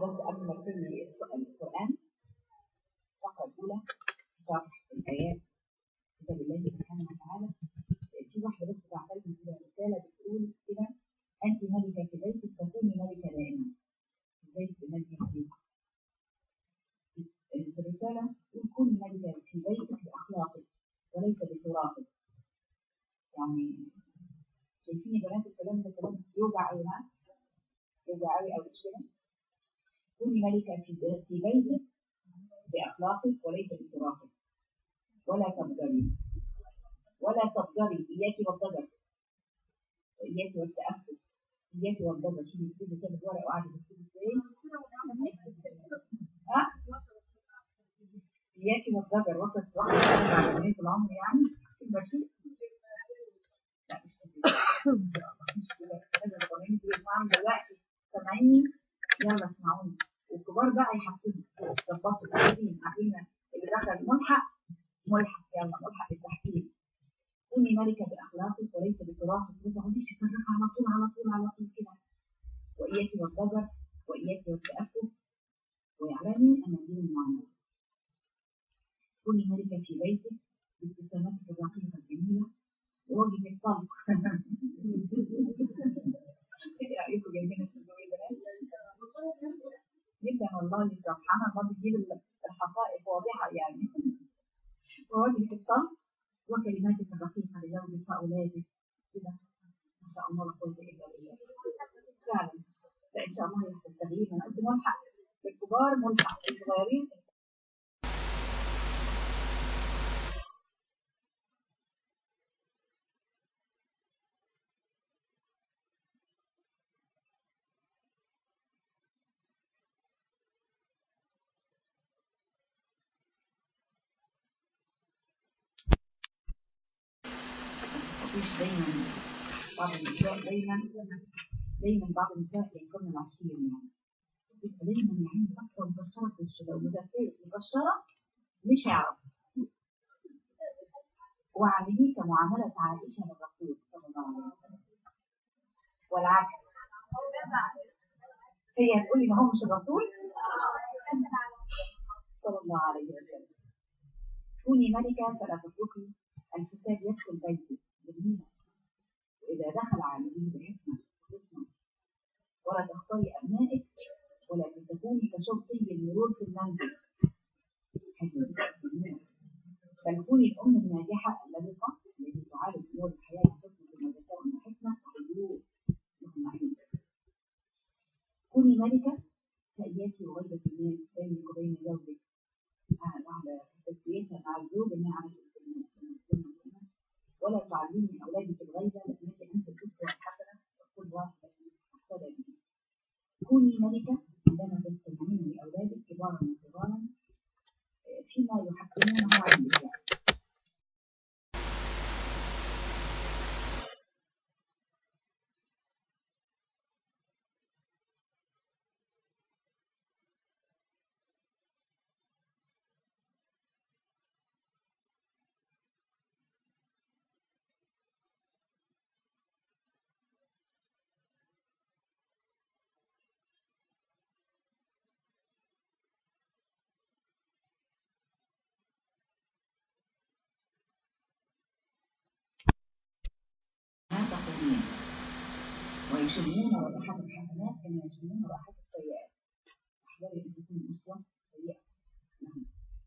بس قبل ما ابتدي القرآن الفقرة الأولى شرح الآيات كتاب الله سبحانه وتعالى في واحدة بس بعتلها كده رسالة بتقول كده أنت ملكة في بيتك تكوني ملكة دائما ازاي تملكي حقيقة الرسالة تقول كوني ملكة في بيتك بأخلاقك وليس بصراطك يعني شايفين يا بنات الكلام ده كلام يوجع أوي ها؟ يوجع أوي أوي مش كده؟ كوني ملكة في في بيتك بأخلاقك وليس بصراطك ولا تبدلي ولا تبدلي إياك والضجر وإياك والتأفف إياك والضجر شوفي بتكتبي كده ورقة وقاعدة تكتبي إزاي؟ ها؟ إياك والضجر وصلت واحدة كده على بنات العمر يعني ماشي؟ لا مش كده إن شاء الله مش كده لازم تقولي تسمعوني دلوقتي سامعيني يلا اسمعوني والكبار بقى يحسبوا يظبطوا كويسين عارفين اللي دخل ملحق ملحق يلا ملحق بالتحديد كوني ملكة بأخلاقك وليس بصراحك ما تقعديش تفرق على طول على طول على طول كده وإياك والضجر وإياك والتأفف واعلمي أن الدين المعنوي كوني ملكة في بيتك بابتسامتك الرقيقة الجميلة ووجهك الطلق ايه رأيكم جايبين الصندوق جدا والله سبحان الله بتجيب الحقائق واضحة يعني ووجهك الطلق وكلماتك الرقيقة لزوجك وأولادك كده ما شاء الله لا قوة إلا بالله فعلا لا إن شاء الله يحصل تغيير أنا قلت ملحق الكبار ملحق الصغيرين مفيش دايما بعض النساء دايما دايما بعض النساء يكون العشير يعني يبقى دايما يعني صفرة مكشرة في وشه لو مزفية مكشرة مش هيعرف وعامليه كمعاملة عائشة للرسول صلى الله عليه وسلم والعكس هي هتقول لي ما هو مش الرسول صلى الله عليه وسلم كوني ملكة فلا تتركي الفساد يدخل بيتك جميلة وإذا دخل عليه بحكمة وحكمة ولا تخسري أبنائك ولا تكوني كشرطي المرور في المنزل بل كوني الأم الناجحة اللبقة التي تعالج أمور الحياة بحكمة وذكاء وحكمة وحضور مطمئن كوني ملكة فإياك وغيبة الناس بينك وبين زوجك على تسويتها مع الزوج إنها على ولا تعلمي أولادك الغيبة لأنك أنت الأسوة الحسنة وكل واحد أحسن به كوني ملكة عندما تستمعين لأولادك كبارا وصغارا فيما يحكمونه عندك يعني. تقومين ويشمون رائحة الحسنات كما يشمون رائحة السيئات احذري ان تكون اسوة سيئة نعم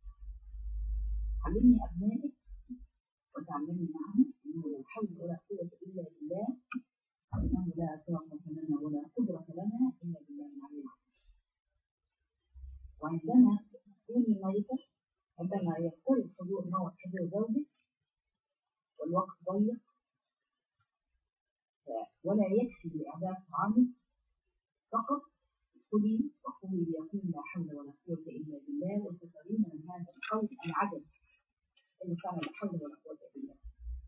علمي ابنائك وتعلمي معهم انه لا حول ولا قوة الا بالله وانه لا طاقة لنا ولا قدرة لنا الا بالله العلي العظيم وعندما تكوني ملكة عندما يختلف حضور موت حضور زوجك والوقت ضيق ولا يكفي لإعداد طعامك فقط ادخلي وقولي بيقين لا حول ولا قوة إلا بالله وتقرين من هذا القول العجب إن كان لا حول ولا قوة إلا بالله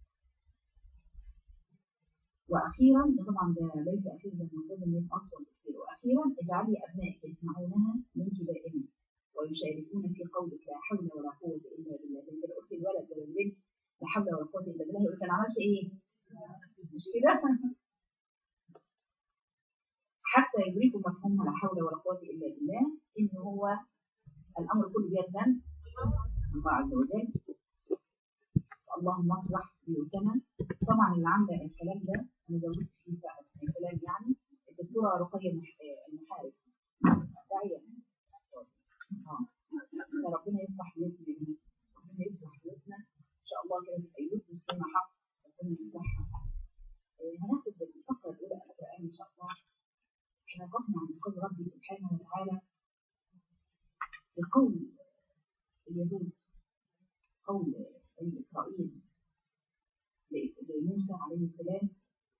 وأخيرا طبعا ده ليس أخيرا ده المفروض إن يبقى أطول بكثير وأخيرا اجعلي أبنائك يسمعونها منك دائما ويشاركون في قولك لا حول ولا قوة إلا بالله بنت الأخت الولد ولا البنت لا حول ولا قوة إلا بالله يقول أنا عملت إيه؟ مش كده؟ حتى يدركوا مفهوم لا حول ولا قوة إلا بالله إن هو الأمر كله بيد من؟ الله عز وجل اللهم اصلح بيوتنا طبعا اللي عامله الكلام ده انا زودت فيه بقى الكلام يعني الدكتوره رقيه المح- المحارب داعيه اه ربنا يصلح بيوتنا يا بنات ربنا يصلح بيوتنا ان شاء الله كده تبقى بيوت مسلمه حق ربنا يصلحها آه، هناخد الفقره الاولى القران ان شاء الله احنا وقفنا عند قول ربي سبحانه وتعالى بقول اليهود قول بني إسرائيل لموسى عليه السلام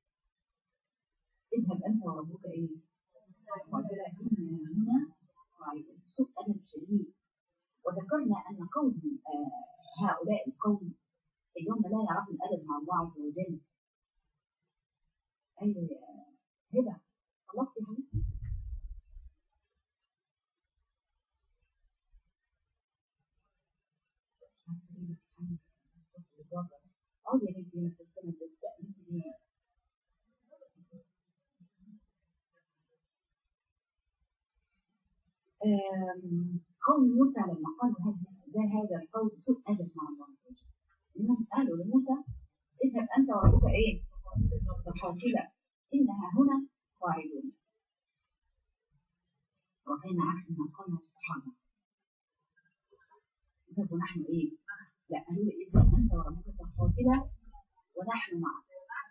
اذهب أنت وربك إيه؟ قال إنا هنا قاعدون سوء أدب شديد وذكرنا أن قوم آه، هؤلاء القوم اليوم لا يعرفوا الأدب مع الله عز وجل أيوة يا هبة خلاص يا حبيبتي اه يا بنتي انا كنت انا بتسألني آم، قوم موسى لما قالوا هذا ده هذا القول سوء ادب مع الله عز وجل انهم قالوا لموسى اذهب انت وربك ايه فقاتلا انها هنا قاعدون وكان عكس ما قال الصحابه اذهب نحن ايه لا قالوا لي اذهب انت وربك فقاتلا ونحن معك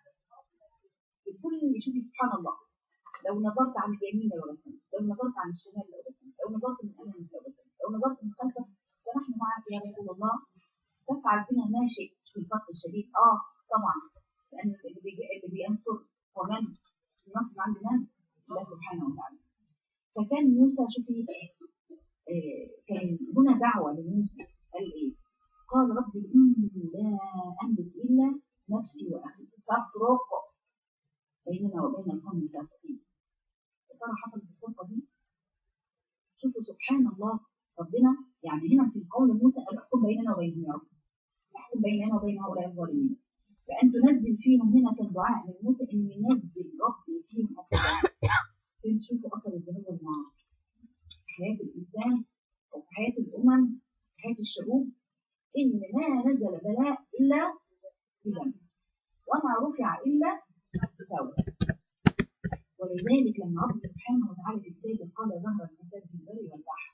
الكل شوفي سبحان الله لو نظرت عن اليمين لوجدتني لو نظرت عن الشمال لوجدتني لو نظرت من امامك لوجدتني لو نظرت من خلفك فنحن معك يا رسول الله تفعل بنا ما شئت في الفقر الشديد اه طبعا لان اللي, بيجي اللي بينصر هو من النصر عند من الله سبحانه وتعالى فكان موسى شوفي آه كان هنا دعوه لموسى قال ايه قال رب اني لا املك الا نفسي واخي فافرق بيننا وبين القوم الفاسقين يا ترى حصلت الفرقه دي شوفوا سبحان الله ربنا يعني هنا في قول موسى قال احكم بيننا وبينهم يا رب احكم بيننا وبين هؤلاء الظالمين فان تنزل فيهم هنا كان دعاء من موسى ان ينزل ربي فيهم حقا عشان تشوفوا اثر الذنوب والمعاصي في حياه الانسان وفي حياه الامم في حياه الشعوب ان ما نزل بلاء الا بذنب وما رفع الا بتوبه ولذلك لما ربنا سبحانه وتعالى في الكتاب قال ظهر الفساد في البر والبحر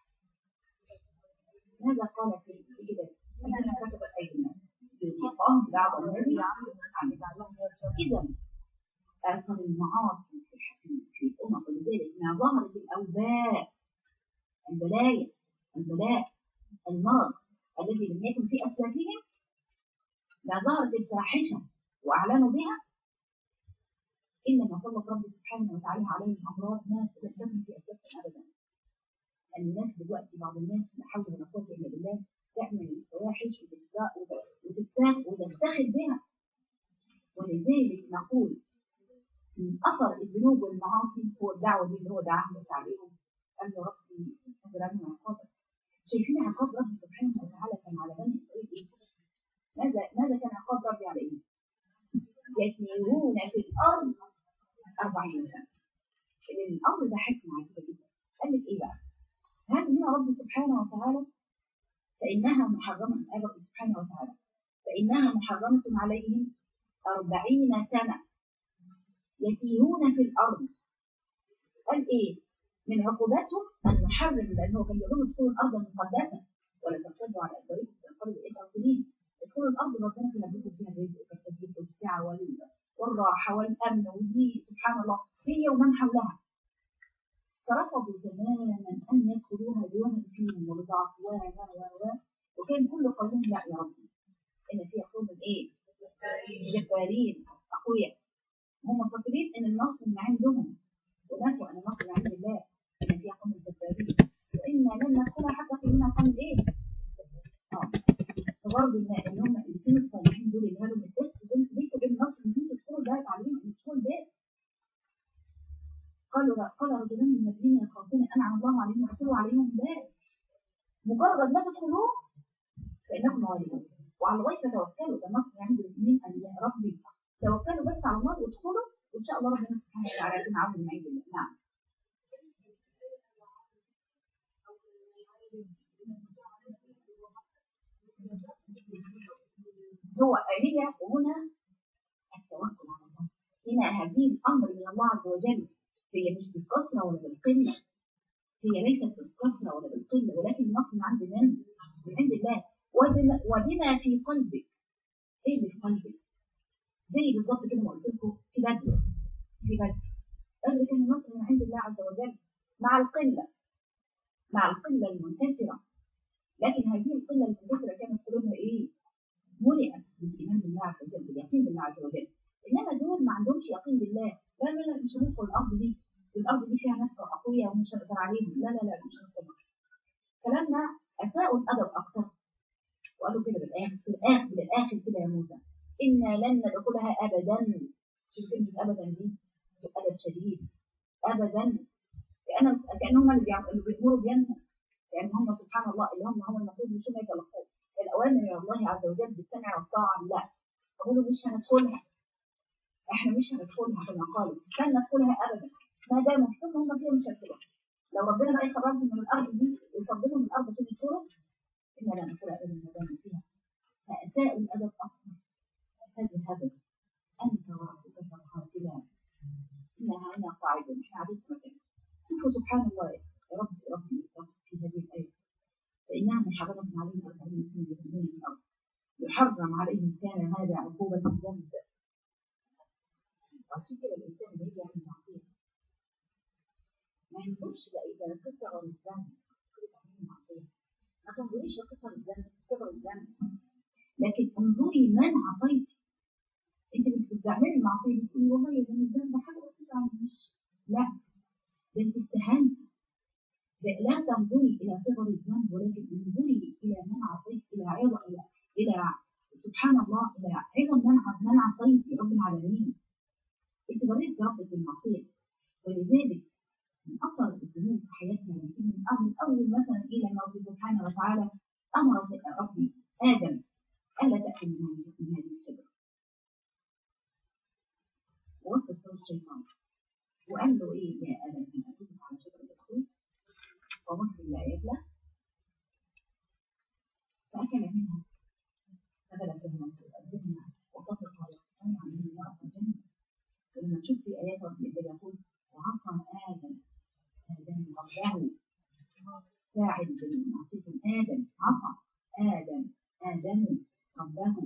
ماذا قال في الكتاب؟ أننا كسبت أيدي الناس يذيقهم بعض الذي عمل إذا أثر المعاصي في الحكم في الأمم ولذلك ما ظهرت الأوباء البلايا البلاء المرض الذي لم يكن في أسلافهم ما ظهرت الفاحشة وأعلنوا بها إنما سلط ربي سبحانه وتعالى عليهم أمراض ناس لم تكن في أسلافهم أبدا الناس دلوقتي بعض الناس لا حول ولا قوة إلا بالله تعمل الفواحش وتفتخر وتفتخر بها ولذلك نقول من أثر الذنوب والمعاصي هو الدعوة دي اللي هو دعاه موسى عليهم قال له ربي اغفر عنهم عقابك شايفين عقاب ربي سبحانه وتعالى كان على بني إسرائيل إيه؟ ماذا ماذا كان عقاب ربي عليهم؟ يسيرون في الأرض أربعين سنة الأمر ده حكمة عجيبة جدا قال لك إيه بقى؟ هذا هنا رب سبحانه وتعالى فإنها محرمة آه رب سبحانه وتعالى فإنها محرمة عليهم أربعين سنة يتيهون في الأرض قال إيه؟ من عقوباتهم أن نحرم لأنه كان يقولون ادخلوا الأرض المقدسة ولا ترتدوا على أدباركم تنقلبوا إلى سنين ادخلوا الأرض ربنا كان يديكم فيها الرزق والتثبيت والسعة والراحة والأمن ودي سبحان الله هي ومن حولها فرفضوا تماما ان يدخلوها بوهم فيهم وبضعف و و و وكان كل قولهم لا يا ربي ان فيها قوم ايه؟ جبارين اقوياء هم فاكرين ان النصر من عندهم ونسوا ان النصر من عند الله ان فيها قوم جبارين وانا لن ندخلها حتى في منها قوم ايه؟ اه فبرضه ان هم الاثنين الصالحين دول اللي قالوا من التست دول ليكوا بالنصر ان انتوا تدخلوا البيت عليهم ان تدخلوا البيت قالوا قال رجلان من الذين يخافون انعم الله عليهم ادخلوا عليهم باب مجرد ما تدخلوه فانكم غالبون وعلى الله فتوكلوا ده النصر عند الاثنين ان يا ربي توكلوا بس على الله وادخلوا وان شاء الله ربنا سبحانه وتعالى يكون عون من عند الله نعم هو هي هنا التوكل على الله هنا هذه الامر من الله عز وجل هي مش بالكثره ولا بالقله هي ليست بالكثره ولا بالقله ولكن النصر من عند من؟ من عند الله وبما, وبما في قلبك ايه اللي في قلبك؟ زي بالظبط كده ما قلت لكم في بدر في بدر بدر كان النصر من عند الله عز وجل مع القله مع القله المنكسره لكن هذه القله المنكسره كانت قلوبها ايه؟ ملئت بالايمان بالله عز وجل باليقين بالله عز وجل انما دول ما عندهمش يقين بالله لا لا لا مش هندخل الارض دي الارض دي فيها ناس اقوياء ومش هنقدر عليهم لا لا لا مش هندخل كلامنا اساءوا الادب اكثر وقالوا كده بالاخر في الاخر بالاخر كده يا موسى انا لن ندخلها ابدا شوف كلمه ابدا دي ادب شديد ابدا كأن كانهم اللي بيأمروا بينهم لان هم سبحان الله اللي هم هم المفروض مش هم يتلقوا الاوامر من الله عز وجل بالسمع والطاعه لا يقولوا مش هندخلها احنا مش هندخلها كما قالوا لن ندخلها ابدا ما داموا ثم هم فيها مش هيدخلوا لو ربنا بقى يخرجهم من الارض دي ويفضلهم من الارض عشان يدخلوا انا لا ندخلها ابدا ما داموا فيها فاساءوا الادب اكثر هذا الهدف انت وربك فقاتلا انها هنا قاعده مش قاعدين في مكان شوفوا سبحان الله يا رب يا رب يا رب في هذه الايه فانها محرمه عليهم 40 سنه يتمنون في الارض يحرم عليهم كان هذا عقوبه الذنب عشان كده الانسان اللي يجي يعمل معصيه ما ينظرش لا اذا كسر الذنب كل تعمل معصيه ما تنظريش لكسر الذنب صغر الذنب لكن انظري من عصيتي انت كنت بتعملي المعصيه بتقولي والله يا ذنب الذنب حاجه بسيطه معلش لا ده انت استهانتي لا تنظري الى صغر الذنب ولكن انظري الى من عصيت الى عظم الى الى سبحان الله الى عظم من من عصيتي رب العالمين انت بريت ربك بالمعصيه ولذلك من اكثر الذنوب في حياتنا يمكن من اول اول مثلا الى المولى سبحانه وتعالى امر ربي ادم الا تاكل من هذه الشجره ووسوس له الشيطان وقال له ايه يا ادم ان ادلك على شجره الخلد ومصر الايات له فاكل منها فبلت له مسؤوليتهما وطفق يقصان عليه المرأة الجنة ولما تشوف في آيات ربنا يقول وعصى آدم آدم ربه فاعل بالمعصية آدم عصى آدم آدم ربه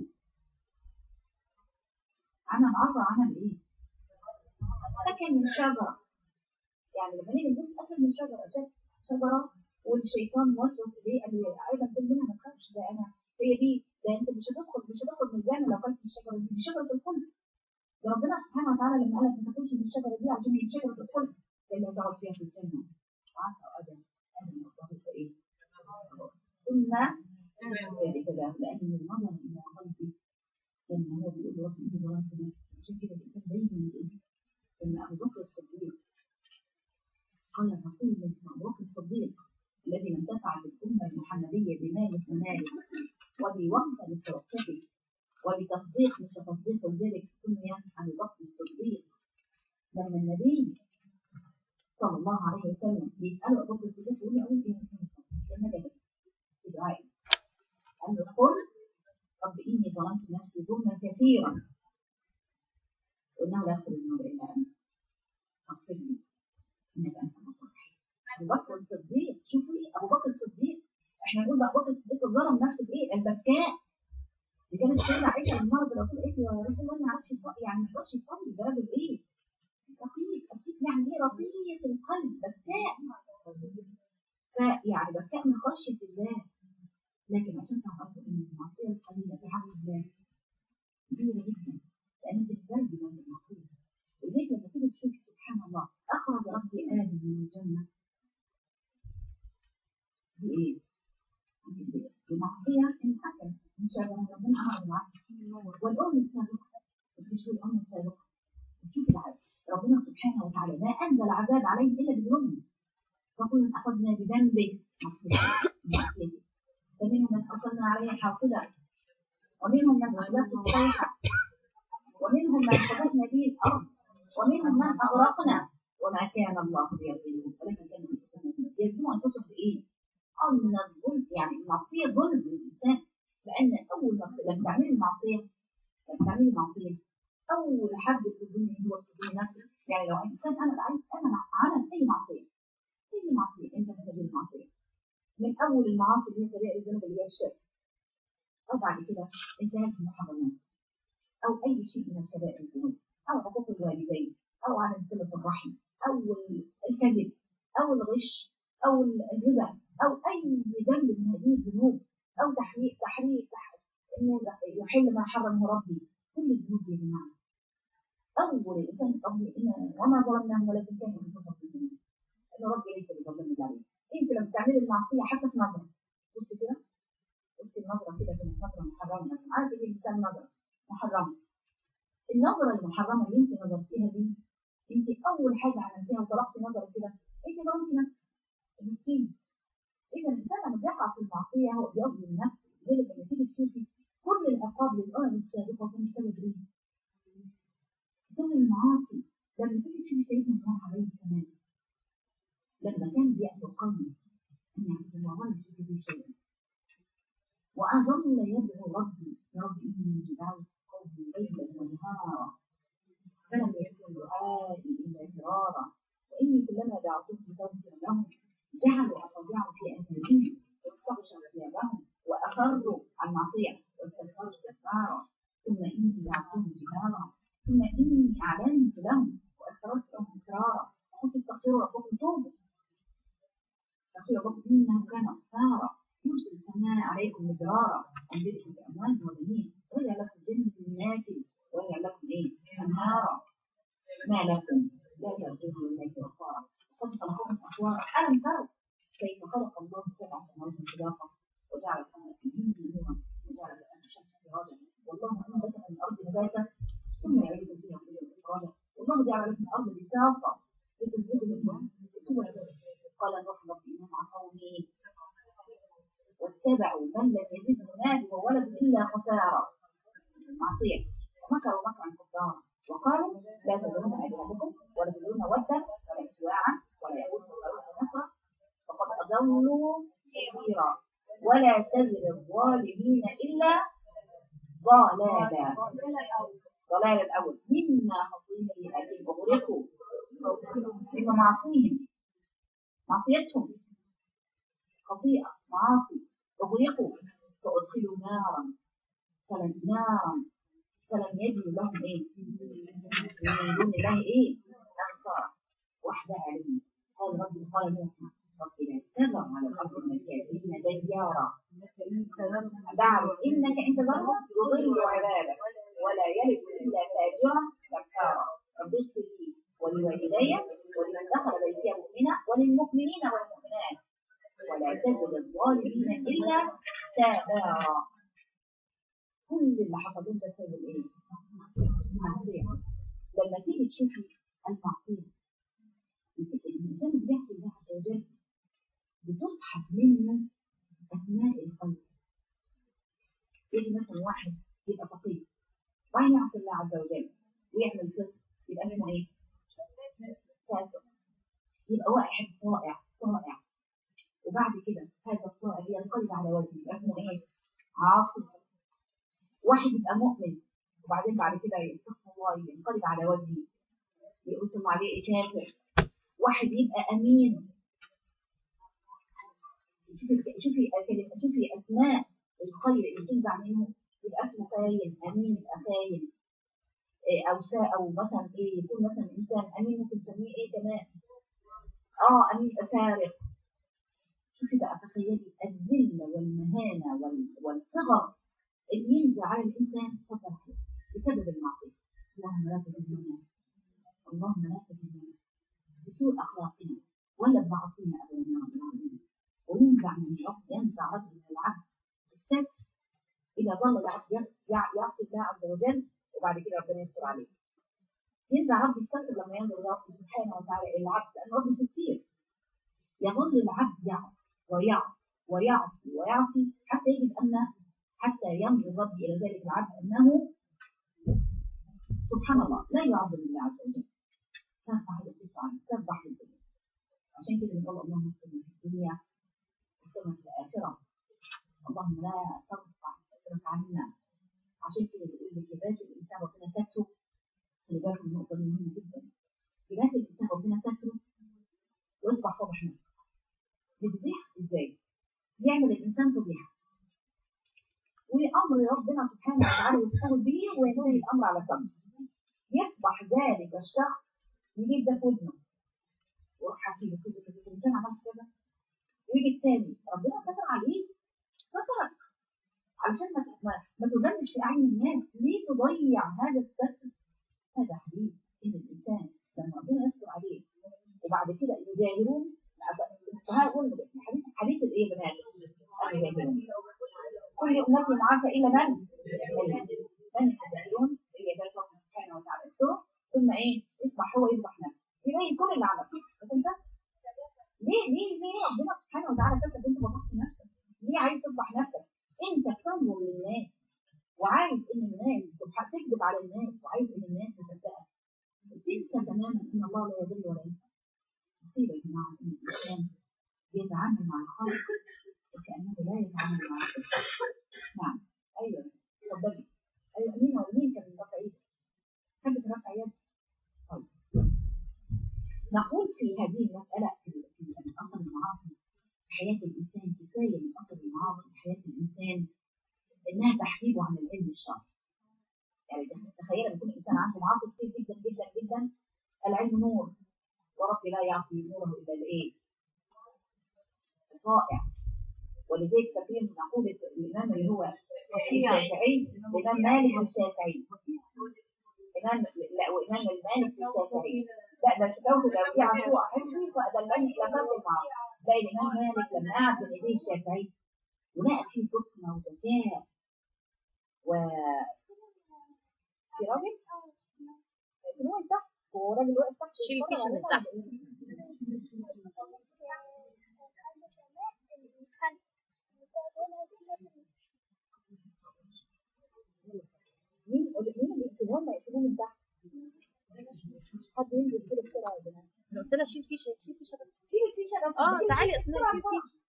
عمل عصى عمل إيه؟ أكل من شجرة يعني لما نيجي نبص أكل من شجرة أكل شجرة والشيطان وسوس إليه قال له أيضا كل منها ما تخافش ده أنا هي دي ده أنت مش هتدخل مش هتدخل من الجنة لو كنت من الشجرة دي دي شجرة الخلد ده ربنا سبحانه وتعالى لما قال لك ما تاكلش من الشجرة دي عشان هي شجرة الخلد قال له تقعد فيها في الجنة وعسى آدم آدم الله إيه؟ ثم ذلك له لأن النظر إلى قلبي لما هو بيقول رب إني ظلمت نفسي عشان كده الإنسان دايما يقول لما أبو بكر الصديق قال رسول الله أبو بكر الصديق الذي لم تفعل الأمة المحمدية بمال ومال وبوقت لسرقته وبتصديق مثل تصديق ذلك سمي أبو بكر الصديق لما النبي صلى الله عليه وسلم بيسأله أبو بكر الصديق يقول له أقول إيه لما جاء في دعائي قال له قل رب إني ظلمت نفسي ظلما كثيرا وإنه لا يغفر الذنوب إلا أنت فاغفر لي إنك أنت الغفور الرحيم أبو بكر الصديق شوفوا إيه أبو بكر الصديق إحنا نقول أبو بكر الصديق ظلم نفسه بإيه البكاء دي كانت سيدة عائشة من مرض الرسول قالت يا رسول الله ما يعرفش يصلي يعني ما يعرفش يصلي ده راجل إيه رقيق رقيق يعني إيه رقيق القلب بكاء فيعني بكاء من خشية الله لكن عشان تعرفوا ان المعصيه القليله في حق الله كبيره جدا لان انت بتبرد من المعصيه وزيك لما تيجي تشوف سبحان الله اخرج ربي ادم من الجنه بايه؟ بمعصيه انحكم من شر ربنا امر بالعكس والام السابقه مش الام السابقه شوف العدل ربنا سبحانه وتعالى ما انزل عذاب عليه الا بذنوبه فكل اخذنا بذنبه معصيته فمنهم من أرسلنا عليه حاصدا ومنهم من أهلكت الصيحة ومنهم من خسفنا به الأرض ومنهم من أغرقنا وما كان الله ليظلمهم ولكن كانوا أنفسهم يظلموا أنفسهم بإيه؟ أن الظلم يعني المعصية ظلم للإنسان لأن أول ما لما تعملي المعصية لما تعملي معصية أول حد في الدنيا هو تظلم نفسه يعني لو إنسان أنا عايز أنا عمل أي معصية أي معصية أنت بتعمل المعصية من أول المعاصي اللي هي كبائر الذنوب اللي هي الشرك أو بعد كده انتهاك المحرمات أو أي شيء من الكبائر الذنوب أو حقوق الوالدين أو عدم صلة الرحم أو الكذب أو الغش أو الربا أو أي ذنب من هذه الذنوب أو تحريق تحريق تحريق إنه يحل ما حرمه ربي كل الذنوب يا جماعة أول الإنسان قبل إن وما ظلمناهم ولكن كانوا أنفسهم يظلمون إن ربي ليس بظلم للعبيد أنت لما تعملي المعصية حتى في نظرة بصي كده بصي النظرة كده كانت نظرة محرمة مثلا عايزة تجيب مثال نظرة محرمة النظرة المحرمة اللي أنت نظرتيها دي أنت أول حاجة عملتيها وطلقتي نظرة كده أنت ظلمتي نفسك المسكين إذا الإنسان لما بيقع في المعصية هو بيظلم نفسه لذلك لما تيجي تشوفي كل العقاب للأمم السابقة كان بسبب إيه؟ بسبب المعاصي لما تيجي تشوفي سيدنا نوح عليه السلام لما كان بيأتي قومه أن يعبد الله ولا يشركوا شيئا وأظل يدعو ربي يا رب إني دعوت قومي ليلا ونهارا فلم يكن دعائي إلا فرارا وإني كلما دعوتهم لتغفر لهم جعلوا أصابعهم في أنفسهم واستغشوا ثيابهم وأصروا على المعصية واستكبروا استكبارا ثم إني دعوتهم جهارا ثم إني أعلنت لهم وأسررت لهم إسرارا قلت استغفروا ربكم توبوا استغفروا ربكم إنه كان غفارا يرسل السماء عليكم مدرارا ويمددكم بأموال وبنين ويجعل لكم جنات ويجعل لكم إيه؟ أنهارا ما لكم لا ترجون لله وقارا قد خلقكم أطوارا ألم تروا كيف خلق الله سبع سماوات طباقا وجعل القمر فيهن نورا وجعل الشمس سراجا والله أنبت من الأرض نباتا ثم يعيدكم فيها كل إخراجا والله جعل لكم الأرض بساطا لتسجدوا لكم سبل قال الروح رب إنهم عصوني واتبعوا من لم يزده مال وولد إلا خسارة معصية ومكروا مكرا كبارا وقالوا لا تذرون آلهتكم ولا تذرون ودا ولا سواعا ولا يغوث ولا نصر فقد أضلوا كثيرا ولا تزر الظالمين إلا ضلالا ضلال الأول مما خطيئتهم أغرقوا مما معصيهم معصيتهم خطيئة معاصي أغرقوا فأدخلوا نارا فلم نارا فلم يجدوا لهم ايه من دون الله ايه انصارا وحده عليهم قال ربي قال نوح رب لا تذر على الارض من الكافرين ديارا دعوا انك ان تذرهم يضلوا عبادك ولا يلد الا فاجرا كفارا رب اغفر لي ولوالدي ولمن دخل بيتي مؤمنا وللمؤمنين والمؤمنات ولا تزد الظالمين الا تابارا كل اللي حصل لهم ده بسبب ايه؟ المعصية لما تيجي تشوفي المعصية الإنسان اللي بيحصل الله عز وجل بتسحب منه أسماء الخير يجي مثلا واحد يبقى فقير وبعدين يعصي الله عز وجل ويعمل فسق يبقى اسمه ايه؟ فاسق يبقى واحد طائع طائع وبعد كده هذا الطائع ينقلب على وجهه يبقى اسمه ايه؟ عاصي واحد يبقى مؤمن وبعدين بعد كده يستغفر الله ينقلب على وجهه يقول ثم عليه كافر واحد يبقى امين شوفي شوفي شوفي اسماء الخير اللي تنزع منه يبقى اسمه خاين امين يبقى خاين إيه او سا او مثلا ايه يكون مثلا انسان امين ممكن تسميه ايه كمان اه امين يبقى سارق شوفي بقى تخيلي الذله والمهانه والصغر اللي ينزل على الإنسان فترة بسبب المعصية اللهم لا تذلنا اللهم لا تذلنا بسوء أخلاقنا ولا بمعصينا أبدا يا رب العالمين وينزع من رب ينزع رب من العبد الستر إذا ظل العبد يعصي الله عز وجل وبعد كده ربنا يستر عليه ينزع رب الستر لما ينظر رب سبحانه وتعالى إلى العبد لأن رب ستير يظل العبد يعصي ويعصي ويعصي ويعصي حتى يجد أن حتى ينظر ربي إلى ذلك العبد أنه سبحان الله لا يعظم الله عز وجل ترفع ترفع ترفع في الدنيا عشان كده بنقول اللهم صل في الدنيا سترنا في الآخرة اللهم لا ترفع سترك عنا عشان كده بيقول لك لباس الإنسان ربنا ستره خلي بالك من النقطة دي مهمة جدا لباس الإنسان ربنا ستره ويصبح فضح نفسه بتضيح ازاي؟ يعمل الإنسان فضيحة وأمر ربنا سبحانه وتعالى يستهل به وينتهي الأمر على سبب يصبح ذلك الشخص يجيب ده في ودنه ويروح حكي له كذا كذا كذا كان عملت كذا ويجي التاني ربنا ستر عليه سترك علشان ما ما, ما تذلش في اعين الناس ليه تضيع هذا الستر هذا حديث ان الانسان لما ربنا يستر عليه وبعد كده يجاهرون الفقهاء يقولوا حديث حديث الايه يا بنات؟ المجاهرون كل امتي معافى الا من؟ من يتجاهرون اللي يبقى الله سبحانه وتعالى يستره ثم ايه؟ يصبح هو يذبح نفسه يبين كل اللي عمله فهمت؟ ليه ليه ليه ربنا سبحانه وتعالى سبب انت بطحت نفسك؟ ليه عايز تذبح نفسك؟ انت بتنظر للناس وعايز ان الناس سبحانه تكذب على الناس وعايز ان الناس تصدقك تنسى تماما ان الله لا يضل ولا ينسى مصيبه يا جماعه ان الانسان بيتعامل مع الخلق وكانه لا يتعامل مع نفسه نعم ايوه اتفضلي ايوه مين مين كان رافع ايده؟ حد كان رافع يده؟ طيب نقول في هذه المسألة في من أثر المعاصي في حياة الإنسان كفاية من أثر المعاصي في حياة الإنسان إنها تحجيبه عن العلم الشرعي. يعني تخيل لما يكون الإنسان عنده معاصي كتير جدا جدا جدا العلم نور ورب لا يعطي نوره إلا الإيه؟ رائع ولذلك فاكرين مقولة الإمام اللي هو الشافعي الإمام مالك الشافعي إمام لا وإمام المالك الشافعي لا ده شكوت لو دي عفو حفظي فأدلني إلى ترك المعاصي ده الإمام مالك لما قعد بين يديه الشافعي ولقى فيه فطنة وذكاء و في راجل؟ في راجل تحت هو راجل واقف تحت شيل الفيشة من تحت مين مين اللي يقتلهم ما يقتلهم من تحت حد ينزل كده بسرعه يا جماعه انا قلت لها شيل فيشة شيل فيشة بس شيل الفيشه بس اه بدي تعالي شيل اسمها بسرعة شيل بسرعة. فيشة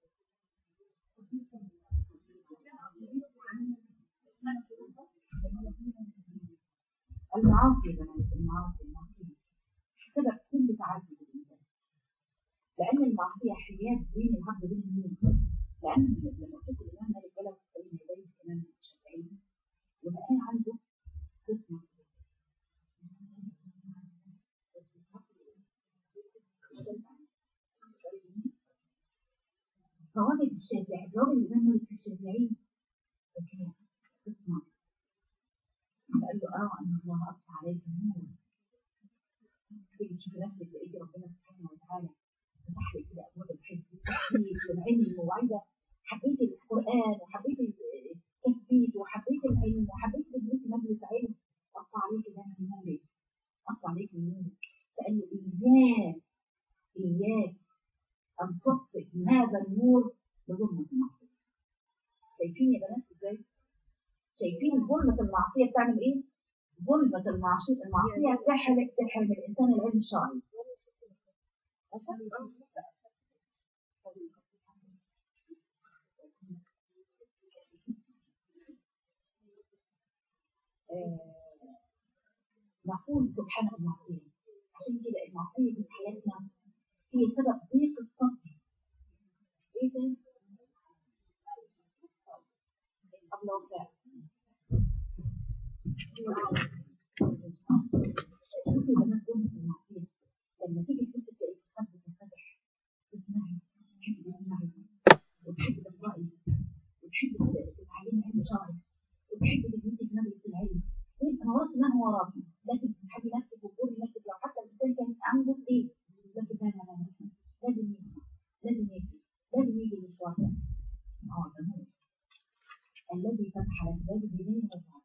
المعاصي يا بنات المعاصي المعصية سبب كل تعدد الإنسان لأن المعصية حياة بين العبد وبين الموت لأن لما قلت الإمام مالك جلس بين يديه الإمام الشافعي ولقاه عنده فتنة فوجد الشافعي وجد الإمام مالك الشافعي ذكاء فتنة فقال له أرى أن الله أفتح عليك النور تيجي تشوف نفسك لقيت ربنا سبحانه وتعالى فتح لي كده أبواب الحفظ والتحقيق والعلم وعايزة حبيت القرآن وحبيت التثبيت وحبيت العلم وحبيت تدرس مجلس علم أقطع عليك ده من نوري أقطع عليك من نوري فقال له إياك إياك أن تطفئ هذا النور بظلمة المعصية شايفين يا بنات إزاي؟ شايفين ظلمة المعصية بتعمل إيه؟ ظلمة المعصية المعصية تحرم تحرم الإنسان العلم الشرعي. آه، نقول سبحان المعصية عشان كده المعصية في حياتنا هي سبب ضيق الصبر. إيه ده؟ الله أكبر. شوفي بنات ظلمة المعصية لما تيجي تبص تلاقي حد منفتح تسمعي تحبي تسمعي وتحبي تقرأي وتحبي تتعلمي علم شرعي وتحبي تدرسي في مجلس العلم وانت وراك ما هو وراك لكن تسحبي نفسك وتقولي نفسك لو حتى الانسان كان عنده ايه لكن لا لا لا لا لازم يسمع لازم يدرس لازم يجي المشوار ده اه ده هو الذي فتح لك باب الهدايه والتعلم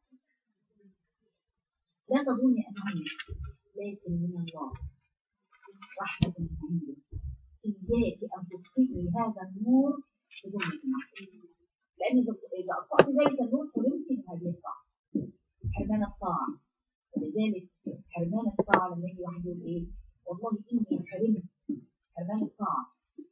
لا تظني أنه لكن من الله رحمة من عنده إياك أن تطفئي هذا النور بظلمة المعصية لأن إذا أطفأت ذلك النور حرمت من هذه الطاعة حرمان الطاعة ولذلك حرمان الطاعة لما يجي واحد يقول إيه والله إني حرمت حرمان الطاعة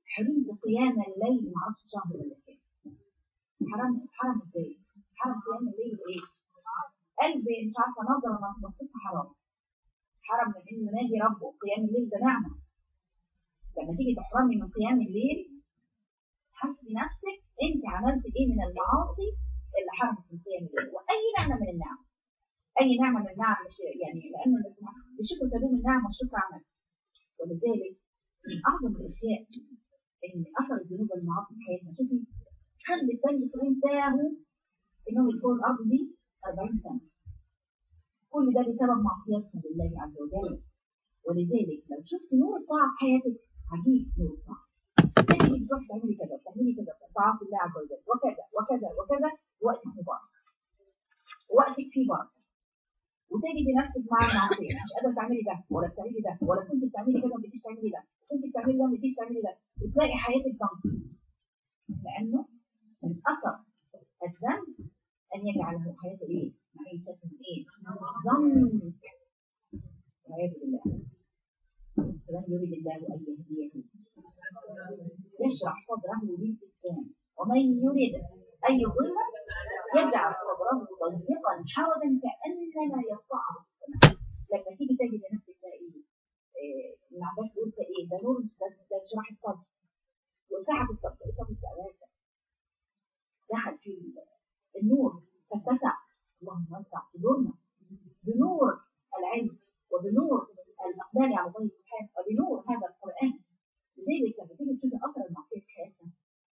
حرمت قيام الليل ما اعرفش شهر ولا كام حرام حرام ازاي؟ حرام قيام الليل ايه؟ قلبي مش عارفه نظره ما بصيتها حرام حرم من انه ينادي ربه قيام الليل ده نعمه لما تيجي تحرمي من قيام الليل حسبي نفسك انت عملت ايه من المعاصي اللي حرمت من قيام الليل واي نعمه من النعم اي نعمه من النعم مش يعني لان الناس بشكر تدوم النعم والشكر عمل ولذلك من اعظم الاشياء ان اثر الذنوب والمعاصي في حياتنا شوفي خلت بني اسرائيل تاهوا انهم يدخلوا الارض دي 40 سنه كل ده بسبب معصيتهم لله عز وجل ولذلك لو شفت نور الطاعه في حياتك عجيب نور الطاعه تجي تروح تعملي كذا تعملي كذا طاعه الله عز وجل وكذا وكذا وكذا وقتك مبارك وقتك فيه بركه وتجدي نفسك مع المعصيه مش قادره تعملي ده ولا بتعملي ده ولا كنت بتعملي كده وما بتجيش تعملي ده كنت بتعملي ده وما بتجيش تعملي ده وتلاقي حياتك ضنك لانه من اثر الذنب ان يجعله حياته ايه؟ معيشه ايه؟ ضنك والعياذ بالله فمن يريد الله ان يهديه يشرح صدره للاسلام ومن يريد ان يضله يجعل صدره ضيقا حرجا كانما يصعد في السماء لما تيجي تجد نفسك بقى ايه ابن عباس بيقول ايه ده نور ده ده شرح الصدر وسعه الصدر الصدر بتبقى واسع دخل في النور فاتسع اللهم وسع صدورنا بنور العلم وبنور الاقبال على الله سبحانه وبنور هذا القران لذلك لما تيجي تشوفي اثر المعصيه في حياتنا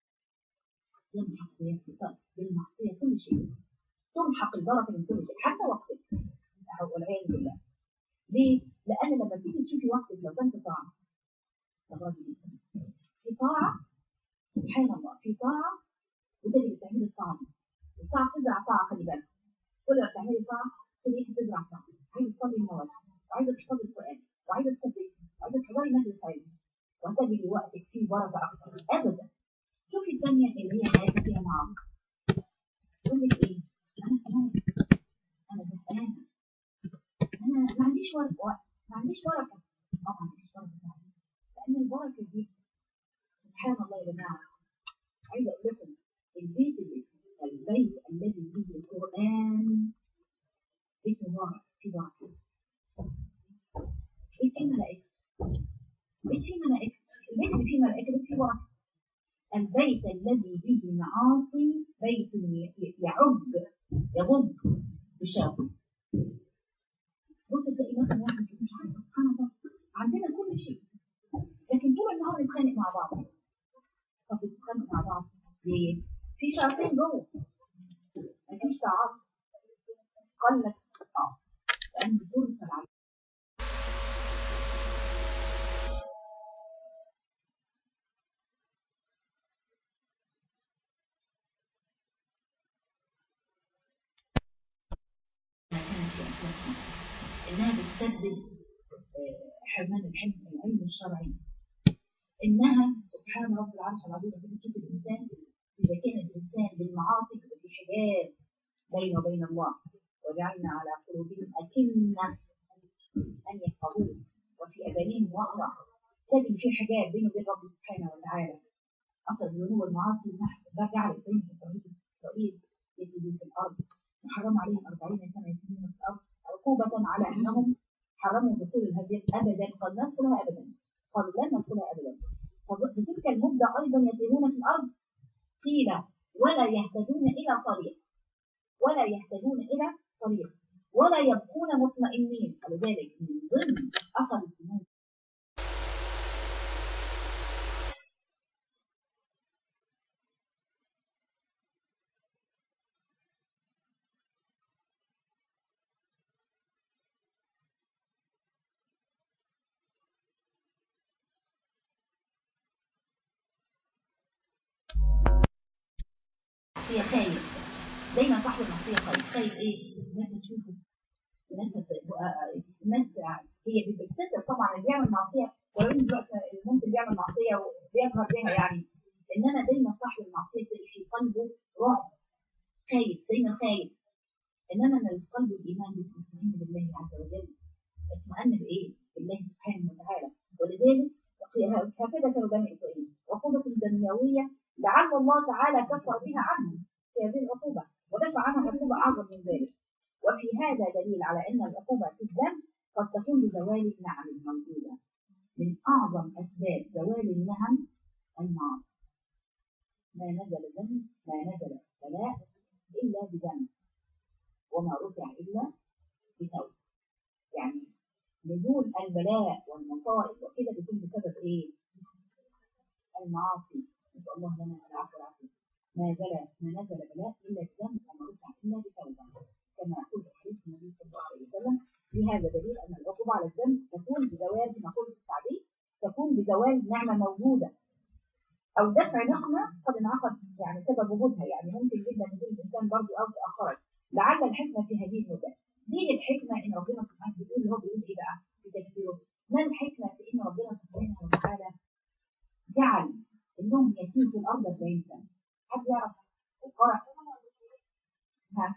يمحق بالمعصيه كل شيء تمحق البركه من كل شيء حتى وقتك والعياذ بالله ليه؟ لان لما تيجي تشوفي وقتك لو كنت طاعه استغربي جدا في طاعه سبحان الله في طاعه وتجي بتعملي الطاعه دي الطاعه تزرع طاعه خلي بالك كل ما بتعملي طاعه تلاقيكي تزرع طاعه عايزه تصلي النوافل وعايزه تحفظي القران وعايزه تسبحي وعايزه تحضري مجلس علم وتجدي وقتك فيه بركه اكثر ابدا شوفي الثانيه اللي هي حياتها فيها معاصي تقول لك ايه؟ انا كمان انا زهقانه انا ما عنديش وقت ما عنديش بركه اه ما عنديش بركه فعلا لان البركه دي سبحان الله يا جماعه عايزه اقول لكم البيت اللي البيت الذي فيه القران بيت مبارك في بركه بيت فيه ملائكه بيت فيه ملائكه البيت اللي فيه ملائكه بيت فيه بركه البيت الذي به معاصي بيت يعج يضج بشاطئ بص تلاقي مثلا واحد مش عارف سبحان الله عندنا كل شيء لكن طول النهار نتخانق مع بعض طب بتتخانق مع بعض ليه؟ في شياطين جوه مفيش تعاطف قلت اه لان ترسل على انها بتسدد حرمان الحلم العلم الشرعي انها سبحان رب العرش العظيم لما تشوف الانسان اذا كان الانسان بالمعاصي يبقى في حجاب بينه وبين الله وجعلنا على قلوبهم اكنه ان يفقهوه وفي اذانهم وقرا تجد في حجاب بينه وبين رب سبحانه وتعالى اثر الذنوب والمعاصي ده جعل بين اسرائيل يسجدون في الارض وحرم عليهم 40 سنه يسجدون في الارض عقوبة على أنهم حرموا دخول الهدية أبدا قد ندخلها أبدا قالوا لن ندخلها أبدا ففي تلك المدة أيضا يتيمون في الأرض قيل ولا يهتدون إلى طريق ولا يهتدون إلى طريق ولا يبقون مطمئنين ولذلك من ضمن أثر الذنوب المعصية خايف دايما صاحب المعصية خايف خايف ايه؟ الناس تشوفه الناس الناس هي بتستتر طبعا اللي بيعمل معصية ولو ان دلوقتي ممكن يعمل معصية وبيظهر بها يعني انما دايما صاحب المعصية تلاقي في قلبه رعب خايف دايما خايف انما من قلب الايمان بيطمئن بالله عز وجل اطمئن بايه؟ بالله سبحانه وتعالى ولذلك هكذا كانوا بني إسرائيل عقوبة دنيوية لعل الله تعالى كفر بها عنهم في هذه العقوبة ودفع عنها عقوبة أعظم من ذلك وفي هذا دليل على أن العقوبة في الذنب قد تكون بزوال النعم الموجودة من أعظم أسباب زوال النعم المعاصي ما نزل ذنب ما نزل بلاء إلا بذنب وما رفع إلا بتوبة يعني نزول البلاء والمصائب وكده بيكون بسبب ايه؟ المعاصي نسأل الله لنا العفو والعافية ما نزل ما نزل بلاء إلا بذنب وما رفع إلا بتوبة كما يقول في حديث النبي صلى الله عليه وسلم في هذا دليل أن العقوبة على الذنب تكون بزوال كما قلت في التعبير تكون بزوال نعمة موجودة أو دفع نقمة قد انعقد يعني سبب وجودها يعني ممكن جدا يكون الإنسان برضه أو تأخرت لعل الحكمة في هذه المدة دي الحكمة إن ربنا سبحانه بيقول اللي هو بيقول إيه بقى في تفسيره ما الحكمة في إن ربنا سبحانه وتعالى جعل إنهم يتيهوا في الأرض 40 سنة حد يعرف القرع ها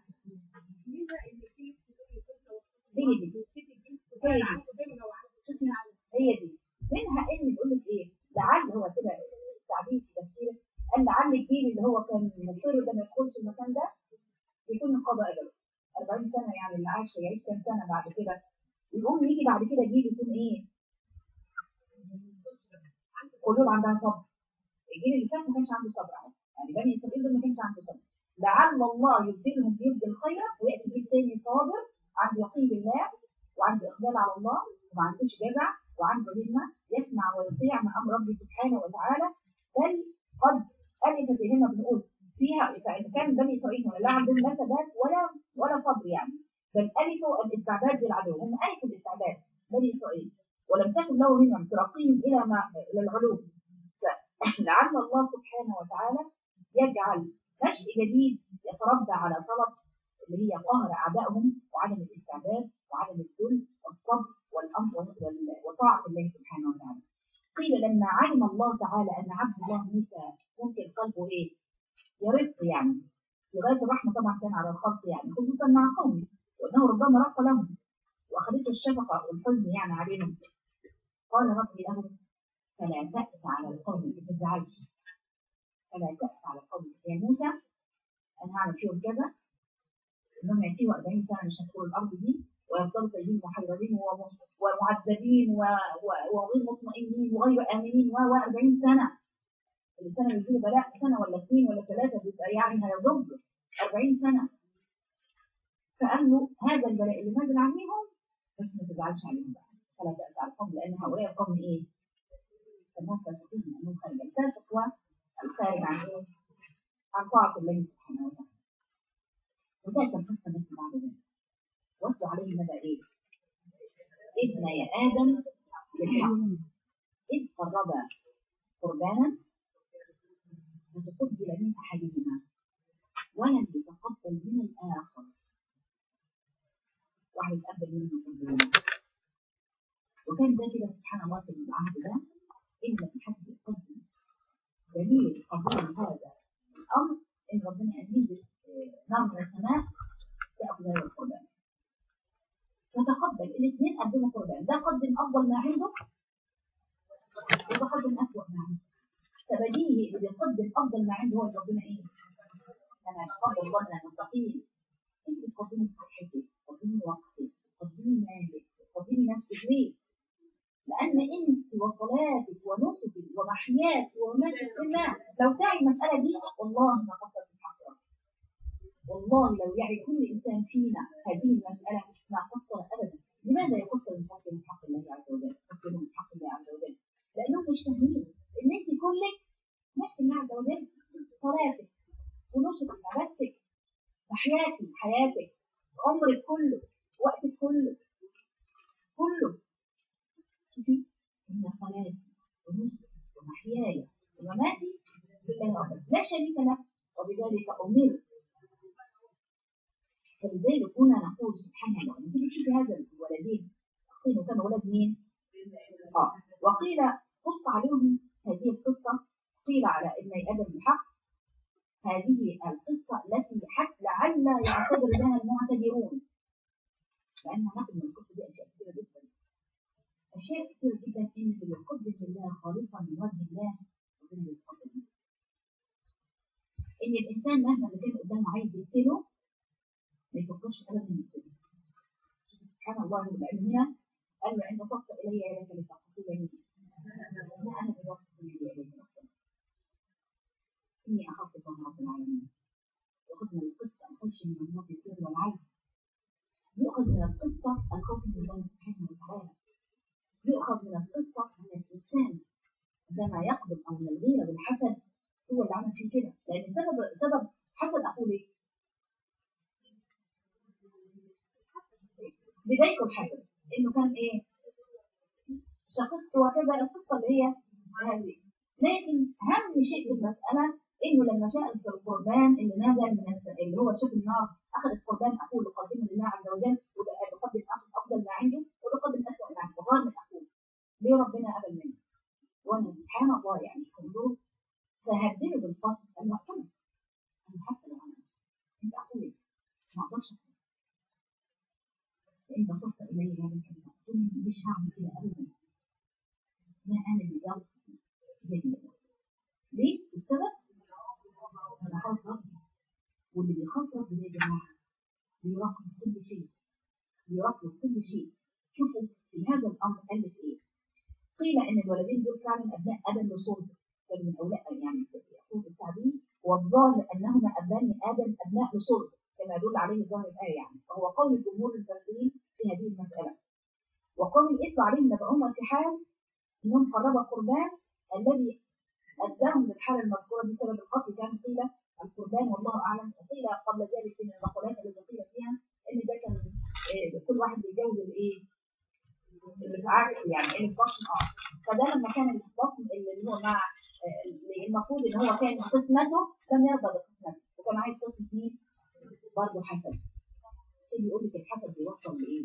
هي دي هي دي هي دي منها إن بيقول لك إيه لعل هو كده التعبير في تفسيره قال لعل الجيل اللي هو كان مصيره ده ما يدخلش المكان ده يكون انقضى أجله 40 سنة يعني اللي عايش يعيش كام سنة بعد كده يقوم يجي بعد كده جيل يكون ايه؟ قلوب عندها صبر الجيل اللي فات ما كانش عنده صبر يعني بني اسرائيل دول ما كانش عنده صبر لعل الله يبدلهم بيد الخير وياتي جيل تاني صابر عنده يقين بالله وعنده اقبال على الله وما عندوش جزع وعنده همه يسمع ويطيع مع امر ربي سبحانه وتعالى بل قد الفت هنا بنقول فيها فإن كان بني إسرائيل لا عندهم لا ثبات ولا ولا صبر يعني بل ألفوا الاستعداد للعدو هم ألفوا الاستعداد بني إسرائيل ولم تكن له همم ترقيهم إلى ما إلى العلو فلعل الله سبحانه وتعالى يجعل نشء جديد يتربى على طلب اللي هي قهر أعدائهم وعدم الاستعداد وعدم الذل والصبر والأمر وطاعة الله سبحانه وتعالى قيل لما علم الله تعالى أن عبد الله موسى ممكن قلبه إيه؟ يرق يعني لغاية الرحمة طبعا كان على الخلق يعني خصوصا مع قومه وأنه ربما رق لهم وأخذته الشفقة والحزن يعني عليهم قال ربي لهم فلا تأس على القوم ما تزعلش فلا تأس على القوم يا موسى أنا هعمل فيهم كذا إنهم يأتيوا 40 سنة مش هتدخلوا الأرض دي ويفضلوا تايهين محيرين ومعذبين وغير مطمئنين وغير آمنين و 40 سنة السنة اللي فيه بلاء سنة ولا اثنين ولا ثلاثة بيبقى يعني هيضب 40 سنة فقال له هذا البلاء اللي نازل عليهم بس ما تزعلش عليهم بقى فلا تأس على القوم لأن هؤلاء القوم إيه؟ سموهم فاسقين لأنهم خارج الفاسق والخارج عن إيه؟ عن طاعة الله سبحانه وتعالى وذلك القصة مثل بعد ذلك واتلو عليه مدى إيه؟ إذ يا آدم للحق إذ قربا قربانا فتقبل من أحدهما ولم يتقبل من الآخر واحد يتقبل منه قبل وكان ده كده سبحان الله في العهد ده إلا في حد يقدم دليل قبول هذا الأمر إن ربنا ينزل نار من السماء تأخذ هذا القربان فتقبل الاثنين قدموا قربان ده قدم أفضل ما عنده وده قدم أسوأ ما عنده فبديهي اللي بيقدم افضل ما عنده هو ربنا ايه؟ انا اتقبل الله من المتقين انت بتقدمي صحتك بتقدمي وقتك بتقدمي مالك بتقدمي نفسك ليه؟ لان انت وصلاتك ونسكك ومحياك ومماتك لله لو تعي المساله دي والله ما قصرت في حق ربك والله لو يعي كل انسان فينا هذه المساله ما قصر ابدا لماذا يقصر المقصر من حق الله عز وجل؟ يقصر من حق الله عز وجل لانهم مش فاهمين ان انت كلك نفس الله عز وجل صلاتك ونصك عبادتك وحياتي حياتك عمرك كله وقتك كله كله شوفي ان صلاتي ونصك ومحياي ومماتي لله رب لا شريك له وبذلك امرت فلذلك هنا نقول سبحان الله لما تيجي تشوفي هذا الولدين قيل كان ولد مين؟ اه وقيل قص عليهم هذه القصة قيل على ابن آدم الحق هذه القصة التي حتى لعل يعتبر لها المعتبرون لأن نقل من القصة دي أشياء كثيرة جدا أشياء كتير جدا إن اللي بيقدم لله خالصا من وجه الله ربنا بيتقبل إن الإنسان مهما اللي كان قدامه عايز يقتله ما يفكرش أبدا يقتله سبحان الله لأن هنا قال له أنت صدت إلي لك لتقتلني لا أنا بوصف إلي إليك إني أخاف الله رب العالمين يأخذ من القصة الخوف من الله في السر والعين يؤخذ من القصة الخوف من الله سبحانه وتعالى يؤخذ من القصة أن الإنسان عندما يقبل أو من الغيرة بالحسد هو اللي عمل فيه كده لأن سبب سبب حسد أقول إيه؟ بدايته الحسد إنه كان إيه؟ شققت وكذا القصة اللي هي هذه لكن أهم شيء في المسألة إنه لما جاء القربان اللي نزل من الس- اللي هو شاف النار أخذ القربان أخوه لقدمه لله عز وجل وبقدم أفضل ما عنده وبقدم أسوأ ما عنده وغار من أخوه ليه ربنا قبل منه؟ وأنا سبحان الله يعني انظروا فهدله بالفضل قال له أقتله أنا حتى لو أنا أنت أخوي ما أقدرش أقتله فإن بسطت إلي يدك لتقتلني مش هعمل كده أبدا ما أنا اللي جالس يدي ليه؟ السبب أنا خاف ربي واللي بيخاف ربي يا جماعة بيراقب كل شيء بيراقب كل شيء شوفوا في هذا الأمر قال لك إيه؟ قيل إن الولدين دول فعلا أبناء آدم وصلب كانوا من أولاد يعني يقول السعدي والظاهر أنهما أبناء آدم أبناء لصلب كما يدل عليه ظاهر الآية يعني وهو قول الجمهور المفسرين في هذه المسألة وقول إتلو عليهم نبأهما في حال أنهم قربا قربان الذي أداهم للحالة المذكورة بسبب القتل كان قيل القربان والله أعلم وقيل قبل ذلك من المقولات التي قيل فيها إن ده كان إيه كل واحد بيتجوز الإيه؟ العكس يعني اللي في بطن اه فده لما كان اللي في بطن اللي هو مع آه، اللي المفروض ان هو كان قسمته لم يرضى بقسمته وكان عايز قسمة مين؟ برضه حسن اللي يقول لك الحسد بيوصل لايه؟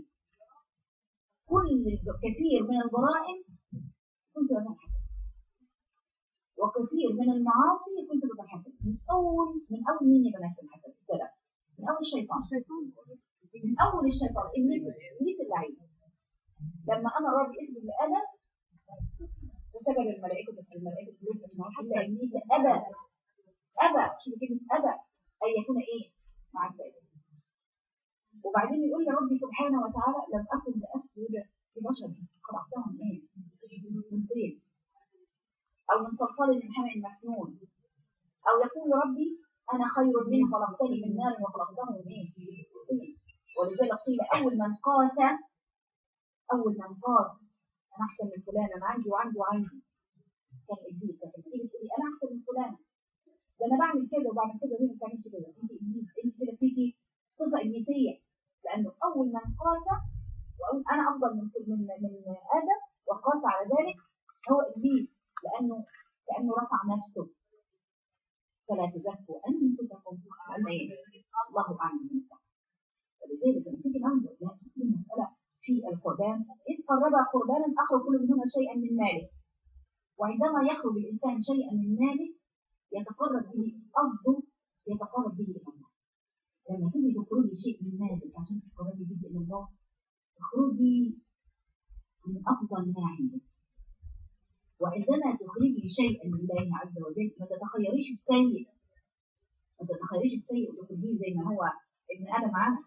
كل كثير من الجرائم يكون سببها الحسد وكثير من المعاصي يكون سببها الحسد من اول من اول مين يا بنات الحسد؟ السبب من اول الشيطان من اول الشيطان ابليس ابليس اللعين لما انا راضي اسم لادم وسجد الملائكه الملائكه تقول الا ابليس ابى ابى شوف كلمه ابى ان يكون ايه مع السيد وبعدين يقول يا ربي سبحانه وتعالى لم اكن لاسجد لبشر خلقتهم ايه من طين او من صلصال من حمأ مسنون او يقول يا ربي انا خير منه خلقتني من نار وخلقته من ايه من طين ولذلك قيل اول من قاس اول من قاس انا احسن من فلان انا عندي وعندي وعندي كان ابليس لكن تيجي تقولي انا احسن من فلان ده انا بعمل كده وبعمل كده ليه ما بتعملش كده انت ابليس انت كده فيكي صفه ابليسيه لانه اول من قاس واقول انا افضل من من من ادم وقاس على ذلك هو ابليس لانه لانه رفع نفسه فلا تزكوا انفسكم عن ايه الله اعلم من التقوى ولذلك لما تيجي ننظر في المساله في القربان إذ قرب قربانا أخرج كل منهما شيئا من ماله وعندما يخرج الإنسان شيئا من ماله يتقرب به قصده يتقرب به إلى الله لما تيجي تخرجي شيء من مالك عشان تتقربي به إلى الله اخرجي من أفضل ما عندك وعندما تخرجي شيئا لله عز وجل ما تتخيريش السيء ما تتخيريش السيء وتخرجيه زي ما هو ابن آدم عمل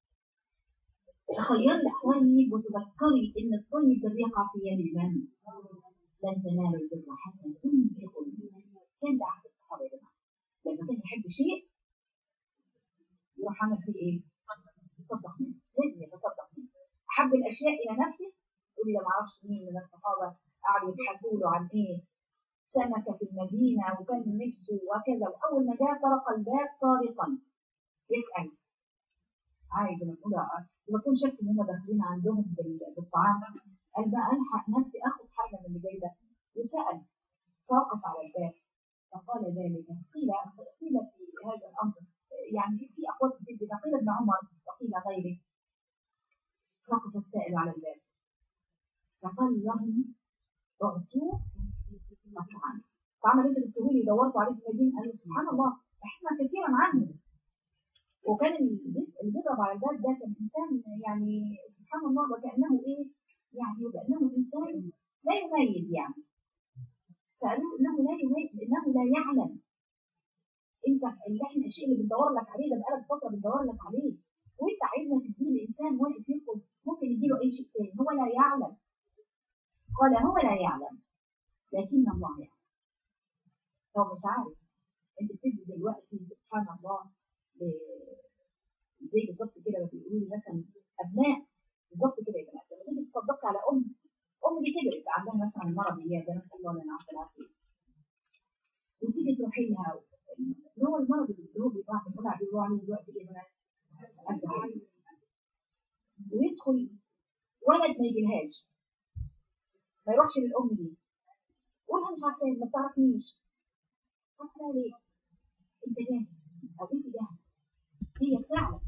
تخيري الطيب وتذكري ان الطيب ده بيقع في يد من لن تنالوا البر حتى تنفقوا كان ده عهد الصحابه يا جماعه لما كان يحب شيء يروح عامل فيه ايه؟ يتصدق منه لازم يتصدق منه احب الاشياء الى نفسه يقول لي ده ما اعرفش مين من الصحابه قعدوا يبحثوا له عن ايه؟ سمكه في المدينه وكان نفسه وكذا واول ما جاء طرق الباب طارقا يسال عايز نقول لما كنت شفت ان هم داخلين عندهم بال- بالطعام قال بقى الحق نفسي اخد حاجه من اللي جاي ده وسال توقف على الباب فقال ذلك قيل قيل في هذا الامر يعني في اقوال كتير جدا قيل ابن عمر وقيل غيره وقف السائل على الباب فقال لهم اعطوه الطعام الطعام اللي انتوا جبتوه لي دورتوا عليه في المدينه قالوا سبحان الله احنا كثيرا عنه وكان اللي بيس- اللي بيضرب على الباب ده كان انسان يعني سبحان الله وكانه ايه يعني وكأنه إنسان لا يميز يعني فقالوا إنه لا يميز إنه لا يعلم أنت اللي إحنا الشيء اللي بندور لك عليه ده بقالك فترة بندور لك عليه وأنت عايزنا تديه لإنسان واقف يطلب ممكن يديله أي شيء تاني هو لا يعلم قال هو لا يعلم لكن الله يعلم هو مش عارف انت بتدي دلوقتي سبحان الله ل- زي بالظبط كده ما بيقولوا لي مثلا ابناء بالظبط كده يا جماعه لما تيجي تصدقي على ام ام دي كبرت عندها مثلا مرض اللي هي ده نسال الله لنا عافيه العافيه وتيجي تروحي لها اللي هو المرض اللي هو بيبقى بنقول عليه بيقولوا عليه دلوقتي ايه بقى؟ قد كده. ويدخل ولد ما يجيلهاش ما يروحش للام دي قولها مش عارفه ما بتعرفنيش عارفه ليه؟ انت جاهز او انت جاهز هي فعلا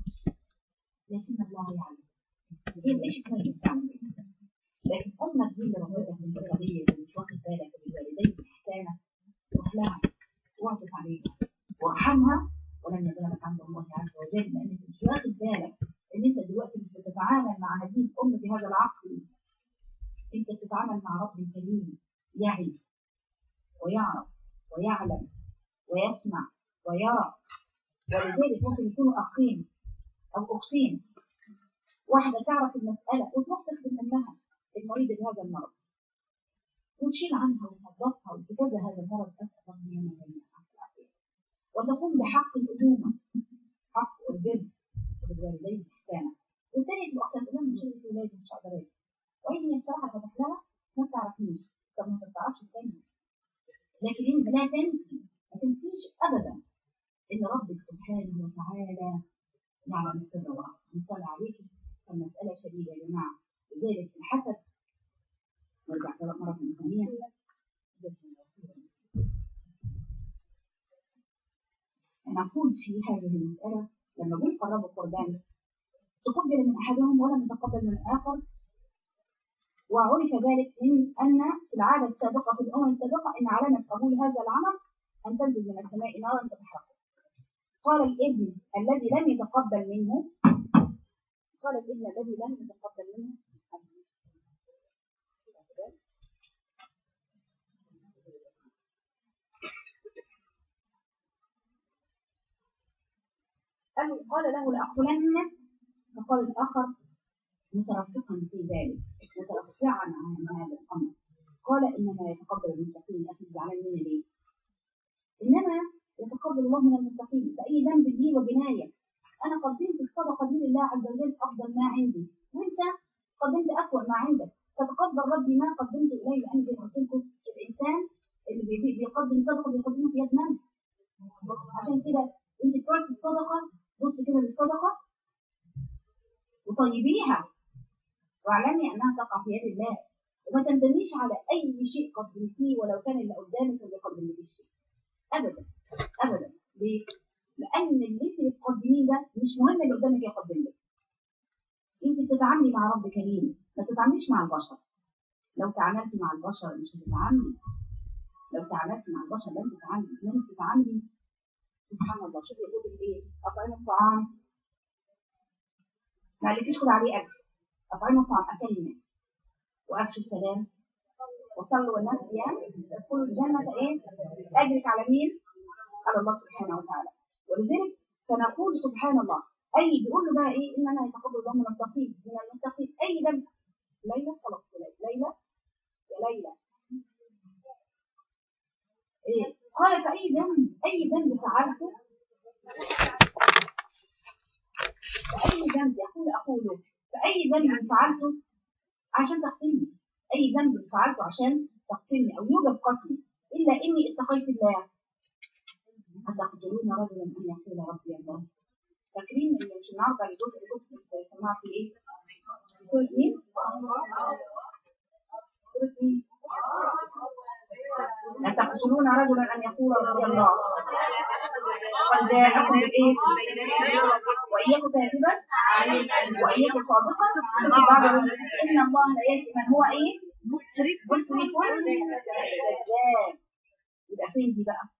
لكن الله يعلم هي مش كويس فعلا لكن امك دي اللي ربتك من بطريه ومش واخد بالك بالوالدين احسانا روح لها واعطف عليها وارحمها ولن يضرك عند الله عز وجل لانك مش واخد بالك ان انت دلوقتي مش بتتعامل مع هذه الام بهذا العقل انت بتتعامل مع رب كريم يعي ويعرف ويعلم ويسمع ويرى ولذلك ممكن يكونوا اخين او اختين واحده تعرف المساله وتروح تخدم امها المريضه بهذا المرض وتشيل عنها وتنظفها وتجازى هذا المرض اسال الله لنا جميعا العافيه وتقوم بحق الامومه حق الجد وبالوالدين احسانا والثانيه تبقى اختها تقول لها مش شغلة ولادي مش هقدر اجي وهي هي بصراحه فتح لها ما تعرفنيش طب ما تعرفش الثانيه لكن انت لا تنسي ما تنسيش ابدا ان ربك سبحانه وتعالى يعلم السر واخفى مطلع عليك فالمساله شديده يا جماعه لذلك الحسد نرجع ثلاث مرات ثانيه نقول في هذه المسألة لما جم قربوا القربان تقبل من أحدهم ولم يتقبل من الآخر وعرف ذلك من أن في العادة السابقة في الأمم السابقة أن علامة قبول هذا العمل أن تنزل من السماء نارا فتحرقه قال الابن الذي لم يتقبل منه قال الابن الذي لم يتقبل منه قال قال له لأقتلنك فقال الآخر مترفقا في ذلك مترفعا عن هذا الأمر قال إنما يتقبل المتقين أخي زعلان مني ليه؟ إنما يتقبل الله من المتقين فأي ذنب لي وجناية أنا قدمت الصدقة دي لله عز وجل أفضل ما عندي وأنت قدمت أسوأ ما عندك فتقبل ربي ما قدمت إليه لأن زي ما قلت لكم الإنسان اللي بي- بيقدم صدقة بيقدمها في يد من؟ عشان كده أنت بتعطي الصدقة بص كده للصدقة وطيبيها واعلمي أنها تقع في يد الله وما تندميش على أي شيء قدمتيه ولو كان اللي قدامك اللي قدم لك الشيء أبدا أبدا ليه؟ لأن اللي أنت بتقدميه ده مش مهم اللي قدامك يقدم لك أنت بتتعاملي مع رب كريم ما تتعامليش مع البشر لو تعاملتي مع البشر مش هتتعاملي لو تعاملتي مع البشر لن تتعاملي لن تتعاملي سبحان الله شوف يقول لك ايه اطعموا الطعام ما قالكيش خد عليه اكل اطعموا الطعام اكل الناس وافشوا السلام وصلوا والناس قيام ادخلوا الجنه ايه اجرك على مين؟ على الله سبحانه وتعالى ولذلك فنقول سبحان الله اي بيقول له بقى ايه انما يتقبل الله من المتقين من المتقين اي ذنب ليلى خلاص ليلى يا ليلى إيه؟ قال فأي ذنب أي ذنب فعلته فأي ذنب يقول أقوله فأي ذنب فعلته عشان تقتلني أي ذنب فعلته عشان تقتلني أو يوجب قتلي إلا إني اتقيت الله أتقتلون رجلا أن يقول ربي الله فاكرين إن مش النهارده الجزء اللي كنت سمعت في إيه؟ في سورة مين؟ سورة مين؟ أتقتلون رجلا أن يقول ربي الله قد جاءكم بالإيه؟ وإياك كاذبا وإياك صادقا في بعض الرسل إن الله لا يهدي من هو إيه؟ مسرف مسرف كذاب يبقى فين دي بقى؟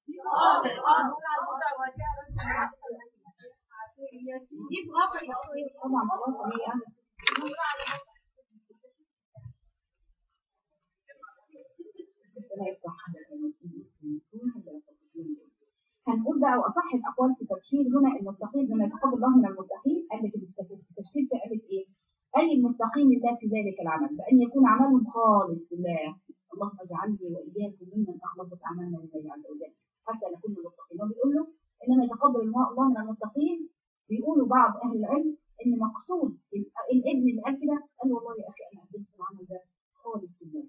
طبعا خلاص هي هنقول بقى واصح الاقوال في تفسير هنا المتقين بما يتقبل الله من المتقين قال لك التفسير في قالت ايه؟ اي المتقين لله في ذلك العمل بان يكون عملهم خالص لله اللهم اجعلني واياكم ممن اخلصت اعمالنا لله عز وجل حتى نكون متقين وبيقول له انما يتقبل الله من المتقين بيقولوا بعض اهل العلم ان مقصود الابن اللي قال كده قال والله يا اخي انا قدمت العمل ده خالص لله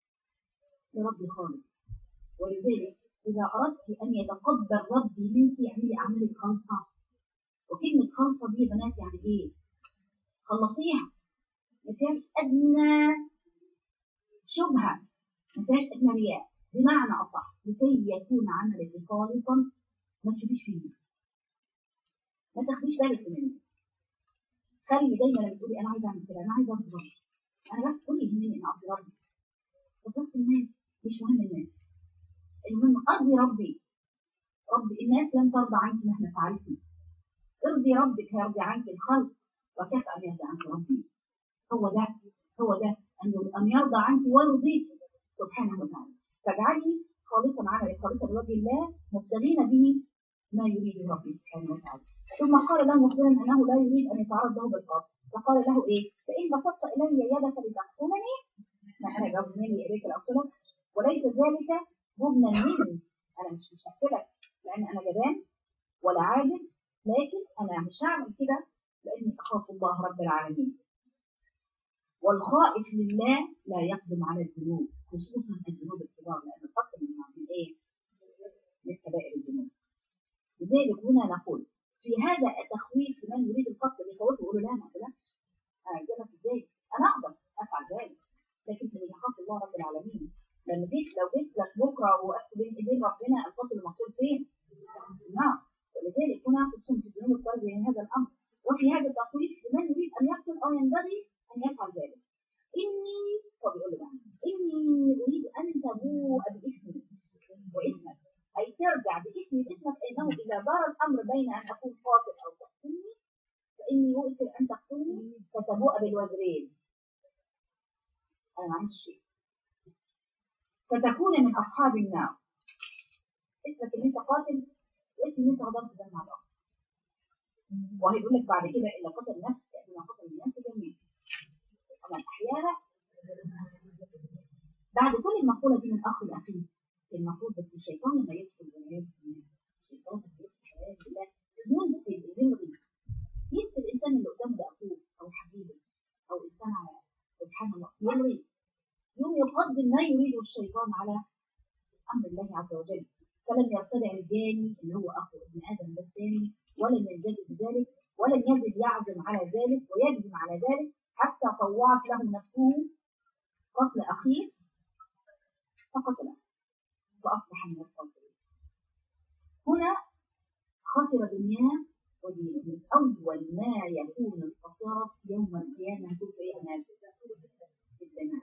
لربي خالص ولذلك إذا أردت أن يتقبل ربي منك اعملي أعمالك خالصة وكلمة خالصة دي يا بنات يعني إيه؟ خلصيها ما فيهاش أدنى شبهة ما فيهاش أدنى رياء بمعنى أصح لكي يكون عملك خالصا ما تشوفيش فيه ما تاخديش بالك منه خلي دايما لما تقولي أنا عايزة أعمل كده أنا عايزة أرضي ربي أنا بس كل يهمني إن أرضي ربي بس الناس مش مهم الناس المهم أرضي ربي ربي الناس لن ترضى عنك مهما فعلتي ارضي ربك هيرضي عنك الخلق وكفى أن يرضى عنك ربي هو ده هو ده أن يرضى عنك ويرضيك سبحانه وتعالى فاجعلي خالصا عملك خالصا لوجه الله مبتغين به ما يريد ربي سبحانه وتعالى ثم قال له مخبرا انه لا يريد ان يتعرض له بالقصد فقال له ايه فان بسطت الي يدك لتقتلني ما انا جاوب مني اليك لاقتلك وليس ذلك جبنا مني انا مش مش هقتلك لان انا جبان ولا عاجز لكن انا مش هعمل كده لاني اخاف الله رب العالمين والخائف لله لا يقدم على الذنوب خصوصا الذنوب الكبار لان القتل من ايه؟ من كبائر الذنوب لذلك هنا نقول في هذا التخويف لمن يريد القتل يخوفه يقول لا ما اقتلكش انا اجيبك ازاي؟ انا اقدر افعل ذلك لكن من يخاف الله رب العالمين لما جيت لو جيت لك بكره وقفت بين ايدين ربنا القتل المقتول فين؟ نعم ولذلك هنا خصوصا في الذنوب القلب من هذا الامر وفي هذا التخويف لمن يريد ان يقتل او ينبغي ان يفعل ذلك اني طب يقول له اني اريد ان تبوء باثمي واثمك اي ترجع باثمي باسمك انه اذا دار الامر بين ان اكون قاتل او تقتلني فاني يؤثر ان تقتلني فتبوء بالوزرين انا ما عملتش شيء فتكون من اصحاب النار اسمك ان انت قاتل واسم ان انت غدرت دم على الارض وهيقول لك بعد كده الا قتل نفس كانما قتل الناس جميعا ومن احياها بعد كل المقوله دي من اخ لاخيه المفروض بس الشيطان لما يدخل بنيات الشيطان لما يدخل بنيات الله ينسي يلغي ينسي الانسان اللي قدامه ده اخوه او حبيبه او انسان على سبحان الله يلغي يوم يقدم ما يريده الشيطان على امر الله عز وجل فلم يرتدع الجاني اللي هو اخو ابن ادم ده الثاني ولم ينزل بذلك ولم يزد يعزم على ذلك ويجزم على ذلك حتى طوعت له نفسه قتل اخيه فقتله فاصبح من الخاسرين هنا خسر دنياه ودينه من اول ما يكون القصاص يوم القيامه يكون في الناس في الدماء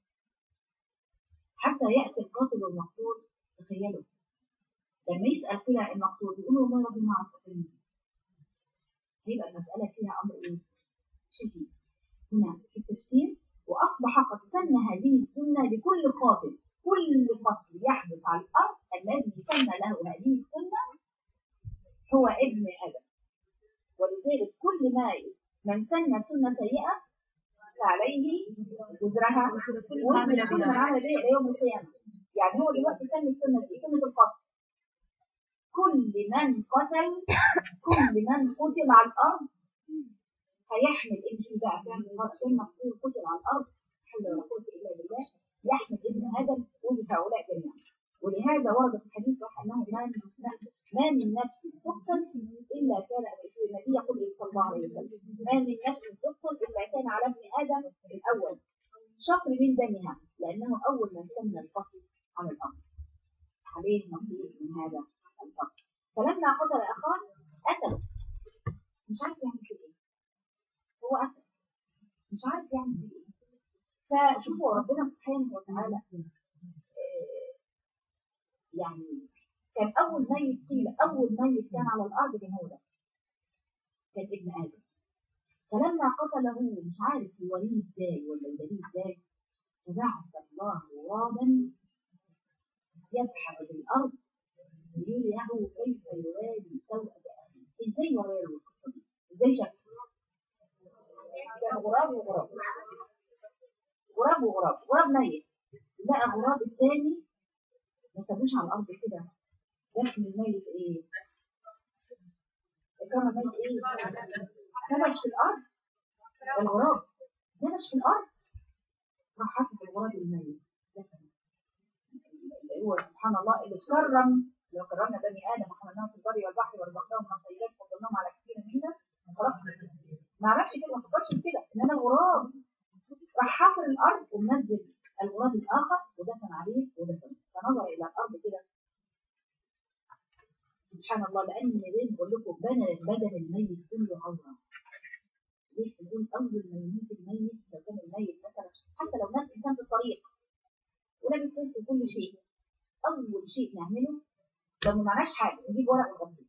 حتى ياتي القاتل والمقتول تخيلوا لما يسال كده المقتول يقول والله ربي ما اعرف هيبقى المساله فيها امر ايه؟ شديد هنا في التفسير واصبح قد سن هذه السنه لكل قاتل كل قتل يحدث على الارض الذي سن له هذه السنه هو ابن ادم ولذلك كل ما من سن سنه سيئه فعليه وزرها وزر كل من عمل به الى يوم القيامه يعني هو دلوقتي سن السنه دي سنه القتل كل من قتل كل من قتل على الارض هيحمل ابن بقى كان عشان مقتول قتل على الارض حول ولا قوه الا بالله يحمل ابن ادم وجه هؤلاء جميعا ولهذا ورد في الحديث صح انه ما من ما من نفس تقتل الا كان النبي يقول صلى الله عليه وسلم ما من نفس تقتل الا كان على ابن ادم الاول شطر من دمها لانه اول من سن القتل على الارض عليه نصيب من هذا القتل فلما قتل اخاه قتل مش عارف يعمل في ايه هو قتل مش عارف يعمل في ايه فشوفوا ربنا سبحانه وتعالى يعني كان أول ميت قيل أول ميت كان على الأرض كان هو ده كان ابن آدم فلما قتله مش عارف يوريه ازاي ولا يدريه ازاي فبعث الله غرابا يبحث في الأرض ليريه كيف يواري سوءة أخيه إزاي يوري له القصة دي؟ إزاي شاف؟ كان غراب وغراب غراب وغراب غراب ميت لقى غراب الثاني ما سابوش على الأرض كده دفن الميت إيه؟ كان الميت إيه؟ نبش في الأرض الغراب نبش في الأرض راح حاطط الغراب الميت دفن هو سبحان الله اللي كرم لو كرمنا بني ادم وحملناهم في البر والبحر ورزقناهم من الطيبات وفضلناهم على كثير منا خلاص ما عرفش كده ما فكرش في كده ان انا غراب راح حافر الارض ومنزل الغراب الاخر ودفن عليه ودفن فنظر الى الارض كده سبحان الله لان زي ما بقول لكم بنى بدن الميت كله عوره ليه تقول اول ما يموت الميت لو كان الميت مثلا حتى لو مات انسان في الطريق ولابس لبس وكل شيء اول شيء نعمله لو ما معناش حاجه نجيب ورق ونغطيه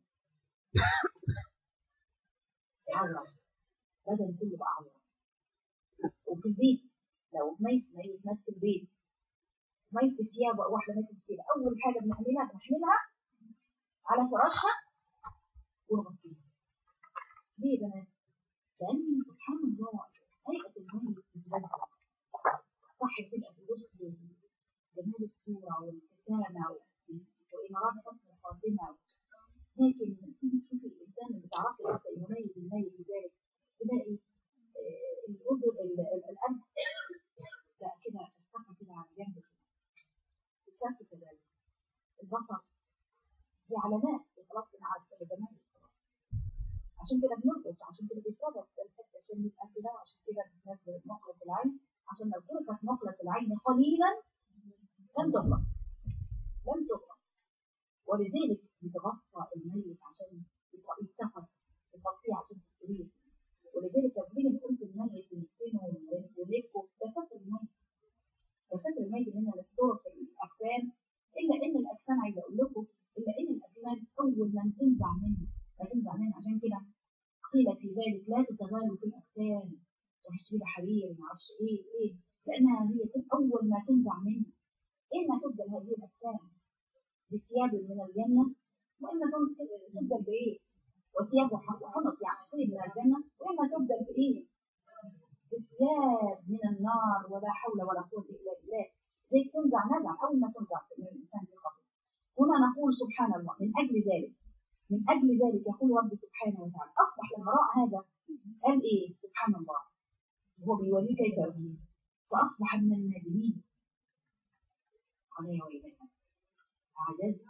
عوره بدن كله بقى عوره وفي البيت لو ميت ميت مات في البيت ميت في ثيابه او واحده ماتت في ثيابه اول حاجه بنعملها بنحملها على فراشها ونغطيها ليه يا بنات؟ لان سبحان الله هيئه الميت بتتبدل صح تبقى في وسط جمال الصوره والابتسامه وإمارات حسن الخاتمة لكن تيجي تشوف الإنسان اللي تعرفي حتى يميز الميت بذلك تلاقي الأذن الأنف لا كده الصفحة كده على جنب كده الكف كذلك البصر دي علامات خلاص أنا عارف كده جمال عشان كده بنرقص عشان كده بيتصرف الحته عشان يبقى كده عشان كده بتنزل مقلة العين عشان لو تركت مقلة العين قليلا لن تغلق لن تغلق ولذلك يتغطى الميت عشان يتسفر يغطيه عشان تستريح ولذلك لما بنيجي نقول في الميت ونسكنه ونلفه ده ستر الميت ده ستر الميت ان احنا نستره في الاكفان الا ان الاكفان عايزه اقول لكم الا ان الاكفان اول ما تنزع منها ما تنزع منها عشان كده قيل في ذلك لا تتغالوا في الاكفان وهشتري حرير ما اعرفش ايه ايه لانها هي اول ما تنزع منها اما تبدل هذه الاكفان بثياب من الجنة وإما تبدل بإيه؟ وثياب وحنط يعني طيب من الجنة وإما تبدل بإيه؟ بثياب من النار ولا حول ولا قوة إلا بالله زي تنزع نزع أول ما تنزع من الإنسان في القبر هنا نقول سبحان الله من أجل ذلك من أجل ذلك يقول رب سبحانه وتعالى أصبح لما رأى هذا قال إيه سبحان الله هو بيوريه كيف يرميه فأصبح من النادمين قال يا ويلنا عجزت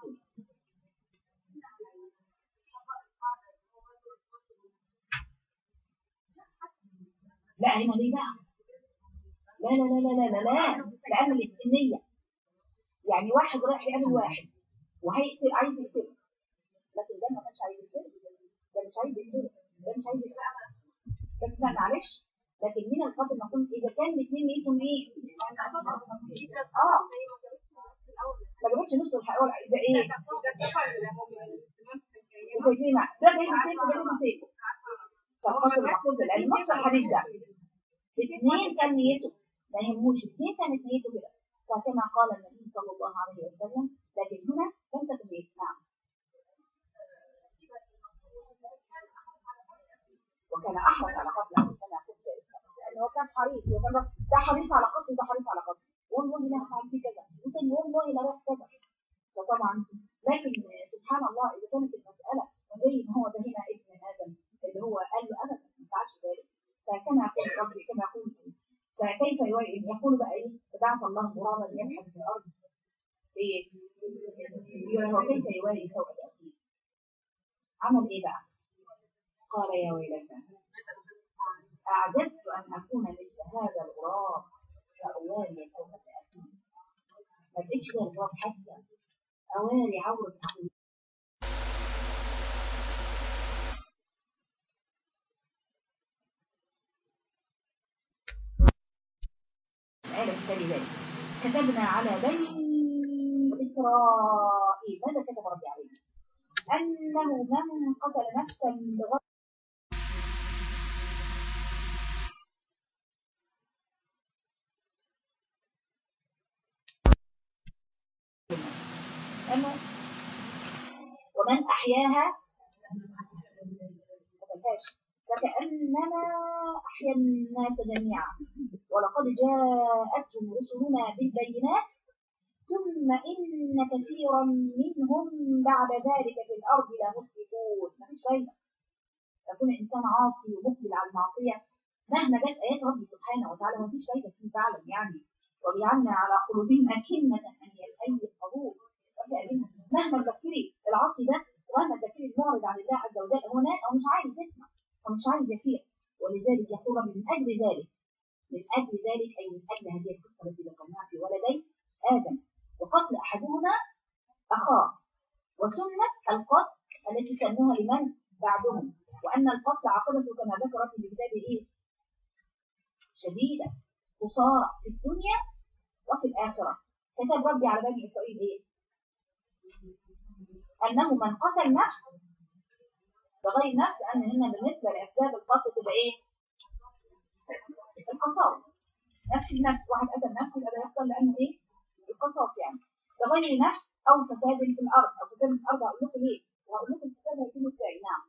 لا هنا ليه بقى لا لا لا لا لا لا لا لأن النية يعني واحد رايح يقابل واحد وهيقتل عايز يقتله لكن ده ما كانش عايز يقتله ده مش عايز يقتله ده مش عايز يقتله بس لا معلش لكن من القدر نقول إذا كان الاثنين نيتهم إيه؟ اه ما جابتش نص الحقيقة إذا إيه؟ مسيفين ده جاي مسيف وده جاي مسيف فالقتل المقصود لأن نص الحديث ده اثنين كان نيته ما يهموش اثنين كانت نيته كده فكما قال النبي صلى الله عليه وسلم لكن هنا لم تكن نيته نعم وكان احرص على قتله كما قلت لانه كان حريص وكان ده حريص على قتله ده حريص على قتله والله لا افعل فيه كذا وتاني والله لا روح كذا فطبعا لكن سبحان الله اذا كانت المساله زي ما هو ده هنا ابن ادم اللي هو قال له ابدا ما ينفعش ذلك فكما يقول ربي كما يقول فكيف يقول بقى ايه فبعث الله غرابا يبحث في الارض ايه وكيف يواري سوء اخيه عمل ايه بقى قال يا ويلتى اعجزت ان اكون مثل هذا الغراب فاواري سوء اخيه ما بقتش ده الغراب حتى اواري عوره اخيه الآية الثانية ذلك كتبنا على بني إسرائيل ماذا كتب ربي عليه أنه من قتل نفسا بغير أنه ومن أحياها فتلهاش فكأنما أحيا الناس جميعا ولقد جاءتهم رسلنا بالبينات ثم إن كثيرا منهم بعد ذلك في الأرض لمسرفون مفيش فايدة يكون الإنسان عاصي ومقبل على المعصية مهما جت آيات ربي سبحانه وتعالى مفيش فايدة فيه فعلا يعني وجعلنا على قلوبهم أكنة أن أن يفقهوه مهما تذكري العاصي ده ومهما تذكري المعرض عن الله عز وجل هنا أو مش عايز يسمع أو مش عايز يفيق ولذلك يقول ربي من أجل ذلك من أجل ذلك أي من أجل هذه القصة التي ذكرناها في ولدي آدم وقتل أحدهما أخاه وسنة القتل التي سموها لمن بعدهم وأن القتل عاقبته كما ذكر في الكتاب إيه؟ شديدة تصارع في الدنيا وفي الآخرة كتب ربي على بني إسرائيل إيه؟ أنه من قتل نفس بغير نفس لأن هنا بالنسبة لأسباب القتل تبقى إيه؟ القصاص نفس النفس واحد قتل نفسه يبقى يحصل لأنه إيه؟ القصاص يعني بغير نفس أو فساد في الأرض أو فساد في الأرض هقول لكم ليه؟ وهقول لكم الفساد هيكون إزاي؟ نعم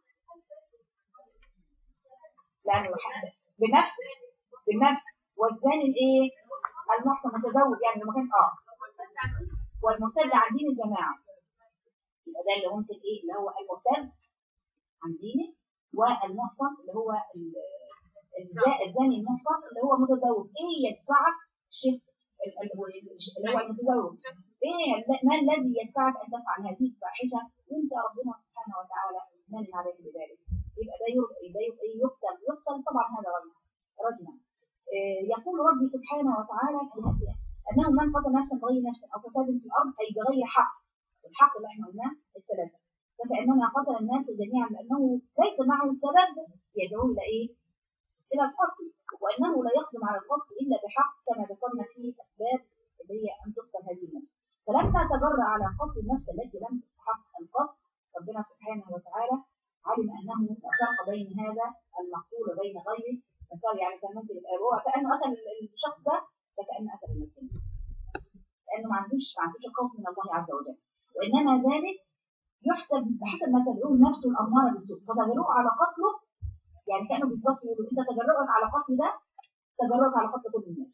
لأنه بنفس بالنفس والثاني الايه المحصن متزوج يعني لما كان اه والمرتد عن دين الجماعه يبقى ده اللي ممكن ايه اللي هو المرتد عن دينه والمحصن اللي هو الزاني المحصن اللي هو متزوج ايه يدفعك شيخ اللي هو المتزوج ايه ما الذي يدفعك ان تفعل هذه الفاحشه وانت ربنا سبحانه وتعالى من عليك بذلك يبقى ده يبقى يقتل يقتل طبعا هذا رجل رجلا يقول ربي سبحانه وتعالى في هذه أنه من قتل نفسا بغير نفس أو فساد في الأرض أي بغير حق الحق اللي احنا قلناه الثلاثة فكأنما قتل الناس جميعا لأنه ليس معه سبب يدعو إلى إيه؟ إلى القتل وأنه لا يقدم على القتل إلا بحق كما ذكرنا في أسباب اللي هي أن تقتل هذه النفس فلما تجرأ على قتل النفس التي لم تستحق القتل ربنا سبحانه وتعالى علم أنه لا فرق بين هذا المقتول وبين غيره مثال يعني كان ممكن يبقى هو كانه قتل الشخص ده فكانه قتل المسلم لانه ما عندوش ما عندوش خوف من الله عز وجل وانما ذلك يحسب بحسب ما تدعوه نفسه الاماره بالسوء فتجرؤه على قتله يعني كانه بالظبط يقولوا انت تجرؤك على قتل ده تجرؤك على قتل كل الناس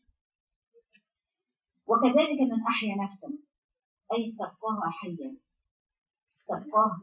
وكذلك من احيا نفسا اي استبقاها حيا استبقاها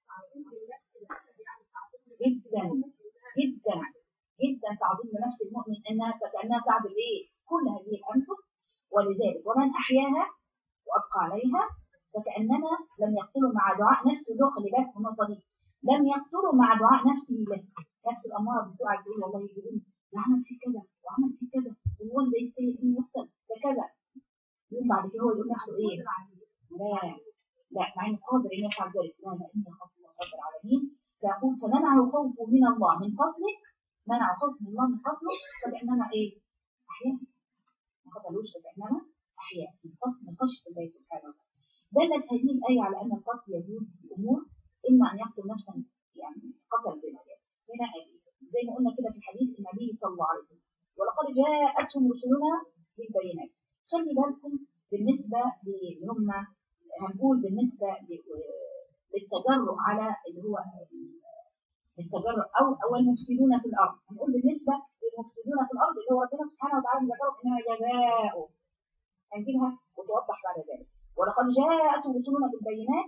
جدا جدا جدا تعظيم لنفس المؤمن انها كانها تعدل ايه كل هذه الانفس ولذلك ومن احياها وابقى عليها فكانما لم يقتلوا مع دعاء نفسه له خلي بالك من النقطه دي لم يقتلوا مع دعاء نفسه له نفس الاماره بالسوء تقول والله يجيبون وعمل في كذا وعمل في كذا وهو ده يستاهل انه يقتل ده كذا يقوم بعد كده هو يقول نفسه ايه لا لا مع انه قادر ان يفعل ذلك لا لا اني اخاف الله رب العالمين فيقول فمنعه خوفه من الله من فضله منع خوف من الله من قتله فكأنما ايه احياء ما قتلوش فكأنما احياء من قتل من خشيه الله سبحانه وتعالى دلت هذه الآية على أن القتل يجوز في الأمور إما أن يقتل نفسا يعني قتل بالحياة هنا زي ما قلنا كده في حديث النبي صلى الله عليه وسلم ولقد جاءتهم رسلنا بالبينات خلي بالكم بالنسبة اللي هم هنقول بالنسبة للتجرؤ على اللي هو التجرؤ او او المفسدون في الارض هنقول بالنسبه للمفسدون في الارض اللي هو ربنا سبحانه وتعالى ذكره انها جزاء هنجيبها وتوضح بعد ذلك ولقد جاءتهم رسلنا بالبينات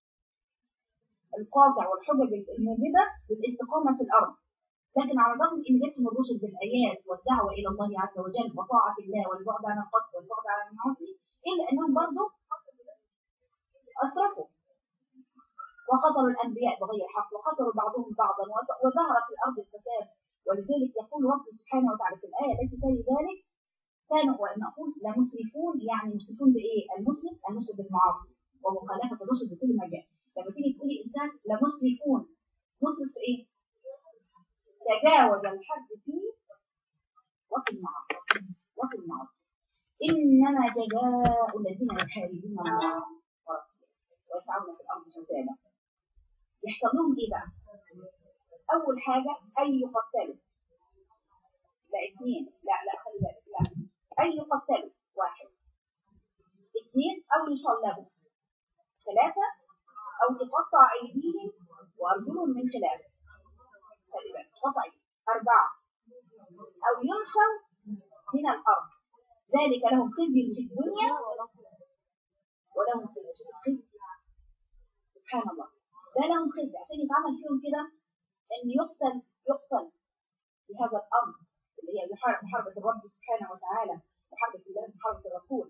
القاطع والحجج الموجبه للاستقامه في الارض لكن على الرغم ان جاتهم الرسل بالايات والدعوه الى الله عز وجل وطاعه الله والبعد عن القتل والبعد عن المعاصي الا انهم برضه اسرفوا وقتلوا الأنبياء بغير حق وقتلوا بعضهم بعضا وظهر في الأرض الفساد ولذلك يقول رب سبحانه وتعالى في الآية التي تلي ذلك كانوا وأن أقول لمسرفون يعني مسرفون بإيه؟ المسلم المسلم بالمعاصي ومخالفة الرسل بكل مجال لما تيجي تقولي إنسان لمسرفون مسرف في إيه؟ تجاوز الحد فيه وفي المعاصي وفي المعاصي إنما جزاء الذين يحاربون الله ورسوله ويسعون في الأرض فسادا يحصل لهم ايه بقى اول حاجة اي يقتلوا لا اثنين لا لا خلي بالك لا اي يقتلوا واحد اثنين او يصلبوا ثلاثة أو تقطع أيديهم وأرجلهم من خلاف خلي بالك تقطع أيديهم. أربعة أو ينشوا من الأرض ذلك لهم خزي في الدنيا ولهم في الآخرة خزي سبحان الله ده لهم خزي عشان يتعمل فيهم كده ان يقتل يقتل في هذا الامر اللي هي محاربه محاربه الرب سبحانه وتعالى محاربه الله محاربه الرسول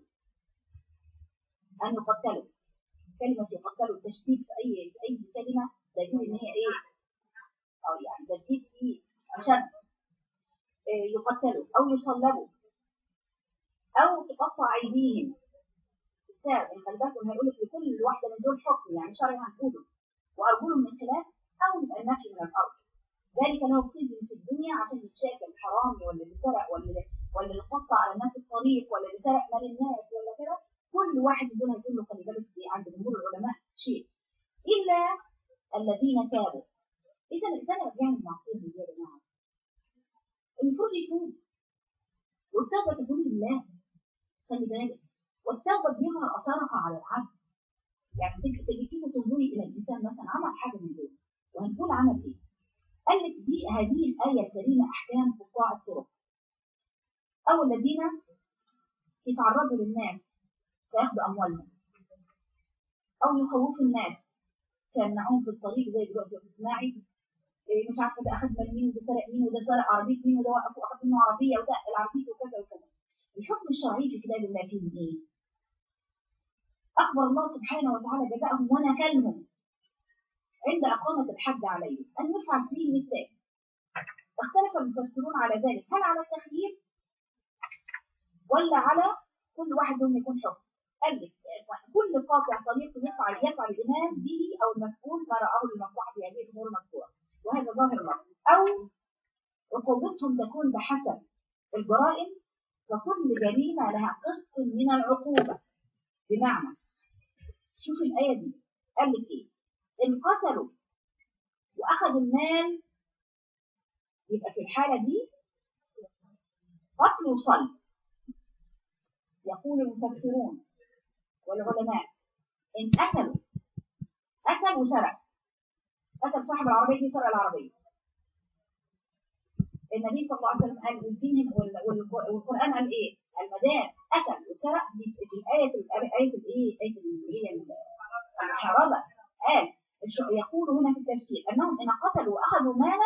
ان يقتلوا كلمه يقتلوا التشديد في اي في اي كلمه دليل ان هي ايه او يعني تشديد في عشان إيه يقتلوا او يصلبوا او تقطع ايديهم السعر يعني خلي بالكم هيقول لك لكل واحده من دول حكم يعني شرعي هنقوله وارجلهم من خلاف او يبقى النفي من الارض ذلك له خزي في الدنيا عشان يتشاكل الحرامي ولا اللي سرق ولا اللي ولا اللي قطع على الناس الطريق ولا اللي سرق مال الناس ولا كده كل واحد من دول هيكون له خلي بالك في عند جمهور العلماء شيء الا الذين تابوا اذا الانسان اللي بيعمل معصيه دي يا جماعه المفروض يتوب والتوبه تكون لله خلي بالك والتوبه بيظهر اثرها على العبد يعني تيجي تيجي تنظري الى الانسان مثلا عمل حاجه من دول وهنقول عمل ايه؟ قال لك دي هذه الايه الكريمه احكام قطاع الطرق او الذين يتعرضوا للناس فياخذوا اموالهم او يخوفوا الناس كيمنعوهم في الطريق زي دلوقتي بتسمعي إيه مش عارفه ده اخذ من مين وده سرق مين وده سرق عربيه مين وده وقف واخذ منه عربيه وده العربيه وكذا وكذا الحكم الشرعي في كتاب الله فيه ايه؟ أخبر الله سبحانه وتعالى جزاءهم ونكلهم عند إقامة الحد عليهم أن يفعل فيه مثال اختلف المفسرون على ذلك هل على التخيير ولا على كل واحد منهم يكون حكم قال لك كل قاطع طريق يفعل يفعل الإمام به أو المسؤول ما رآه لمصلحة هذه الأمور المذكورة وهذا ظاهر اللفظ أو عقوبتهم تكون بحسب الجرائم فكل جريمة لها قسط من العقوبة بمعنى شوف الآية دي قال لك إيه إن قتلوا وأخذوا المال يبقى في الحالة دي قتل وصلب يقول المفسرون والعلماء إن قتلوا قتل وسرق قتل صاحب العربية دي سرق العربية النبي صلى الله عليه وسلم قال الدين والقرآن قال إيه؟ المدام قتل وسرق دي الآية الآية الإيه؟ آية اللي هي الحرابة قال يقول هنا في التفسير أنهم إن قتلوا وأخذوا مالا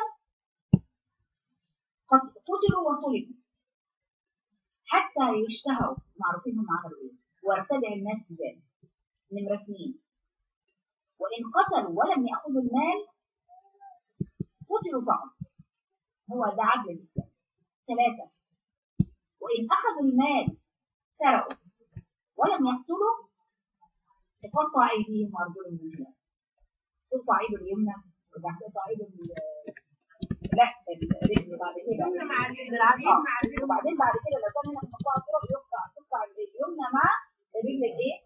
قد قتلوا وصلبوا حتى يشتهروا معروفين هم عملوا إيه وارتدع الناس بذلك نمرة اثنين وإن قتلوا ولم يأخذوا المال قتلوا فقط هو ده عدل الإسلام ثلاثة وإن أخذوا المال سرقوا ولم يقتلوا تقطع أيديهم وأرجلهم من خلاف تقطع أيده اليمنى وبعد تقطع أيده لا الرجل بعد كده آه. وبعدين بعد كده لو كان هنا في مقطع الطرق يقطع تقطع اليمنى مع الرجل الايه؟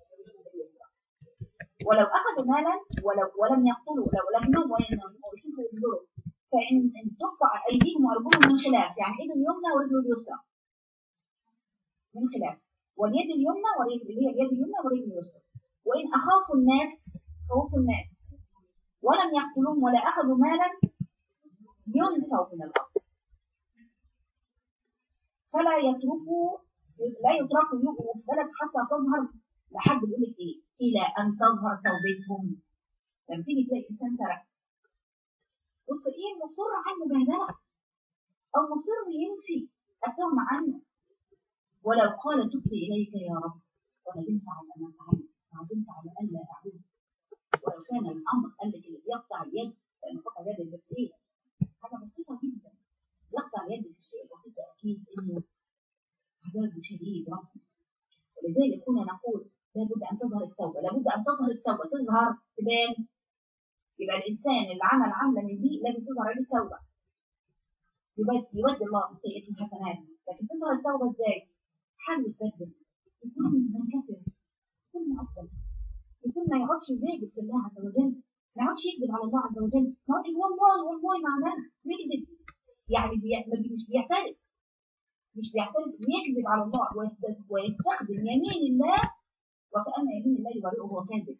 ولو اخذوا مالا ولو ولم يقتلوا لو لم ينووا ويشوفوا ينظروا فان ان تقطع ايديهم وارجلهم من خلاف يعني ايده اليمنى ورجله اليسرى من خلاف واليد اليمنى ورجل اللي هي اليد اليمنى والرجل اليسرى وان اخافوا الناس خوفوا الناس ولم يقتلوهم ولا اخذوا مالا ينفوا من الارض فلا يتركوا لا يتركوا يبقوا في بلد حتى تظهر لحد يقول لك ايه الى ان تظهر توبتهم لما تيجي تلاقي انسان سرق قلت ايه مصر على المبهدله او مصر ينفي التهم عنه ولو قال تبت اليك يا رب وندمت على ما فعلت وندمت على الا اعود ولو كان الامر قال لك اللي بيقطع اليد لان قطع اليد اللي ايه حاجه بسيطه جدا يقطع اليد في الشيء البسيط اكيد انه عذاب شديد ربنا ولذلك كنا نقول لابد ان تظهر التوبه لابد ان تظهر التوبه تظهر تبان يبقى الانسان اللي عمل عمله من دي لازم تظهر عليه التوبه يودي الله السيئات الحسنات لكن تظهر التوبه ازاي؟ حل يتبدل يكون منكسر يكون افضل يكون ما يقعدش يزاجد في الله عز وجل ما يقعدش يكذب على الله عز وجل ما يقعدش والله والله معناها يكذب يعني بي... مش بيعترف مش بيعترف يكذب على الله ويستخدم يمين الله وكأن يمين الله يبرئه وهو كاذب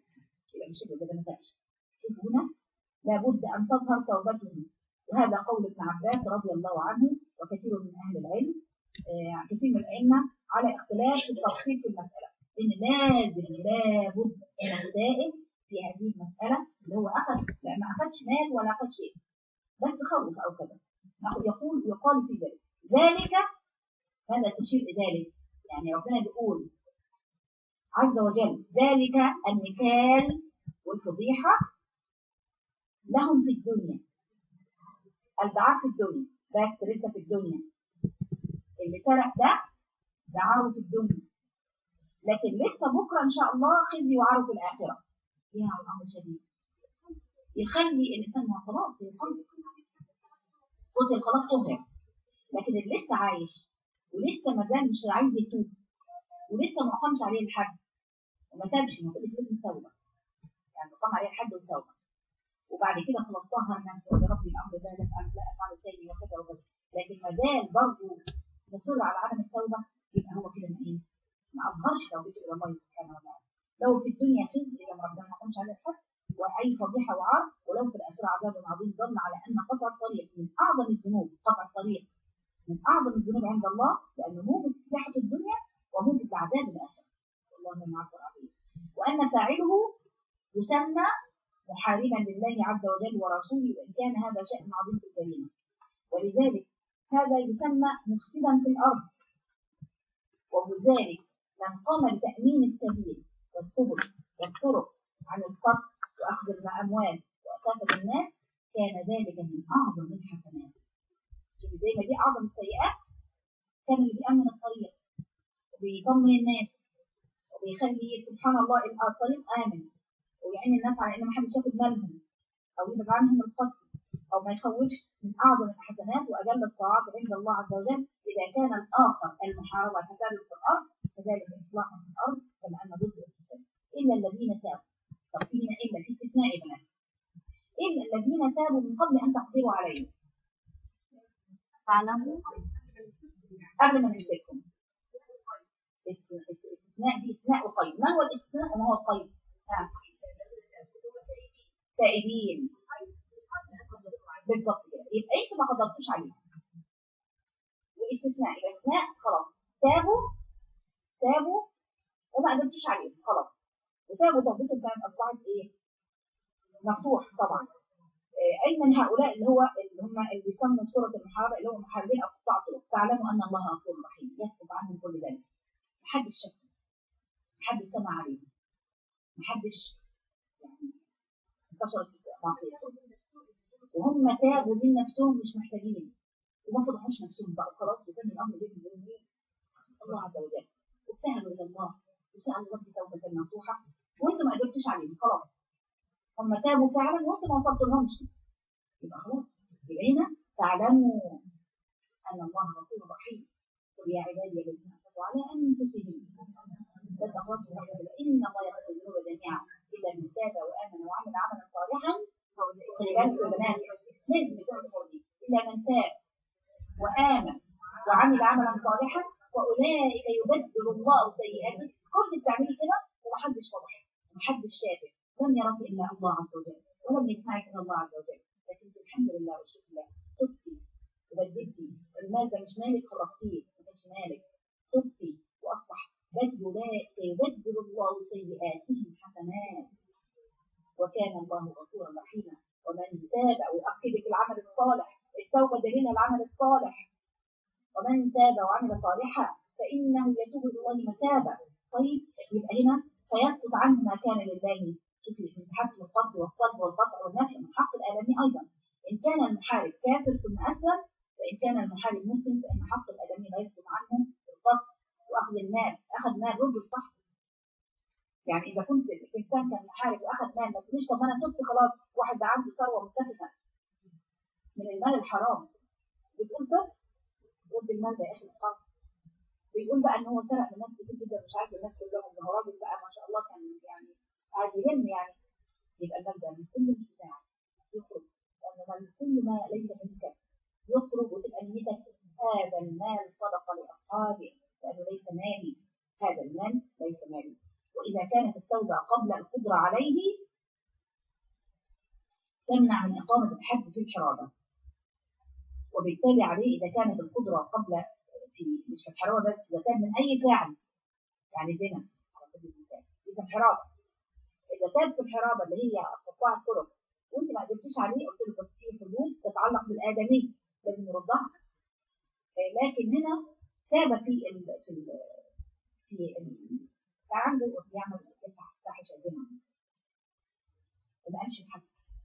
يبقى مش كده ده نتائج شوف هنا لابد أن تظهر توبته وهذا قول ابن عباس رضي الله عنه وكثير من أهل العلم آه، كثير من الأئمة على اختلاف في التفصيل في المسألة إن لازم لابد من الدائم في هذه المسألة اللي هو أخذ لا ما أخذش مال ولا أخذ شيء بس خوف أو كذا ناخد يقول يقال في ذلك ذلك هذا تشير لذلك يعني ربنا بيقول عز وجل ذلك النكال والفضيحة لهم في الدنيا الدعاء في الدنيا بس لسه في الدنيا اللي سرق ده ده عاره في الدنيا لكن لسه بكره ان شاء الله خزي وعاره في الاخره يا الله شديد يخلي الانسان ما خلاص يقول قلت خلاص طهر لكن اللي لسه عايش ولسه ما زال مش عايز يتوب ولسه ما قامش عليه الحد وما تابش ما كل لازم توبه يعني قام عليه الحد والتوبه وبعد كده خلاص طهر نفسه يا ربي الامر ده لا افعل لا افعل تاني وكذا وكذا لكن ما زال برضه مصر على عدم التوبه يبقى هو كده ما ايه ما اظهرش توبته الى الله سبحانه وتعالى لو في الدنيا خزي لما ربنا ما قامش عليه الحد واي فضيحه وعار ولو في الاخره عذاب عظيم ظل على ان قطع الطريق من اعظم الذنوب قطع الطريق من اعظم الذنوب عند الله لانه موجب صحه الدنيا وموجب عذاب الاخره والله من عفو العظيم وان فاعله يسمى محاربا لله عز وجل ورسوله وان كان هذا شان عظيم في الكريمه ولذلك هذا يسمى مفسدا في الارض وبذلك من قام بتامين السبيل والسبل والطرق عن القتل واخذ الاموال واسافه الناس كان ذلك من اعظم الحسنات شوف زي ما دي اعظم السيئات كان اللي بيامن الطريق وبيطمن الناس وبيخلي سبحان الله الطريق امن ويعين الناس على ان ما حدش ياخد مالهم او يبعد عنهم القتل او ما يخوفش من اعظم الحسنات واجل الطاعات عند الله عز وجل اذا كان الاخر المحاربه والفساد في الارض كذلك الاصلاح في الارض كما ان ضد الفساد الا الذين تابوا طب في هنا الا في استثناء يا بنات الا الذين تابوا من قبل ان تقدروا عليهم تعلموا قبل ما نمسكهم استثناء دي استثناء وقيد ما هو الاستثناء وما هو القيد؟ آه. تائبين بالظبط كده يبقى انتوا ما قدرتوش عليه واستثناء يبقى استثناء خلاص تابوا تابوا وما قدرتوش عليه خلاص وتابوا توبتهم كانت اصبحت ايه؟ نصوح طبعا اي من هؤلاء اللي هو اللي هم اللي بيسموا سوره المحاربه اللي هم محاربين او قطاع طرق تعلموا ان الله غفور رحيم يسكت عنهم كل ذلك محدش شك محدش سمع عليه محدش يعني انتشرت معصيتهم وهم تابوا من نفسهم مش محتاجين وما فضحوش نفسهم بقى خلاص وكان الامر بينهم وبين مين؟ الله عز وجل وابتهلوا الى الله وسالوا رب توبه نصوحه وانتم ما قدرتوش عليهم خلاص هم تابوا فعلا وانتم ما وصلتوا لهمش يبقى خلاص يبقى هنا تعلموا ان الله غفور رحيم قل يا عبادي الذين اسرفوا على انفسهم لا تخافوا رحمه ان الله يغفر الذنوب جميعا الا من تاب وامن وعمل عملا صالحا خلي بالكم يا بنات لازم يكون الخروج الا من تاب وامن وعمل عملا صالحا واولئك يبدل الله سيئاته كل بتعملي كده ومحدش فضح ومحدش شافك لم يرك الا الله عز وجل ولم يسمعك الا الله عز وجل لكن الحمد لله والشكر لله تبتي وبدلتي المال ده مش مالك خرجتيه ما كانش مالك تبتي واصبح بدل يبدل الله سيئاتهم حسنات وكان الله غفورا رحيما ومن تاب ويؤكدك العمل الصالح التوبه دليل العمل الصالح ومن تاب وعمل صالحا فانه يتوب الى الله متابا طيب يبقى هنا فيسقط عنه ما كان لله شوفي من حق القتل والصلب والقطع والنفي من حق الادمي ايضا ان كان المحارب كافر ثم اسلم فان كان المحارب مسلم فان حق الادمي لا يسقط عنه القتل واخذ المال اخذ مال رجل صح يعني اذا كنت الانسان كان محارب واخذ مال ما تقوليش طب انا تبت خلاص واحد ده عنده ثروه متفقه من المال الحرام بتقول تبت رد المال ده يا اخي الحرام بيقول بقى ان هو سرق من ناس كتير جدا مش عارف الناس كلهم ده هو راجل بقى ما شاء الله كان يعني عايز يلم يعني يبقى المال ده من كل مش بتاعك يخرج لان كل ما ليس منك يخرج وتبقى نيتك هذا المال صدقه لاصحابه لانه ليس مالي هذا المال ليس مالي واذا كانت التوبه قبل القدره عليه تمنع من إقامة الحد في الحرابة وبالتالي عليه إذا كانت القدرة قبل في مش في الحرابة بس إذا كان من أي فعل يعني زنا على سبيل المثال دي في الحرابة إذا كانت في الحرابة اللي هي قطاع الطرق وأنت ما قدرتيش عليه قلت له بس في حدود تتعلق بالآدمي لازم يردها لكن هنا تاب في ال في ال في ال عنده يعمل فاحشة زنا وما قالش الحد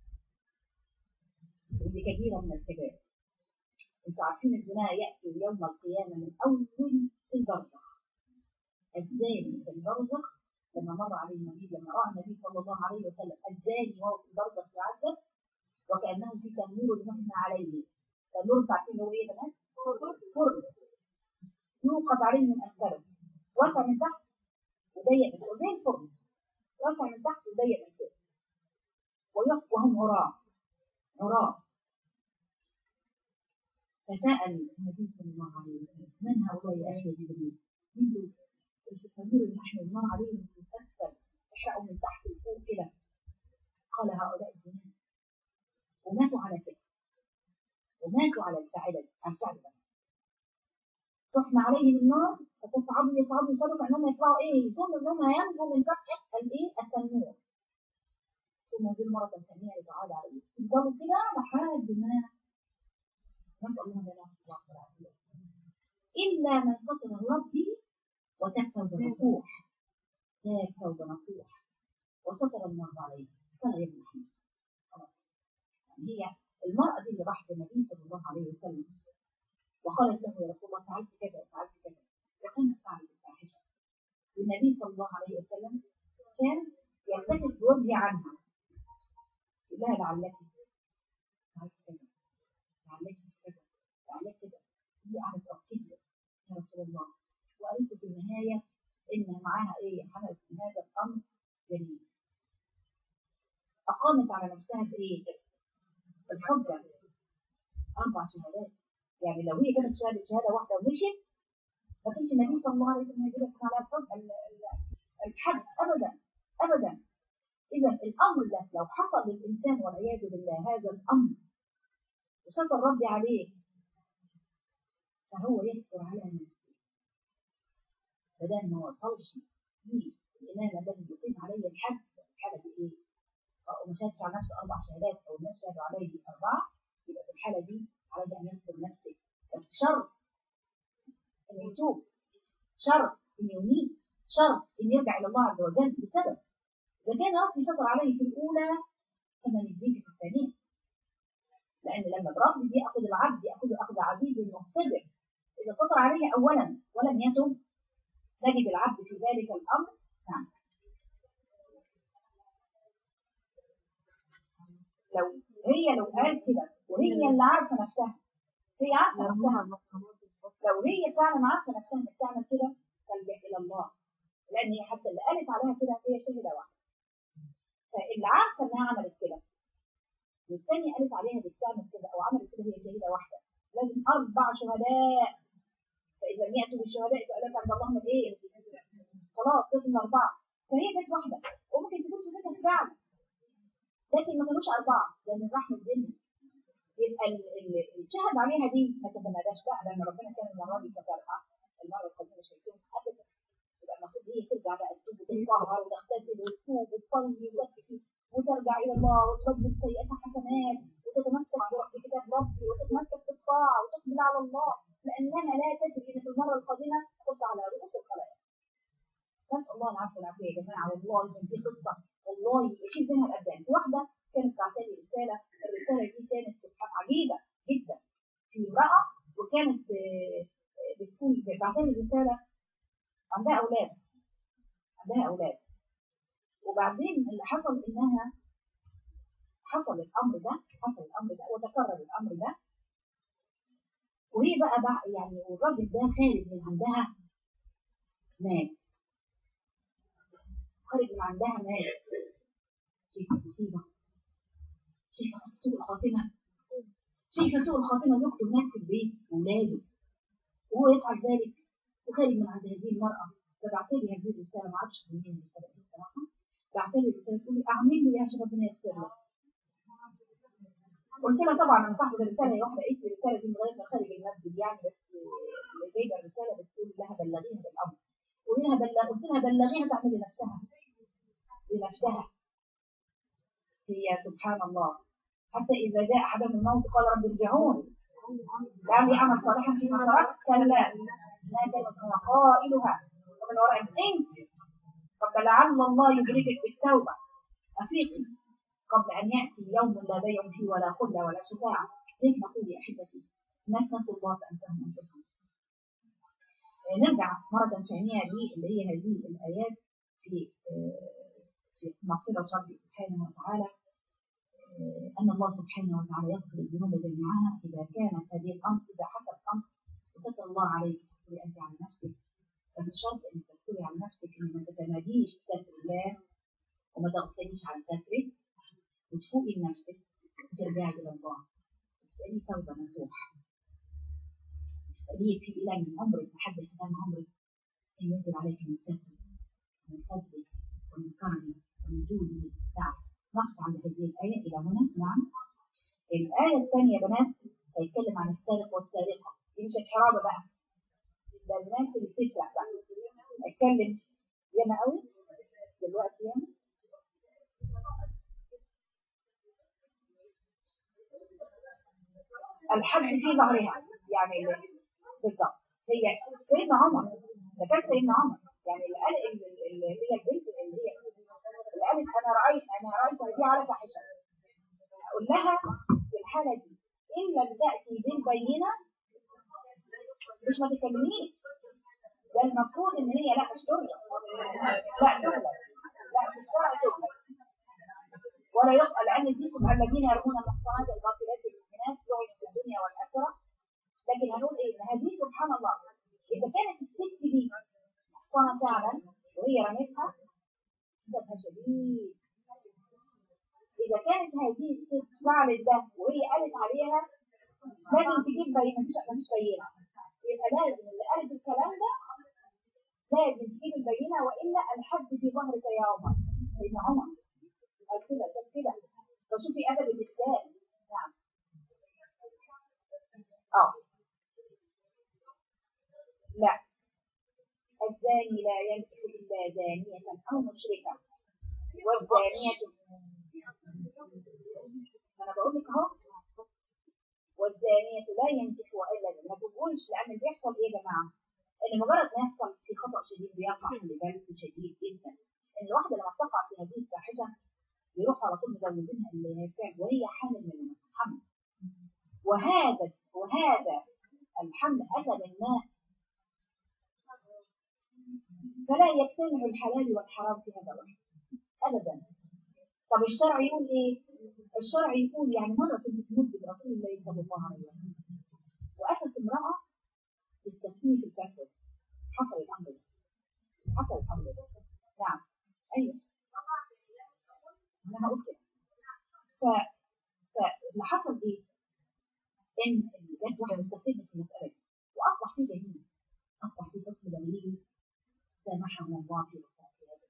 ودي كبيرة من الكبائر انتوا عارفين الزنا يأتي يوم القيامة من أول البرزخ الزاني في البرزخ لما مر عليه النبي لما رأى النبي صلى الله عليه وسلم الزاني وهو في البرزخ يعذب وكأنه في تنور يمنى عليه تنور تعرفين هو ايه كمان؟ فرن يوقد عليه من أسفله واسع من تحت وضيق من فوق زي الفرن واسع من تحت وضيق من فوق ويقف وهم عراة عراة فسأل النبي صلى الله عليه وسلم من هؤلاء يا أخي جبريل؟ منذ التنور اللي احنا النار عليهم من أسفل احرقوا من تحت لفوق كده قال هؤلاء الزمان وماتوا على كده وماتوا على الفعل الفعل ده تحمى عليهم النار فتصعدوا يصعدوا يصعدوا كأنهم يطلعوا ايه يظن انهم ينجوا من تحت الايه التنور ثم يجي مرة ثانية يتعاد عليه يفضلوا كده لحد ما نسأل الله لنا العافية إلا من ستر ربي وتاب توبة نصوح تاب توبة نصوح وستر الله عليه فلا يمنح خلاص يعني هي المرأة دي اللي راحت للنبي صلى الله عليه وسلم وقالت له يا رسول الله فعلت كذا وفعلت كذا وكانت تعمل الفاحشة والنبي صلى الله عليه وسلم كان يلتفت بوجهه عنها يقول لها لعلك فعلت كذا لعلك كذا لعلك كذا هي قعدت تأكد له يا رسول الله وقالت في النهاية إن معاها إيه عملت في هذا الأمر جميل أقامت على نفسها في إيه؟ الحجة أربع شهادات يعني لو هي كانت شهادة شهادة واحدة ومشيت ما كانش النبي صلى الله عليه وسلم يجب على الحج الحد أبدا أبدا إذا الأمر ده لو حصل للإنسان والعياذ بالله هذا الأمر وستر ربي عليه فهو يستر على نفسه بدل ما وصلش الإمام الذي يقيم عليه الحد الحالة دي إيه؟ أو ما شهدش على نفسه أربع شهادات أو الناس شهدوا عليه أربعة يبقى في الحالة دي عليه أن يستر نفسه بس شرط أن يتوب شرط أن ينيب شرط أن يرجع إلى الله عز وجل بسبب إذا كان ربي ستر عليه في الأولى فما نديك في الثانية لأن لما بربي يأخذ العبد يأخذ أخذ عزيز مقتدر إذا سطر عليه أولا ولم يتم نجد العبد في ذلك الأمر نعم لو هي لو قالت كده وهي اللي عارفة نفسها هي عارفة نفسها لو هي فعلا عارفة نفسها انك تعمل كده تلجأ إلى الله لأن هي حتى اللي قالت عليها كده هي شهيدة واحدة فاللي عارفة إنها عملت كده والثانية قالت عليها بتعمل كده أو عملت كده هي شهيدة واحدة لازم أربع شهداء فإذا لم يأتوا بالشهداء فقالت عند الله من إيه؟ خلاص لازم أربعة فهي كانت واحدة وممكن تكون شهيدة فعلا لكن ما كانوش أربعة لأن الرحمة الدنيا يبقى الشهد عليها دي ما تتماداش بقى لأن ربنا كان المرة دي سترها المرة القادمة شايفين أبدا يبقى المفروض هي ترجع بقى تتوب وتتطهر وتغتسل وتتوب وتصلي وتبكي وترجع إلى الله وتبدل سيئاتها حسنات وتتمسك بكتاب ربي وتتمسك بالطاعة وتقبل على الله لأنها لا تدري إن في المرة القادمة ترجع على رؤوس الخلائق نسأل الله العفو والعافية يا جماعة والله من دي قصة والله يشيل منها الأبدان في واحدة كانت بعتلي رسالة الرسالة دي كانت سبحان عجيبة جدا في امرأة وكانت بتكون بعتلي رسالة عندها أولاد عندها أولاد وبعدين اللي حصل إنها حصل الأمر ده حصل الأمر ده وتكرر الأمر ده وهي بقى, بقى يعني والراجل ده خارج من عندها مات خارج من عندها مات شايفة مصيبة شايفة سوء الخاتمة شايفة سوء الخاتمة زوجته هناك في البيت وولاده وهو يفعل ذلك وخارج من عند هذه المرأة فبعت لي هذه الرسالة ما اعرفش منين الرسالة دي صراحة بعت لي رسالة تقول لي أعمل له يا عشان ربنا يغفر له طبعا انا صاحبه الرساله هي واحده قالت لي الرساله دي لغايه ما خارج المسجد يعني بس اللي جايبه الرساله بتقول لها بلغيها بالامر قولي لها بلغ قلت لها بلغيها تعمل لنفسها لنفسها هي سبحان الله حتى اذا جاء احدهم الموت قال رب ارجعون لعلي اعمل صالحا فيما تركت كلا لا كلمه قائلها ومن ورائك انت قد لعل الله يدركك بالتوبه افيقي قبل أن يأتي يوم لا بيع فيه ولا خلة ولا شفاعة ليش نقول يا أحبتي الناس نسوا الله فأنساهم أنفسهم آه، نرجع مرة ثانية اللي هي هذه الآيات في آه، في مغفرة ربي سبحانه وتعالى آه، أن الله سبحانه وتعالى يغفر الذنوب جميعها إذا كانت هذه الأمر إذا حصل أمر وستر الله عليك تستري أنت على نفسك بس الشرط أن تستري على نفسك أن ما تتماديش ستر الله وما تغفليش عن سترك وتفوقي لنفسك وترجعي إلى الله تسألي توبة نصوح تسأليه في إله من عمرك لحد ختام عمرك أن ينزل عليك من ستر ومن فضله ومن كرمه ومن جوده نعم نقف عند هذه الآية إلى هنا نعم الآية الثانية يا بنات هيتكلم عن السارق والسارقة دي مش الحرابة بقى ده الناس اللي بتسرق بقى هيتكلم ياما قوي دلوقتي ياما الحد في ظهرها يعني اللي- بالظبط هي سيدنا عمر ده كان سيدنا عمر يعني اللي قال ال- اللي هي البنت اللي هي اللي قالت انا رايت انا رايت دي على فاحشه اقول لها في الحاله دي ان لم تاتي بالبينه مش ما تكلمنيش ده المفروض ان هي لا مش تغلق لا تغلق لا في الشرع تغلق ولا يقال لان دي سبحان الذين يرمون المحصنات الغافلات المؤمنات لعنوا في الدنيا والاخره لكن هنقول ايه ان هذه سبحان الله اذا كانت الست دي محصنه فعلا وهي رمتها عذابها شديد اذا كانت هذه الست فعلت ده وهي قالت عليها لازم تجيب بينه مفيش مفيش بينه يبقى لازم اللي قالت الكلام ده لازم تجيب البينه والا الحد في ظهرك يا عمر سيدنا عمر قال كده شاف كده فشوفي ادب الاسلام نعم اه لا الزاني لا ينكح الا زانيه او مشركه والزانيه انا بقول لك اهو والزانية لا ينكحها إلا زنا ما تقولش لأن اللي بيحصل إيه يا جماعة؟ إن مجرد ما يحصل في خطأ شديد بيقع في ذلك شديد جدا إن الواحدة لما بتقع في هذه الفاحشة بيروحوا على طول مزوجينها اللي هي كان وهي حامل من المسيح حمل وهذا وهذا الحمل أتى بالماء فلا يجتمع الحلال والحرام في هذا الوقت أبدا طب الشرع يقول إيه؟ الشرع يقول يعني مرة كنت في مسجد رسول الله صلى الله عليه وسلم وأتت امرأة تستثني في الفتوى حصل الأمر ده حصل الأمر ده نعم أيوه أنا هقول كده ف فاللي حصل إيه؟ إن جت واحدة مستفيدة في المسألة دي وأصبح فيه دليل أصبح فيه حكم دليل سامحهم الله في وقتها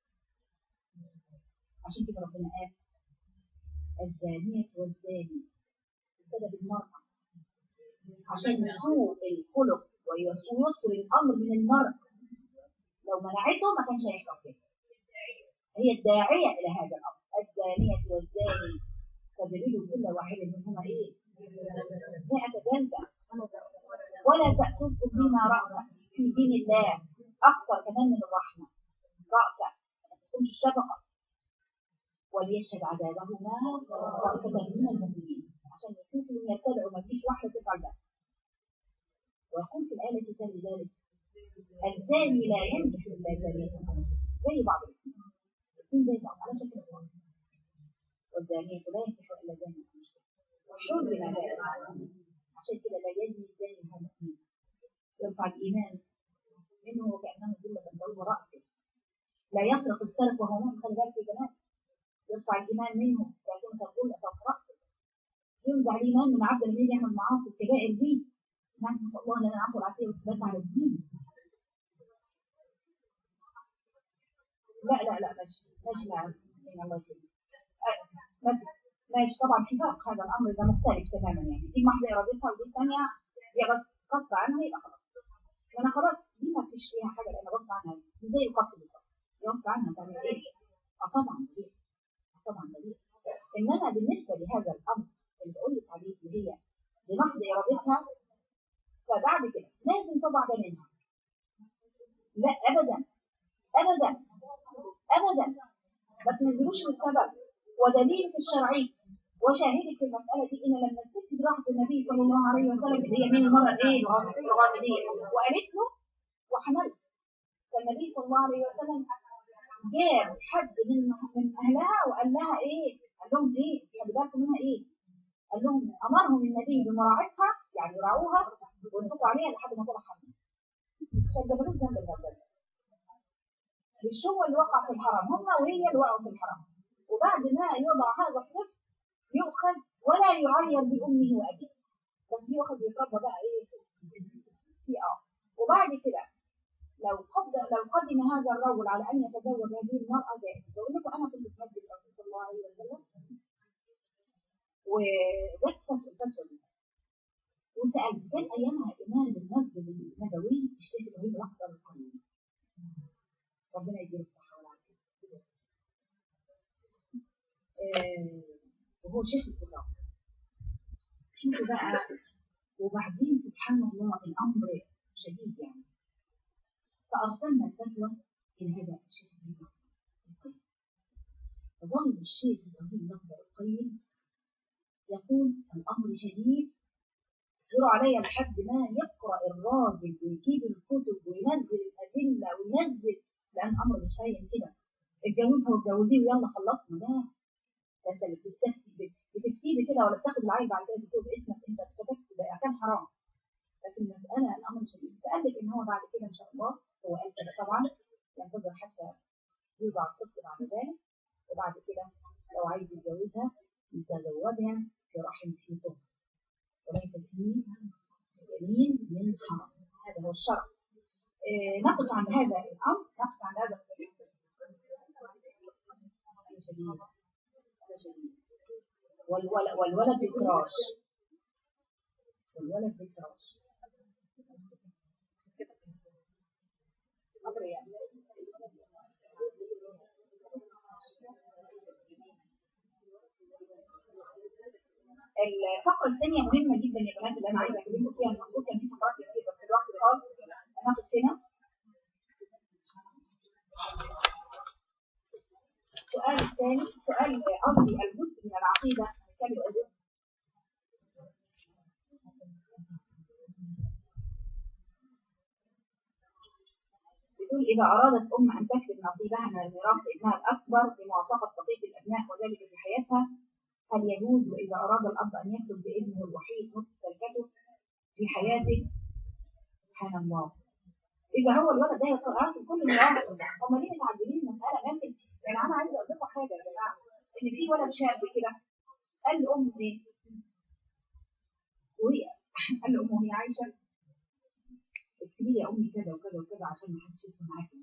عشان كده ربنا قال الزانية والزاني ابتدى بالمرأة عشان سوء الخلق ويوصل الأمر من المرأة لو منعته ما كانش هيحصل كده هي الداعية إلى هذا الأمر الزانية والزاني فجلدوا كل واحد منهما إيه؟ مئة جلدة ولا تأخذكم بما رأى في دين الله أكثر كمان من الرحمة رأفة ما تكونش شفقة وليشهد عذابهما طائفة من المؤمنين عشان يشوفوا يتبعوا ما فيش واحدة تفعل ده ويقول في الآية التي تلي ذلك الزاني لا ينجح إلا زانية زي بعض الاثنين الاثنين زي بعض على شكل بعض والزانية لا ينجح إلا زانية وحرم ذلك عشان كده لا يزني الزاني هذا المؤمن يرفع الإيمان منه وكأنه ذلة فوق رأسه لا يسرق السرق وهو مؤمن خلي بالك يا بنات يرفع الإيمان منه لكن تقول فوق رأسه ينزع الإيمان من عبد الذي يعمل معاصي الكبائر دي نحن نسأل الله لنا العفو والعافية والثبات على الدين لا لا لا ماشي ماشي نعم الله يسلمك ماشي ماشي طبعا في فرق هذا الامر ده مختلف تماما يعني دي محض ارادتها ودي الثانيه هي غص- غصب عنها يبقى خلاص انا خلاص دي ما فيش فيها حاجه لان غصب عنها دي زي القتل بالظبط دي غصب عنها تعمل ايه؟ اه طبعا دي طبعا دي انما بالنسبه لهذا الامر اللي بقول لك عليه اللي هي بمحض ارادتها فبعد كده لازم تضع ده منها لا ابدا ابدا ابدا ما تنزلوش بالسبب ودليلك الشرعي وشاهدك في المسألة دي إن لما الست راحت النبي صلى الله عليه وسلم اللي هي مين المرة إيه الغامدية وقالت له وحملت فالنبي صلى الله عليه وسلم جاب حد من من أهلها وقال لها إيه؟ قال لهم إيه؟ خلي بالكم منها إيه؟ قال لهم أمرهم النبي بمراعتها يعني يراعوها وينفقوا عليها لحد ما طلع حمل عشان ده ملوش ذنب الغزال مش هو اللي وقع في الحرام هم وهي اللي وقعوا في الحرام وبعد ما يوضع هذا الطفل يؤخذ ولا يعير بأمه وأبيه بس يؤخذ ويتربى بقى إيه في آه وبعد كده لو قدم لو قدم هذا الرجل على أن يتزوج هذه المرأة جائز بقول لكم أنا كنت في مسجد الرسول صلى الله عليه وسلم وجت فتوى دي وسألت كان أيامها إمام المسجد النبوي الشيخ إبراهيم الأخضر القليل ربنا يديله الصحة والعافية آه، وهو شيخ الكتاب شوفوا بقى وبعدين سبحان الله الأمر شديد يعني فأرسلنا الفتوى إلى هذا الشيخ إبراهيم القيم فظل الشيخ إبراهيم الأخضر القيم يقول الأمر شديد اصبروا عليا لحد ما يقرأ الراجل ويجيب الكتب وينزل الأدلة وينزل لأن أمر مش هين كده اتجوزها واتجوزيه ويلا خلصنا لا ده انت اللي بتستفتي بتكتبي كده ولا بتاخد العيب بعد كده تكتب اسمك انت كتبت ده كان حرام لكن المسألة الأمر شديد فقال لك إن هو بعد كده إن شاء الله هو قال كده طبعا ينتظر حتى يوضع الطفل بعد ذلك وبعد كده لو عايز يتجوزها يتزوجها في رحم فيه طهر وليس فيه يمين من حرام هذا هو الشرع آه، نقف عن هذا الأمر نقف عن هذا الطريق هذا شديد هذا شديد والولد, والولد بالفراش والولد بالفراش أمر يعني الفقرة الثانية مهمة جدا يا بنات اللي أنا عايزة أكلمكم فيها المفروض كان في فقرات كتير بس الوقت خالص هناخد هنا السؤال الثاني سؤال قصدي الجزء من العقيدة هنتكلم الجزء بتقول إذا أرادت أم أن تكتب نصيبها من الميراث لابنها الأكبر بموافقة بقية الأبناء وذلك في حياتها هل يجوز وإذا أراد الأب أن يكتب بابنه الوحيد نصف تركته في حياته سبحان الله إذا هو الولد ده يأصل كل ميراثه هم ليه متعدلين المسألة ممكن يعني أنا عايزة أقول لكم حاجة يا جماعة إن في ولد شاب كده قال لأمه إيه؟ وهي قال لأمه وهي عايشة اكتبي لي يا أمي كذا وكذا وكذا عشان ما حدش يدخل معاكي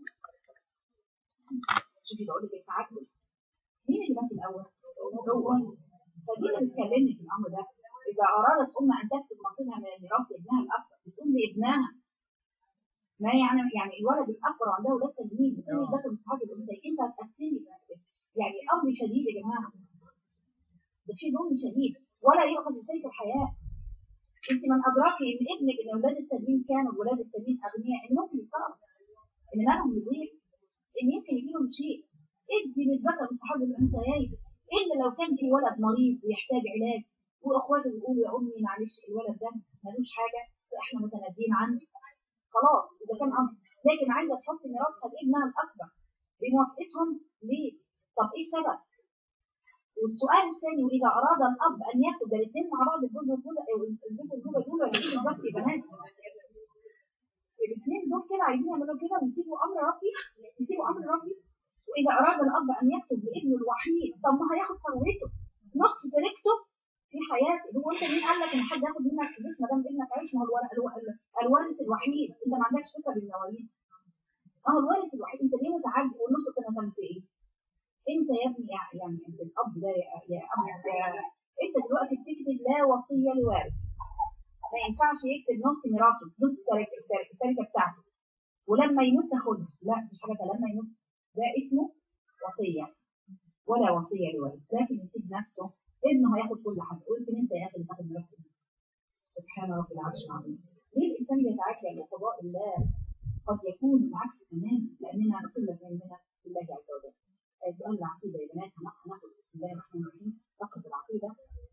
شوفي بقول لك التعدل مين اللي مات الأول؟ هو فدي اللي بتكلمني في الامر ده اذا ارادت ام ان تكتب نصيبها من الميراث لابنها الاكبر بتقول لابنها ما يعني يعني الولد الاكبر عنده ولاد تلميذ بتقول ده من صحاب الانثى انت هتقسمي يعني امر شديد يا جماعه ده في ظلم شديد ولا يؤخذ بسيف الحياه انت من ادراكي ان ابنك ان اولاد التلميذ كانوا ولاد التلميذ اغنياء ان ممكن يتصرف ان مالهم يضيع ان يمكن يجي لهم شيء ادي للذكر صحاب الانثيين الا لو كان في ولد مريض ويحتاج علاج واخواته بيقولوا يا امي معلش الولد ده ملوش حاجه فاحنا متنازلين عنه خلاص اذا كان امر لكن عايزه تحط ميراثها لابنها الاكبر بموافقتهم ليه؟ طب ايه السبب؟ والسؤال الثاني واذا اراد الاب ان ياخد الاثنين مع بعض الزوج والزوجه الزوج والزوجه دول ولا ايه بالظبط يا بنات؟ الاثنين دول كده عايزين يعملوا كده ويسيبوا امر ربي يسيبوا امر ربي واذا اراد الاب ان يكتب لابنه الوحيد طب ما هياخد ثروته نص تركته في حياته هو انت مين قال لك ان حد ياخد منك فلوس ما دام ابنك عايش ما هو الو- الو- الو- الوارث الوحيد انت ما عندكش فكره بالمواريث ما هو الوارث الوحيد انت ليه متعجب والنص الثاني كان في ايه؟ انت يا ابني يا- يعني انت الاب ده يا يا اب ده انت دلوقتي بتكتب لا وصيه لوارث ما ينفعش يكتب نص ميراثه نص التركه التركة- التركه بتاعته ولما يموت تاخدها لا مش حاجه ده لما يموت ده اسمه وصيه ولا وصيه لوارث لكن يسيب نفسه ابنه هياخد كل حاجه ويمكن انت يا اخي اللي تاخد ميراث ابنك. سبحان رب العرش العظيم ليه الانسان يتعجل لقضاء الله قد يكون العكس تماما لاننا قله مننا بالله عز وجل آه، سؤال العقيده يا بنات هناخد هناخد بسم الله الرحمن الرحيم فقط العقيده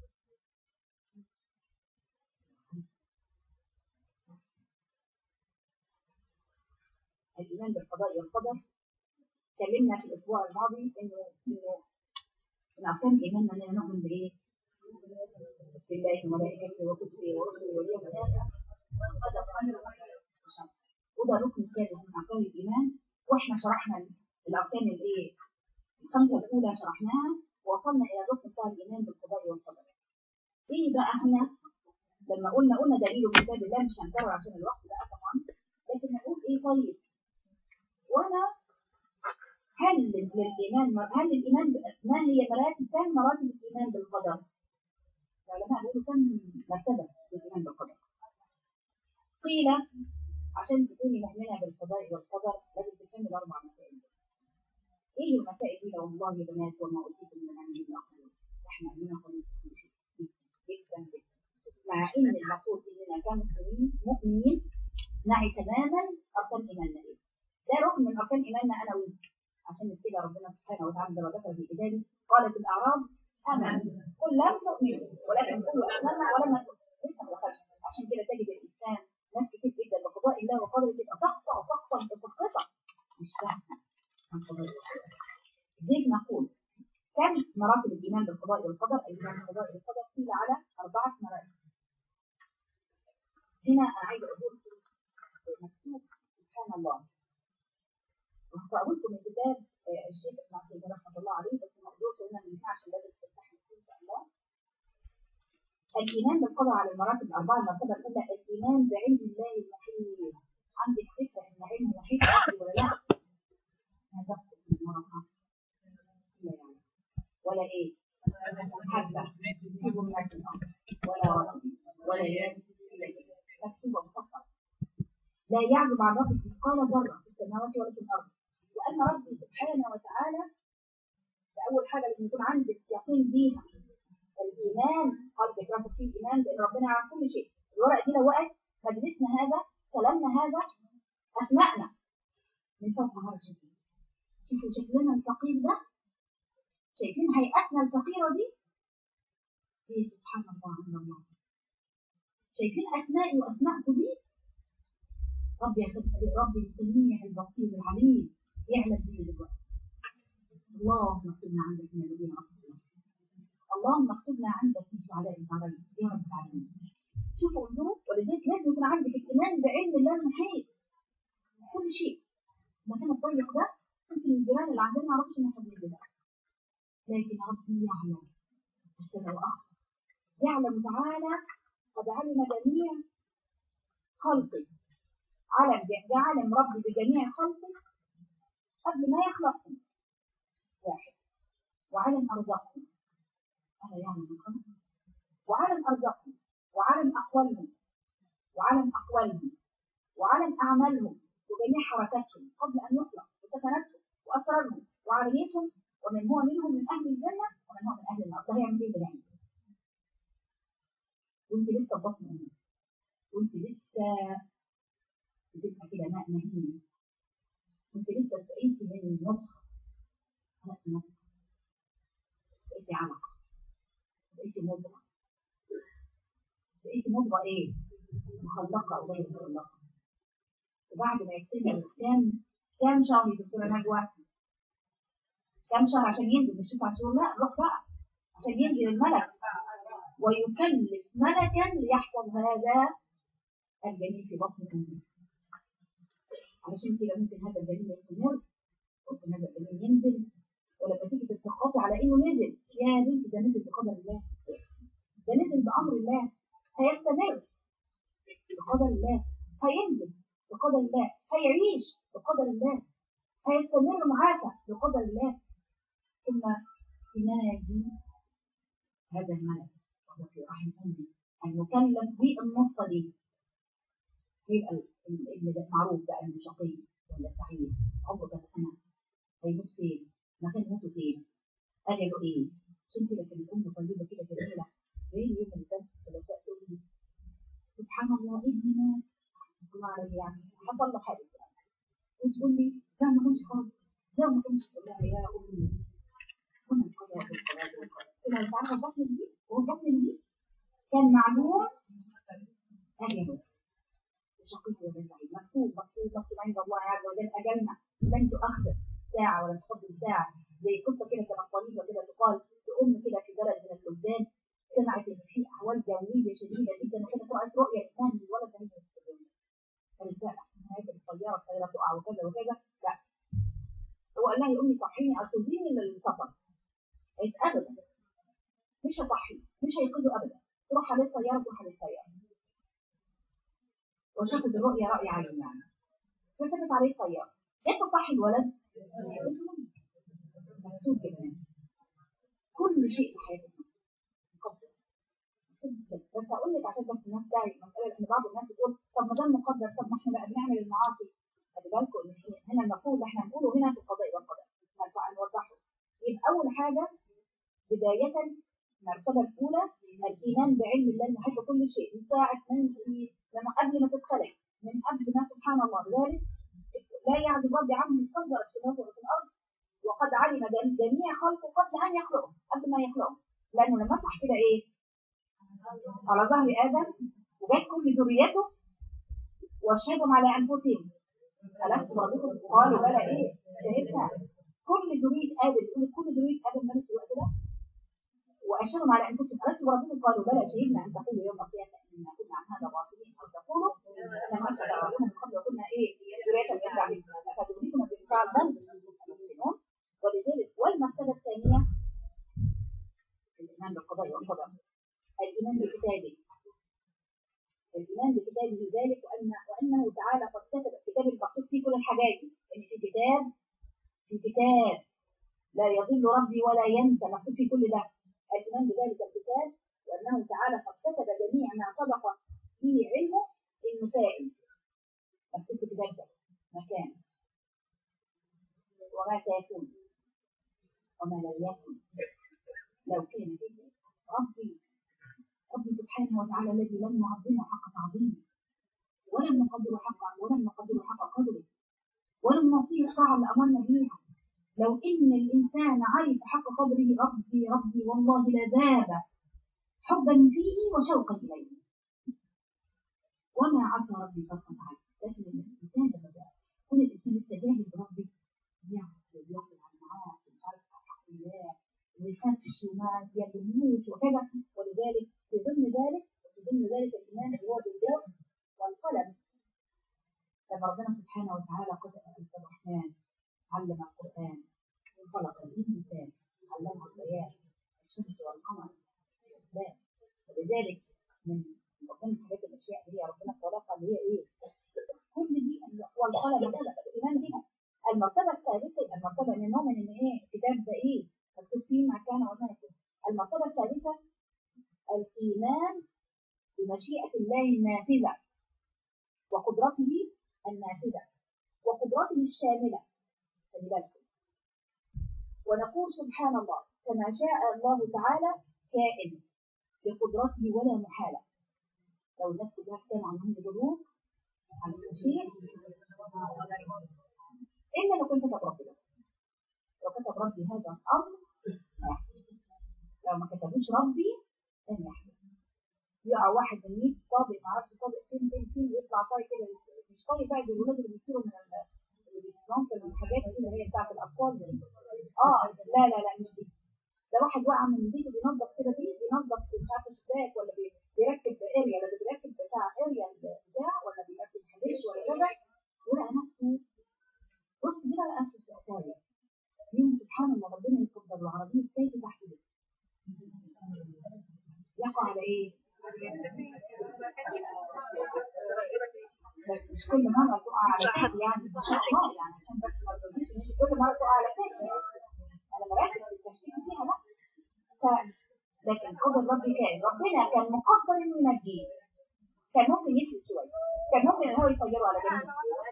الايمان بالقضاء والقدر اتكلمنا في الاسبوع الماضي انه انه من اركان ايماننا اننا نؤمن بايه؟ بالله وملائكته وكتبه ورسله واليوم الاخر والقدر خيره وشره وده ركن ثالث من اركان الايمان واحنا شرحنا الاركان الايه؟ الخمسه الاولى شرحناها ووصلنا الى الركن بتاع الايمان بالقضاء والقدر. ايه بقى احنا لما قلنا قلنا دليل من كتاب الله مش هنكرر عشان الوقت بقى طبعا لكن نقول ايه طيب وانا هل للايمان هل الايمان ما هي مراتب كم مراتب الايمان بالقدر؟ العلماء بيقولوا كم مرتبه للايمان بالقدر؟ قيل عشان تكوني مؤمنه بالقضاء والقدر لازم تفهمي الاربع مسائل دول. ايه المسائل دي لو الله يا بنات وما اوتيتم من العلم الا قليلا احنا عندنا خلاص كل شيء جدا جدا مع ان المفروض اننا كمسلمين مؤمنين نعي تماما اركان ايماننا ايه ده ركن من اركان ايماننا انا وانت عشان كده ربنا سبحانه وتعالى لما ذكر في كتابه قالت الاعراب امن قل لم تؤمنوا ولكن قولوا اسلمنا ولم ندخل لسه ما دخلش عشان كده تجد الانسان ناس كتير جدا بقضاء الله وقدره تبقى سخطه وسخطه متسخطه مش فاهمه عن قضاء الله لذلك نقول كم مراتب الايمان بالقضاء والقدر الايمان بالقضاء والقدر قيل على اربعه مراتب هنا اعيد اقول مكتوب سبحان الله وهقرأ لكم من كتاب آه، الشيخ ابن عبد الوهاب رحمه الله عليه بس الموضوع هنا من هنا عشان لازم تفتح ان شاء الله الايمان بالقدر على المراتب الاربعه المرتبه الاولى الايمان بعلم الله المحيط عندك فكره ان علمه محيط بك ولا لا؟ ما تصدق من مرة لا يعني ولا ايه؟ حبه في جمله الامر ولا رب ولا يابس الا إليه. مكتوبه مصفحه لا يعزب عن ربك مثقال ذره في السماوات ولا في الارض وان ربي سبحانه وتعالى ده اول حاجه لازم يكون عندك يقين بيها الايمان قلبك راسك فيه الايمان بان ربنا يعرف كل شيء الورقه دي لو وقعت مجلسنا هذا كلامنا هذا اسمائنا من فوق هذا الشكل شوفوا شكلنا الفقير ده شايفين هيئتنا الفقيره دي ايه سبحان الله عند الله شايفين اسمائي واسماءكم دي ربي يا سيدي ربي السميع البصير العليم يعلم بيه دلوقتي اللهم اكتبنا عندك من الذين رحمة اللهم اكتبنا عندك من سعداء الدارين يا رب العالمين شوفوا انظروا ولذلك لازم يكون عندك الايمان بعلم الله المحيط كل شيء المكان الضيق ده ممكن الجيران اللي عندنا ما يعرفوش ان احنا بننزل ده لكن ربي يعلم السنة واخر يعلم تعالى قد علم جميع خلقه علم يعلم ربي بجميع خلقه قبل ما يخلقهم واحد وعلم أرزاقهم أنا يعلم الخلق وعلم أرزاقهم وعلم أقوالهم وعلم أقوالهم وعلم أعمالهم وجميع حركاتهم قبل أن يخلق وسكناتهم وأسرارهم وعمليتهم ومن هو منهم من أهل الجنة ومن هو من أهل النار ده هيعمل إيه بالعلم وأنت لسه في بطن أمك وأنت لسه بتبقى كده ماء مهين أنت لسه بقيتي من نطفة خلقت نطفة بقيتي علقة بقيتي مضغة بقيتي مضغة إيه؟ مخلقة أو غير مخلقة وبعد ما يكتمل كام كام شهر يا دكتورة نجوى؟ كام شهر عشان ينزل مش تسع شهور لا روح بقى عشان ينزل الملك ويكلف ملكا ليحفظ هذا الجنين في بطن أمه علشان كده ممكن هذا الجنين يستمر ممكن هذا الجنين ينزل ولما تيجي تتسخطي على انه نزل يا بنتي ده نزل بقدر الله ده نزل بامر الله هيستمر بقدر الله هينزل بقدر الله هيعيش بقدر الله هيستمر معاك بقدر الله ثم ينادي هذا الملك وهو في رحم امه المكلف بالنطقه دي يبقى الابن ده معروف بقى انه شقي ولا سعيد عمره كام سنه هيموت فين؟ مكان موته فين؟ اجله ايه؟ عشان كده كانت ام طيبه كده جميله زي يوم الدرس ثلاثاء تقول لي سبحان الله ابني مات الله عليه يعني حصل له حادث يعني وتقول لي لا ما كانش خالص لا ما كانش لا يا امي كنا القضاء والقضاء والقضاء كده انت عارفه البطن دي هو البطن دي كان معلوم اجله شقيق ولا سعيد مكتوب مكتوب مكتوب عند الله عز وجل اجلنا لن تؤخر ساعه ولا تقدم ساعه زي قصه كده كانت طريقه كده تقال لام كده في بلد من البلدان سمعت ان في احوال جويه شديده جدا وكانت رأت رؤيه كان الولد ده هيموت في الدنيا قالت لا هذه الطياره الطياره تقع وكذا وكذا لا هو قال لها يا امي صحيني انقذيني من السفر قالت ابدا مش هصحي مش هينقذه ابدا تروح عليه الطياره تروح عليه الطياره وشافت الرؤيا رأي عين يعني فسكت عليه الطيارة انت صح الولد مكتوب كمان كل شيء في حياتك مقدر بس هقول لك عشان بس الناس تعرف مسألة ان بعض الناس تقول طب ما دام مقدر طب ما احنا بقى بنعمل المعاصي خلي بالكم ان هنا المفروض اللي احنا هنقوله هنا في القضاء والقدر نوضحه يبقى اول حاجة بداية المرتبة الأولى الإيمان بعلم الله المحيط بكل شيء من ساعة من لما قبل ما تتخلق من قبل ما سبحان الله ذلك لا يعجب ربي عنه مثقال ذرة في السماوات وفي الأرض وقد علم جميع خلقه قبل أن يخلقه قبل ما يخلقه لأنه لما مسح كده إيه؟ على ظهر آدم وجات كل ذريته واشهدهم على أنفسهم ألست بربكم قالوا بلى إيه؟ شهدنا كل ذرية آدم كل ذرية آدم ماتت في الوقت ده وأشهدهم على أنفسهم ألست بربكم قالوا بلى شهدنا أن تقولوا يوم القيامة إنا كنا عن هذا غافلين أو تقولوا لما أشهد ربنا من قبل وكنا إيه ذرية من بعد فتدركنا بالفعل بل المؤمنون ولذلك والمرتبة الثانية الإيمان بالقضاء والقدر الإيمان بكتابه الإيمان بكتابه ذلك وأن وأنه تعالى قد كتب الكتاب المقصود فيه كل الحاجات يعني في كتاب في كتاب لا يضل ربي ولا ينسى مكتوب في كل ده الإيمان بذلك الكتاب وأنه تعالى قد كتب جميع ما سبق في علمه إنه كائن مكتوب في كتاب ده مكان وما سيكون وما لم يكن لو كان ربي ربي سبحانه وتعالى الذي لم نعظمه حق تعظيمه ولم نقدره حق ولم نقدره حق قدره ولم نطيع الطاعة اللي أمرنا بيها لو إن الإنسان عرف حق قدره ربي ربي والله لذاب حبا فيه وشوقا إليه وما عصى ربي فرقا عنه لكن الإنسان لما بقى كل الإنسان لسه جاهل بربي يعصي ويقبل على المعاصي مش عارف حق الله ويخافش وما يدموش وكذا ولذلك في ضمن ذلك في ضمن ذلك الإيمان هو باللوح والقلم لما ربنا سبحانه وتعالى قتل الرحمن علم القرآن خلق الإنسان علمه البيان الشمس والقمر الأسباب ولذلك من ضمن الحاجات الأشياء اللي هي ربنا خلقها اللي هي إيه؟ كل دي والقلم خلق الإيمان بها المرتبة الثالثة المرتبة إن نؤمن إن إيه الكتاب ده إيه؟ مكتوب فيه ما كان وما يكون المرتبة الثالثة الإيمان بمشيئة الله النافذة وقدرته النافذة وقدرته الشاملة خلي بالكم ونقول سبحان الله كما شاء الله تعالى كائن بقدرته ولا محالة لو الناس كلها كان عندهم ظروف على شيء إلا لو كنت كتب ربنا لو كتب ربي هذا الأمر ما يحدث لو ما كتبوش ربي لن يحدث يقع واحد من 100 طابق ما اعرفش طابق فين فين فين ويطلع طايق كده مش طايق بقى زي الولاد اللي بيصيروا من اللي بيتصنفوا في الحاجات دي اللي هي بتاعت الاطفال اه لا لا لا مش دي ده واحد وقع من بيته بينظف كده بيه بينظف مش عارف شباك ولا بيركب اريا ولا بيركب بتاع اريا بتاع ولا بيركب حديش ولا كذا ولقى نفسه بص كده لقى نفسه في ايطاليا يوم سبحان الله ربنا يقدر العربيه كيف تحت يقع على ايه؟ بس مش كل مرة تقع على كتف يعني إن شاء الله يعني عشان بس ما تقوليش مش كل مرة تقع على كتف أنا مركز في اشتكي فيها لا ف... لكن قدر ربي كان ربنا كان مقدر انه ينجيه كان ممكن يفلت شويه كان ممكن ان هو يطيره على جنب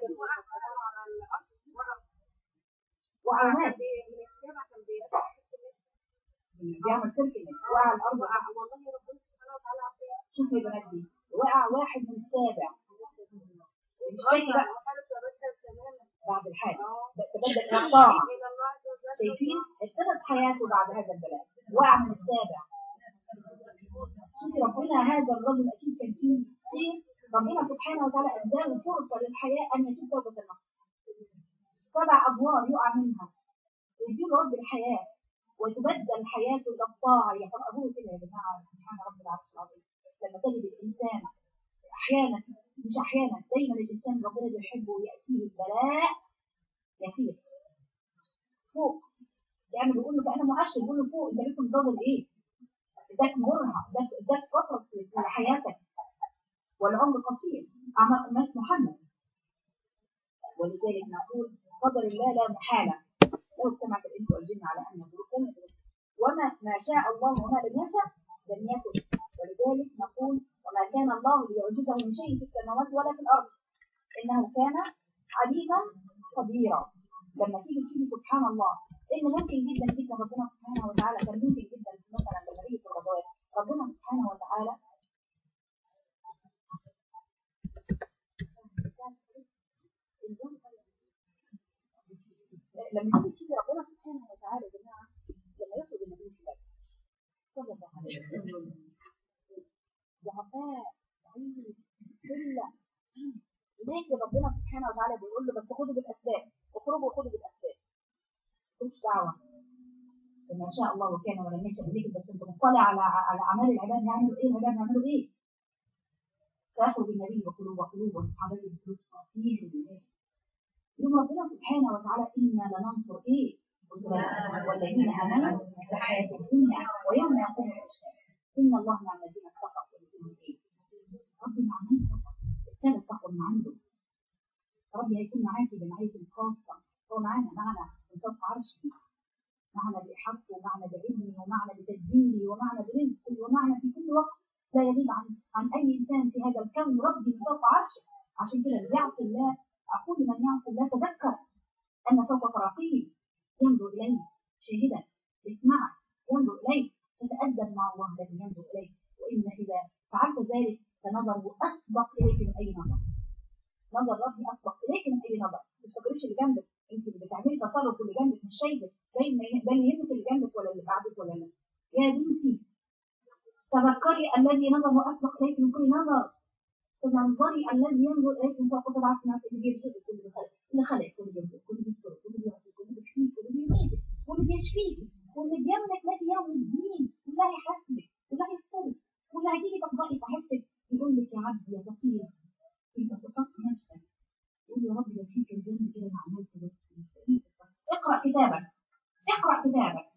وعلامات بيعمل سلك وقع على الارض شوفوا يا بنات دي وقع واحد من السابع مشتكي بقى بعد الحادث تبدل الى الطاعه شايفين ابتدت حياته بعد هذا البلاء وقع من السابع شوفي ربنا هذا الرجل اكيد كان فيه خير ربنا سبحانه وتعالى اداه فرصه للحياه ان يتوب توبه النصر سبع ادوار يقع منها ويديله رب الحياه وتبدل حياته الى الطاعه يقرأه كده يا جماعه سبحان رب العرش العظيم لما تجد الانسان احيانا مش احيانا دايما الانسان ربنا بيحبه وياتيه البلاء يفيق فوق يعني بيقول له كانه مؤشر بيقول له فوق انت لسه منتظر ايه؟ اداك مرهق اداك اداك فتره في حياتك والعمر قصير اعمال امه محمد ولذلك نقول قدر الله لا محاله لو اجتمعت الانس والجن على ان يقولوا وما ما شاء الله وما لم يشاء لم يكن ولذلك نقول وما كان الله ليعجزه من شيء في السماوات ولا في الارض انه كان عليما قديرا لما تيجي تيجي سبحان الله انه ممكن جدا جدا ربنا سبحانه وتعالى كان ممكن جدا مثلا لما نيجي في الغزوات ربنا سبحانه وتعالى لما تيجي تيجي ربنا سبحانه وتعالى يا جماعه لما يطلب النبي صلى الله عليه وسلم ضعفاء ضعيف كله لكن ربنا سبحانه وتعالى بيقول له بس خدوا بالاسباب اخرجوا خدوا بالاسباب مش دعوه ما شاء الله وكان ولم يشاء بك بس انت مطلع على على اعمال العباد يعملوا ايه العباد يعملوا ايه فاخذ النبي وقلوب وقلوب وصحابته بقلوب صافيه يوم ربنا سبحانه وتعالى انا لننصر ايه والذين امنوا في الحياه الدنيا ويوم يقوم الاشهاد ان الله مع الذين اتقوا والذين ايه ربي مع من اتقى ابتدى التقوى من عنده ربي هيكون معاكي بمعية خاصة هو معانا معنا من فوق عرشه معنا بإحاطته ومعنا بعلمه ومعنا بتدبيره ومعنا برزقه ومعنا في كل وقت لا يغيب عن عن أي إنسان في هذا الكون ربي من فوق عرشه عشان كده اللي يعصي الله أقول لمن يعصي الله تذكر أن فوقك رقيب ينظر إليه شاهدا يسمعك ينظر إليك تتأدب مع الله الذي ينظر إليك وإن إذا فعلت ذلك فنظره أسبق إليك من أي نظر نظر ربي أسبق إليك من أي نظر ما تفكريش اللي جنبك أنت اللي بتعملي تصرف واللي جنبك مش شايفك زي ما ده اللي يهمك اللي جنبك ولا اللي بعدك ولا لا يا بنتي تذكري الذي نظره أسبق إليك من كل نظر تنظري الذي ينظر إليك من فوق سبع سماوات اللي بيرزقك كل خلق اللي خلق كل بيرزقك كل بيستر كل بيعطي كل بيحميك كل بيميتك كل بيشفيك واللي بيملك لك يوم الدين والله يحاسبك والله يسترك والله هتيجي تقضي صاحبتك يقول لك يا عبدي يا فقير انت صفقت نفسك يقول يا رب لو فيك الجنة كده انا عملت بس اقرا كتابك اقرا كتابك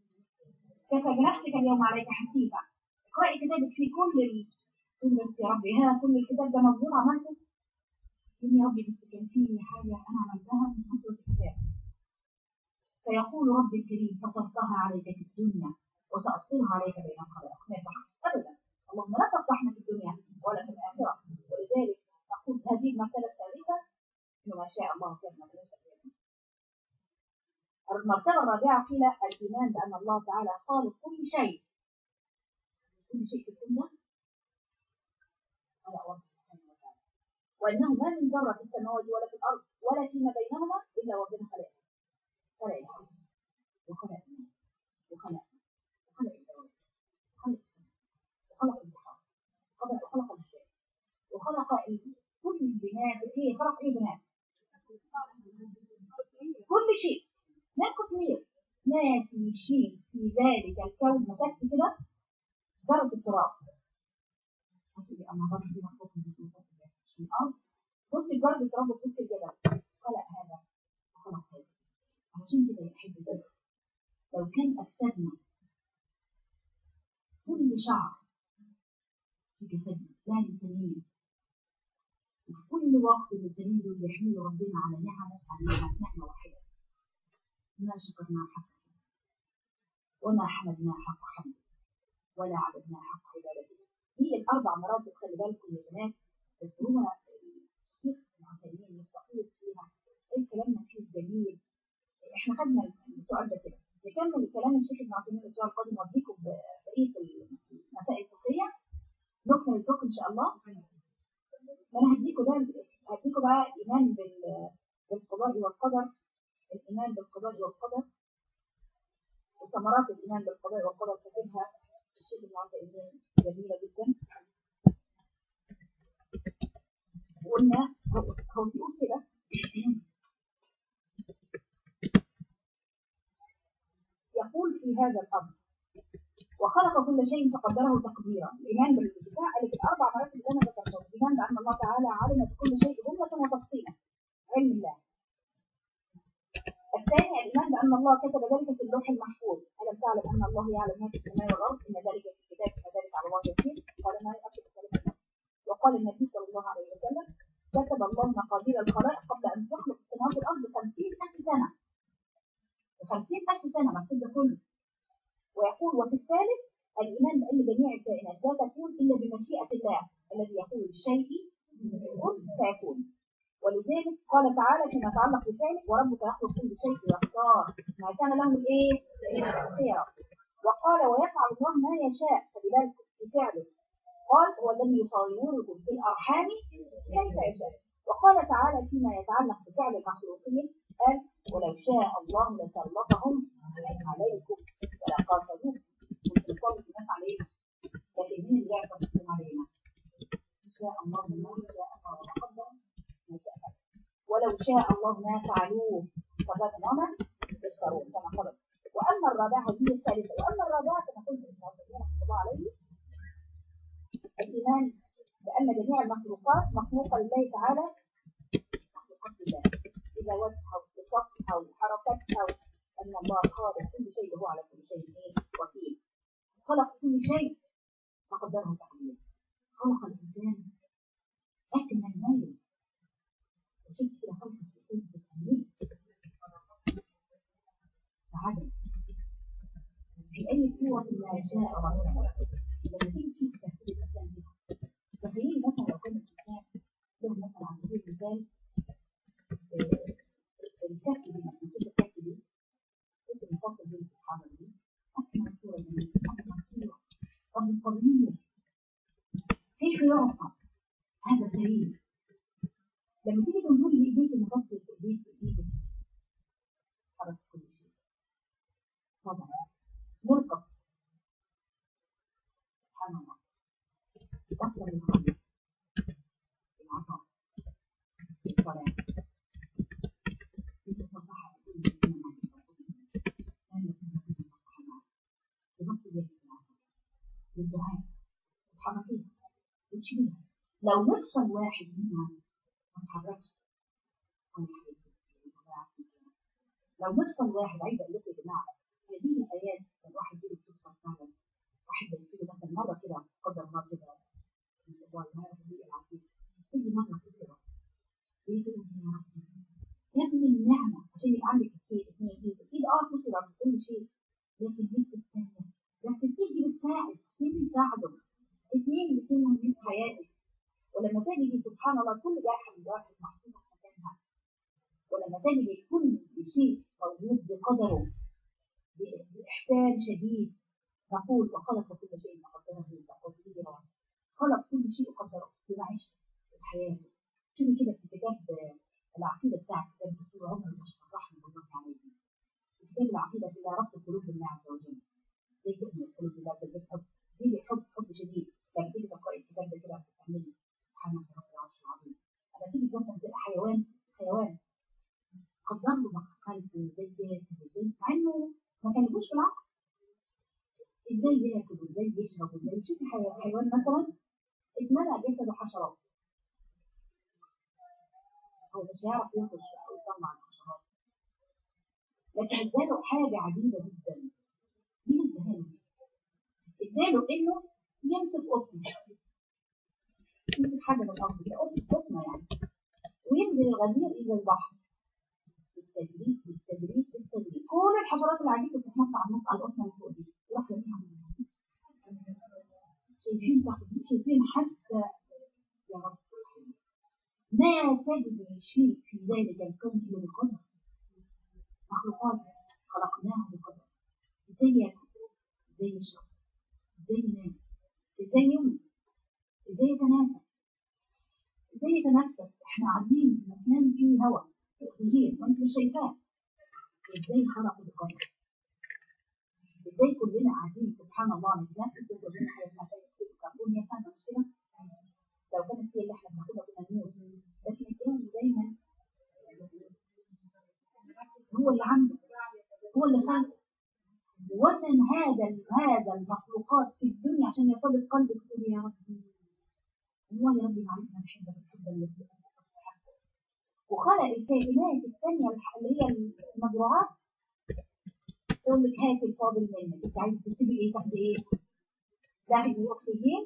كفى بنفسك اليوم عليك حسيبا اقرأي كتابك في كل ال... قول بس يا ربي ها كل الكتاب ده مظبوط عملته قول يا ربي بس كان في حاجة أنا عملتها من خطوة الكتاب فيقول ربي الكريم ستفتها عليك في الدنيا وسأسترها عليك بين الخلائق ما يفتح أبدا اللهم لا تفتحنا في الدنيا ولا في الآخرة ولذلك نقول هذه المرتبة الثالثة إنه ما شاء الله كان مرتبة المرتبة الرابعة قيل الإيمان بأن الله تعالى خالق كل شيء كل شيء في الدنيا على الله سبحانه وتعالى وأنه ما من ذرة في السماوات ولا في الأرض ولا فيما بينهما إلا ربنا خلقها خلق الأرض وخلق الناس وخلق وخلق الزواج وخلق السماء وخلق البحار وخلق وخلق الجبال وخلق كل البنات ايه خلق ايه بنات كل شيء ما قطمير ما في شيء في ذلك الكون مسكت كده ذرة التراب أما ذرة دي مخلوق من الأرض بصي ذرة التراب وبصي الجبل خلق هذا وخلق هذا عشان كده يحب كده لو كان أجسادنا كل شعر في جسدنا لا لسنين وفي كل وقت اللسانين دول يحملوا ربنا على نعمة علينا نعمة واحدة ما شكرنا حتى وما حمدناه حق حمده ولا عبدناه حق عبادته هي الاربع مراتب خلي بالكم يا بنات بس هو الشيخ العثيمين مستقيم فيها ايه كلامنا فيه جميل احنا خدنا السؤال ده كده نكمل كلام الشيخ ابن عثيمين الاسبوع القادم واديكم بقيه المسائل الفقهيه نكمل الفقه ان شاء الله ما انا هديكم ده هديكم بقى ايمان بال- بالقضاء والقدر الايمان بالقضاء والقدر وثمرات الايمان بالقضاء والقدر كتبها الشيخ ابن عثيمين جميله جدا وقلنا هو هو بيقول كده يقول في هذا الامر وخلق كل شيء فقدره تقديرا الايمان بالبتاع قال لك الاربع مراتب اللي انا ذكرتهم الايمان بان الله تعالى علم بكل شيء جمله وتفصيلا علم الله الثاني الايمان بان الله كتب ذلك في اللوح المحفوظ الم تعلم ان الله يعلم ما في السماء والارض ان ذلك في الكتاب ان ذلك على الله يسير قال ما يؤكد كلمه وقال النبي صلى الله عليه وسلم كتب الله مقادير الخلائق قبل ان تخلق السماوات والارض ب 50000 سنه ب 50000 سنه مكتوب ده كله ويقول وفي الثالث الايمان بان جميع الكائنات لا تكون الا بمشيئه الله الذي يقول الشيء كن فيكون ولذلك قال تعالى فيما يتعلق بذلك وربك يخلق كل شيء ويختار ما كان له الايه؟ خيرا وقال ويفعل الله ما يشاء فلذلك في فعله قال هو الذي يصوركم في الارحام كيف يشاء وقال تعالى فيما يتعلق بفعل المخلوقين قال ولو شاء الله لسلطهم عليكم ولقاتلوكم كنت نصلي الناس علينا لكن مين اللي يعرف علينا؟ ان شاء الله ما شاء الله وقدر ما شاء الله ولو شاء الله ما فعلوه فقد وما يذكرون كما قال واما الرابعه هي الثالثه واما الرابعه كما قلت ابن عثيمين رحمه الله عليه الايمان بان جميع المخلوقات مخلوقه لله تعالى مخلوقات لله اذا وجهها وصفاتها وحركتها ان الله خالق كل شيء وهو على كل شيء ايه وكيل خلق كل شيء فقدره تقديرا خلق الانسان اكمل ما يمكن وشفت كده خلق الانسان بالتمرين فعدم في اي صوره ما شاء ربنا لما تيجي تشوف تفسير الانسان بها تخيل مثلا لو كان الانسان له مثلا على سبيل المثال آه، الكف دي مثلا شوف الكف دي شوف المفاصل دي بتتحرك دي اكمل صوره جميله اكمل صوره طب القدير كيف يعصى هذا الدليل لما تيجي تنظري لايديك المفصل في ايديك في ايدك حرك كل شيء صدع مرقب سبحان الله وصل للخير العطاء الصلاة في تصفحة كل شيء من كان كنت تصفحة معه تبص يدك العطاء والدعاء تتحركيها وتشيلها لو نفصل واحد منها ما تتحركش ولا حبيبتي لو نفصل واحد عايزه اقول لكم يا جماعه هذه الايات الواحد يجي بتفصل فعلا واحد بيجي مثلا مره كده قدر الله كده الاسبوع اللي هو الربيع العظيم كل مره كسر ليه كده يا رب يا ابني النعمه عشان يبقى عندك اثنين اثنين ايد الايد اه كسرت في كل شيء لكن دي بتستنى بس الايد دي بتساعد اثنين بيساعدوا اثنين الاثنين مهمين في حياتك ولما تجدي سبحان الله كل واحد واحد محطوطه في مكانها ولما تجد كل شيء موجود بقدره ب- بإحسان شديد نقول وخلق كل شيء فقدره تقديرا خلق كل شيء قدره في معيشته في حياته شوفي كده في كتاب آه، العقيدة بتاع كتاب الدكتور عمر بشر رحمه الله عليه في كتاب العقيدة كده ربط قلوب الله عز وجل زي تؤمن قلوب الله بالحب زي الحب حب شديد لما تيجي تقرأي الكتاب ده كده بتعملي سبحانك يا رب العرش العظيم لما تيجي مثلا تلاقي حيوان حيوان قدر له مخالفه وازاي ياكل وازاي مع انه ما كلفوش بالعقل ازاي ياكل وازاي يشرب وازاي تشوفي حي- حيوان مثلا اتمنع جسده حشرات هو مش هيعرف يخش او يطلع الحشرات لكن اداله حاجه عجيبه جدا مين اداها له؟ اداله انه يمسك قطن يمسك حاجه من الارض كده قطن قطنه يعني وينزل الغدير الى البحر بالتدريج بالتدريج بالتدريج كل الحشرات اللي عادية بتتنطط على النص على القطنة اللي فوق دي تروح يرميها على النص. شايفين تاخدين شايفين حتى يا رب ما تجد شيء في ذلك الكون الا بقدر مخلوقات خلقناها بقدر ازاي ياكل ازاي يشرب ازاي ينام ازاي يموت ازاي يتناسى ازاي يتنفس احنا قاعدين في مكان فيه هواء اكسجين وانت مش شايفاه ازاي خلقوا بقدر ازاي كلنا قاعدين سبحان الله نتنفس وكلنا حياتنا فيها كربون يا سنة مش كده؟ لو كانت هي اللي احنا بناخدها كنا نموت لكن الجو دايما هو اللي عنده هو اللي خلق وزن هذا هذا المخلوقات في الدنيا عشان يرتبط قلبك تقول يا ربي هو يا ربي معرفنا نحبك الحب الذي تستحقه وخلق الكائنات الثانية اللي هي المزروعات تقول لك هات الفاضل منك انت عايز تسيبي ايه تاخدي ايه؟ تاخدي اكسجين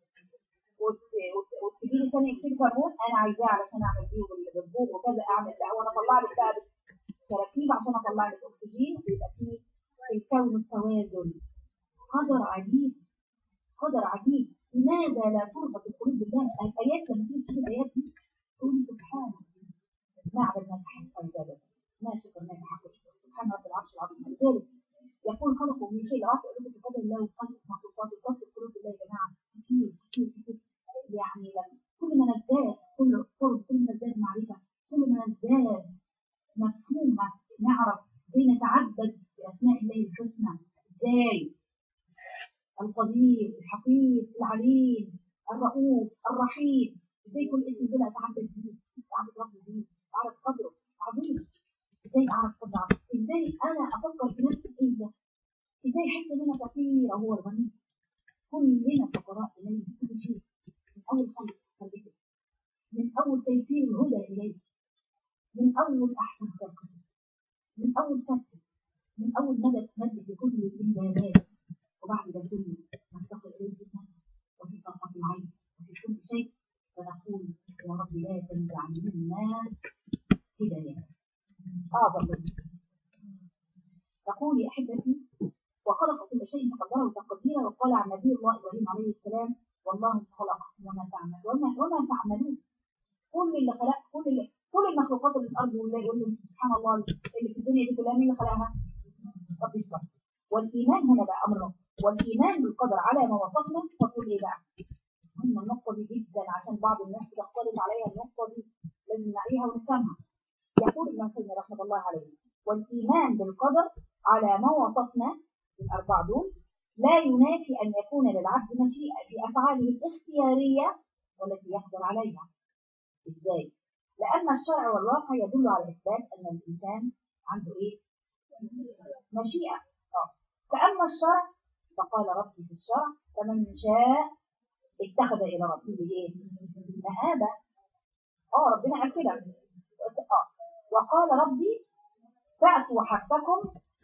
وتسيبي لي ثاني اكسيد كربون انا عايزاه علشان اعمل بيه بالبوق وكذا اعمل لا وانا اطلع لك بقى تراكيب عشان اطلع لك اكسجين ويبقى فيه في الكون التوازن قدر عجيب قدر عجيب لماذا لا تربط القلوب بالله الايات لما تيجي تشوف الايات دي تقولي سبحان ما عبدناك حق عبادتك ما شكرناك حق شكر سبحان رب العرش العظيم لذلك يقول خلقوا من شيء رافع يقول بقدر الله وخلق مخلوقات وخلق القلوب بالله يا جماعه كتير كتير كتير يعني لما كل ما نزداد كل قرب كل ما نزداد معرفه كل ما نزداد مفهومه نعرف ازاي نتعبد باسماء الله الحسنى ازاي القدير الحفيظ العليم الرؤوف الرحيم ازاي كل اسم كده اتعبد بيه اتعبد ربي بيه اعرف قدره عظيم ازاي اعرف قدره عظيم ازاي انا افكر في نفسي ايه ده ازاي احس ان انا فقير وهو الغني كلنا فقراء اليه في كل شيء من اول خلق خلقه من اول تيسير الهدى اليه من اول احسن خلقه من اول سكت من اول مدد مد في كل الامدادات وبعد ده كله نفتقر اليه في النفس وفي طرفه العين وفي كل شيء فنقول يا رب لا تنزع منا هدايه اعظم تقول يا احبتي وخلق كل شيء فقدره تقديرا وقال عن نبي الله ابراهيم عليه السلام والله خلق وما تعمل وما وما تعملون كل اللي خلق كل اللي كل المخلوقات اللي في الارض والله يقول لهم سبحان الله اللي في الدنيا دي كلها مين اللي خلقها؟ رب يشرح والايمان هنا بقى امر والايمان بالقدر على ما وصفنا تقول ايه بقى؟ مهمة النقطة دي جدا عشان بعض الناس بتختلط عليها النقطة دي لازم نعيها ونفهمها. يقول ابن تيمية رحمه الله عليه والإيمان بالقدر على ما وصفنا الأربع دول لا ينافي أن يكون للعبد مشيئة في أفعاله الاختيارية والتي يقدر عليها. إزاي؟ لأن الشرع والواقع يدل على إثبات أن الإنسان عنده إيه؟ مشيئة. آه. فأما الشرع فقال ربي في الشرع فمن شاء اتخذ الى ربه ايه؟ مآبا اه ربنا قال كده اه وقال ربي فأتوا حقكم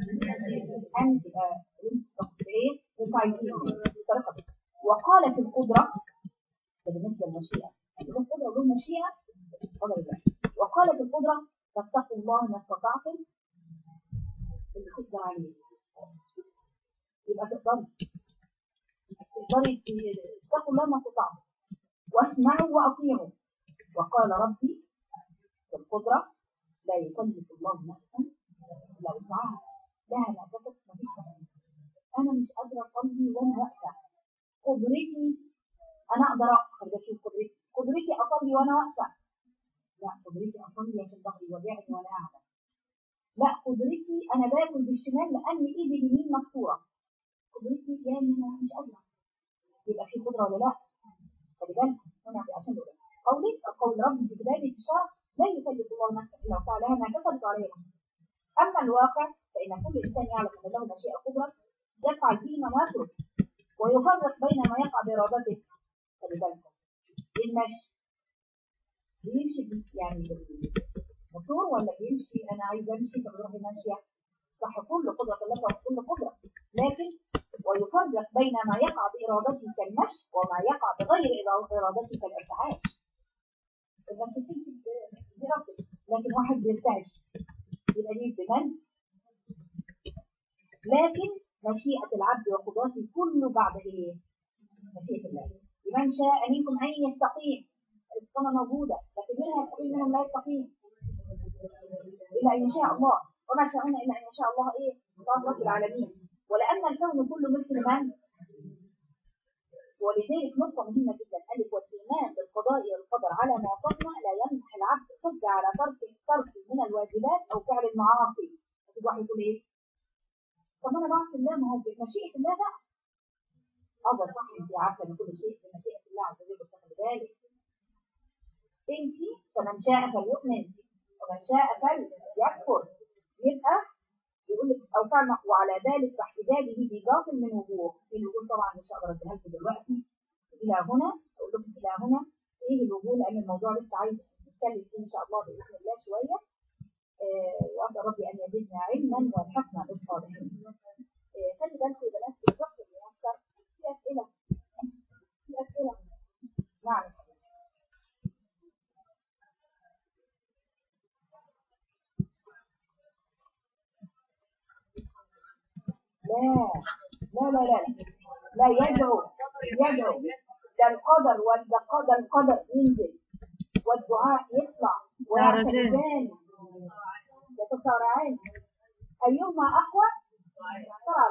أن ايه؟ انتوا عايزين بطريقة وقال في القدرة ده بالنسبة للمشيئة له قدرة وله مشيئة بس قدر الله وقال في القدرة فاتقوا الله ما استطعتم اللي تقدر عليه يبقى تقدري تقدري اتقوا الله ما استطعتم واسمعوا واطيعوا وقال ربي في القدرة لا يكلف الله نفسا الا وسعها لها ما كسبت ما فيش انا مش قادره اصلي وانا واقفه قدرتي انا اقدر اقدر اشوف قدرتي قدرتي اصلي وانا واقفه لا قدرتي اصلي عشان ظهري وجعني وانا قاعده لا قدرتي انا باكل بالشمال لان ايدي اليمين مكسوره قدرتي يا انا مش قادره يبقى في قدره ولا لا خلي بالك هنا عشان كده قولي قول ربي في بدايه الشهر لا يكلف الله نفسا الا وسعها لها ما كسبت عليها اما الواقع فان كل انسان يعلم ان له مشيئه قدره يفعل فيه ما يترك ويفرق بين ما يقع بارادته خلي بالكم المشي بيمشي يعني بالموتور ولا بيمشي انا عايز امشي فبروح ماشيه صح كل قدره الله وكل قدره لكن ويفرق بين ما يقع بارادته كالمشي وما يقع بغير ارادته كالارتعاش المشي تمشي بربك لكن واحد بيرتعش يبقى ليه بمن لكن مشيئة العبد وقضاته كله بعد ايه؟ مشيئة الله لمن شاء منكم ان يستقيم الاستقامة موجودة لكن منها يستقيم منهم لا يستقيم إلا أن يشاء الله وما تشاءون إلا أن يشاء الله إيه؟ الله رب العالمين ولأن الكون كله ملك لمن؟ ولذلك نقطة مهمة جدا ألف والإيمان بالقضاء والقدر على ما وصفنا لا يمنح العبد حجة على ترك ترك من الواجبات أو فعل المعاصي فتيجي واحد يقول إيه؟ طب أنا بعصي الله ما هو بمشيئة الله بقى أفضل صح أنت عارفة إن كل شيء بمشيئة الله عز وجل فخلي بالك أنت فمن شاء فليؤمن ومن شاء فليكفر يبقى يقول لك او فعل وعلى ذلك فاحتجاجه بباطل من وجوه في الوجوه طبعا مش هقدر اديها لكم دلوقتي الى هنا اقول لكم الى هنا ايه الوجوه لان الموضوع لسه عايز نتكلم فيه ان شاء الله باذن الله شويه آه واسال ربي ان يزيدنا علما ويلحقنا بالصالحين آه خلي بالكم يا بنات في الوقت اللي يحصل في اسئله في اسئله نعم لا لا لا لا لا يدعو يدعو ده القدر وده قدر القدر ينزل والدعاء يطلع ويعتمدان يتصارعان أيهما أقوى صار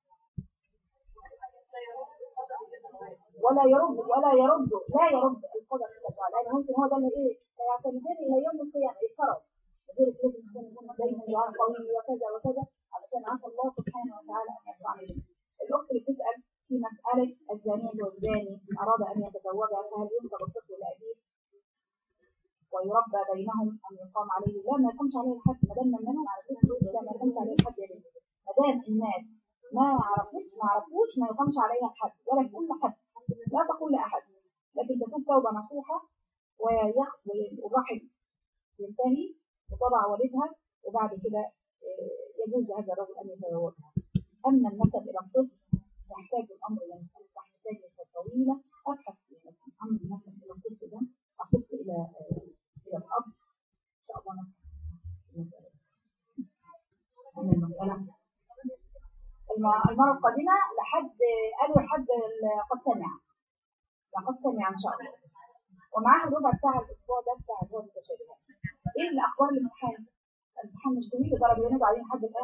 ولا يرد ولا يرد لا يرد القدر القدر لأن ممكن هو ده اللي إيه سيعتمدان إلى يوم القيامة يتصرف غير كده الإنسان دايما دعاء قوي وكذا وكذا علشان عسى الله سبحانه وتعالى أن يرفع عليه الأخت اللي بتسأل في مسألة الزانية والزاني إن أراد أن يتزوجها فهل ينسب الطفل لأبيه ويربى بينهم أم يقام عليه لا ما يقومش عليه الحد ما دام منهم على فكرة لا ما يقومش عليه الحد يا بنتي ما دام الناس ما عرفوش ما عرفوش ما يقومش عليها الحد ولا كل حد لا تقول لأحد لكن تكون توبة نصوحة ويخ والرحم ينتهي وطبع والدها وبعد كده يجوز لهذا الرجل أن يتزوجها أما النسب إلى الطفل يحتاج الأمر إلى مسألة تحتاج إلى طويلة أبحث فيها لكن أمر النسب إلى الطفل ده أخذ إلى إلى الأب إن شاء الله نبحث في المسألة أما المسألة المرة القادمة لحد قالوا لحد قد سمع لقد سمع إن شاء الله ومعاه الربع بتاع الأسبوع ده بتاع اللي هو المتشابهات إيه الأخبار الامتحان؟ الامتحان مش طويل لدرجة ينادوا عليه لحد الآن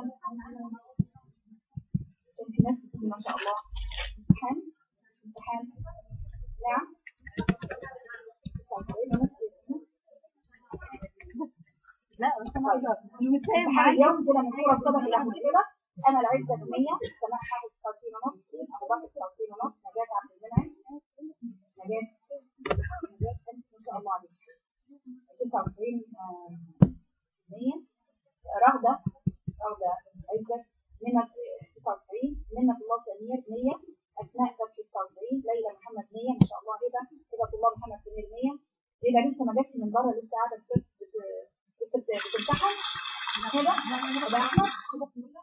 كان في ناس كتير ما شاء الله امتحان امتحان نعم لا بس انا عايزه امتحان اليوم كده من صورة صبح إلى مسئلة أنا العزة 100 سماح حافظ 99 ونص أبو بكر 99 ونص نجاة عبد المنعم نجاة نجاة ما شاء الله عليك 99 100 رغدة رغدة عزة منى 99 منى الله سمير 100 أسماء فتحي 99 ليلى محمد 100 ما شاء الله هبة هبة الله محمد سمير 100 ليلى لسه ما جاتش من بره لسه قاعدة بت- بت- لسه بت- بتمتحن كده ده أحمد كده في المنى.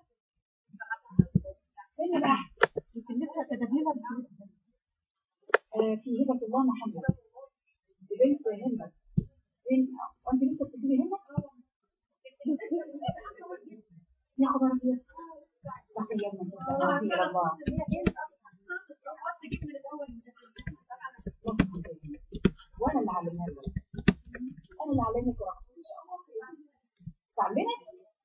فين بقى؟ يمكن لسه كتبينها بس لسه آه، في هبة الله محمد بنت همة بنت وانت لسه بتكتبي همة؟ يا خبر ابيض تحية من تحية الله وانا اللي علمها لك انا اللي علمك ورحمة ان شاء الله تعلمك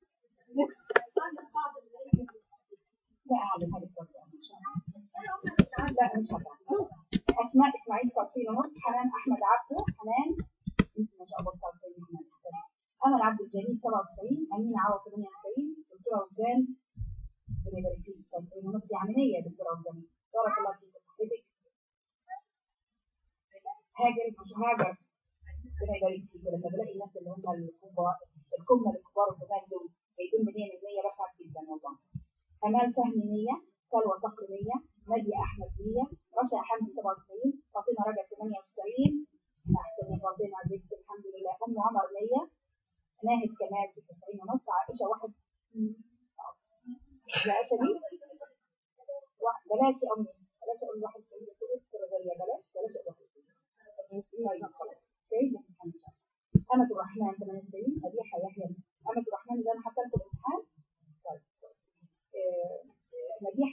لا اعلمها لك برضه ان شاء الله لا مش هتعلم اسماء اسماعيل 99 ونص حنان احمد عبده حنان انت ما شاء الله 99 حنان امل عبد الجليل 97 امين عوض 98 دكتوره وجدان ربنا يبارك فيك 99 ونص يعني 100 يا دكتوره وجدان بارك الله فيك وصحتك هاجر مش هاجر ربنا يبارك فيك ولما بلاقي الناس اللي هم الكبار الكمة الكبار الجمال دول جايبين منين من 100 بسعد جدا والله امال فهمي 100 سلوى صقر 100 نادية احمد 100 رشا حمدي 97 فاطمه رجب 98 احسن يا فاطمه زدت الحمد لله ام عمر 100 ناهد كمال 96 ونص عائشه واحد لا عائشه دي واحد- بلاش يا امي بلاش اقول واحد في الرجاليه بلاش بلاش اقول واحد طيب خلاص سعيد الامتحان ان شاء الله أمة الرحمن 98 أبيحة يحيى أمة الرحمن اللي أنا حاطة لكم الامتحان طيب آه،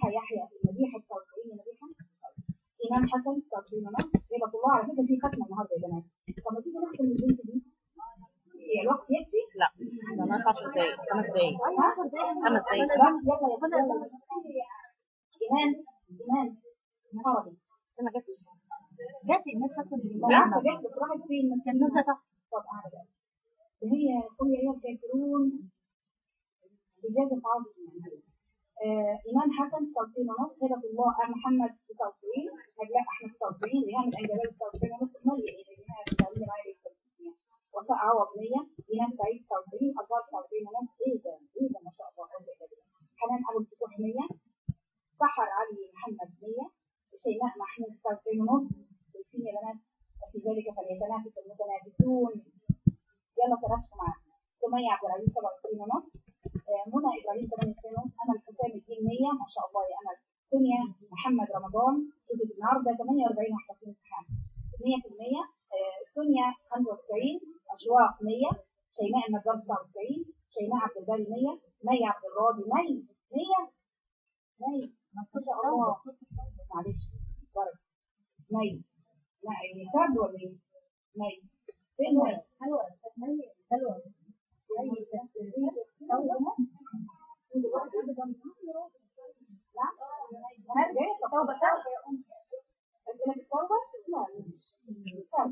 مديحة يحيى مديحة 99 مديحة إمام حسن 99 ونص هبة الله على فكرة في ختمة النهاردة يا بنات طب ما تيجي نختم البنت دي هي الوقت يكفي؟ لا ده ناقص 10 دقايق خمس دقايق خمس دقايق بس يلا يلا إيمان إيمان عربي ما جاتش جات الناس حاسه أنا عارفة جت بس راحت فين كان نازله تحت طب أنا بقى هي قل يا أيها الكافرون إجازة عرض آه إيمان حسن 99 ونص هبة الله آه محمد 99 نجلاء أحمد 99 ريهام الأنجلال 99 ونص مريم إلى جماعة التعليم العالي وفاء عوض 100 إيمان سعيد 99 أزهار 99 ونص إيه ده إيه ده ما شاء الله حنان أبو الفتوح 100 سحر علي محمد 100 شيماء محمود 99 ونص شايفين يا بنات وفي ذلك فليتنافس المتنافسون يلا تنافسوا معانا سمية عبد العزيز 97 ونص آه، منى ابراهيم 98 ونص امل حسام الدين 100 ما شاء الله يا امل سونيا محمد رمضان شوفوا النهارده 48 واحده في الامتحان 100% آه، سونيا 95 اشواق 100 شيماء النجار 99 شيماء عبد الباري 100 مي عبد الراضي مي 100 مي ما شاء الله معلش برد مي لا يعني سرد ولا ايه؟ مي فين مي؟ حلوه حلوه توبة أسئلة التوبة؟ لا مش سرد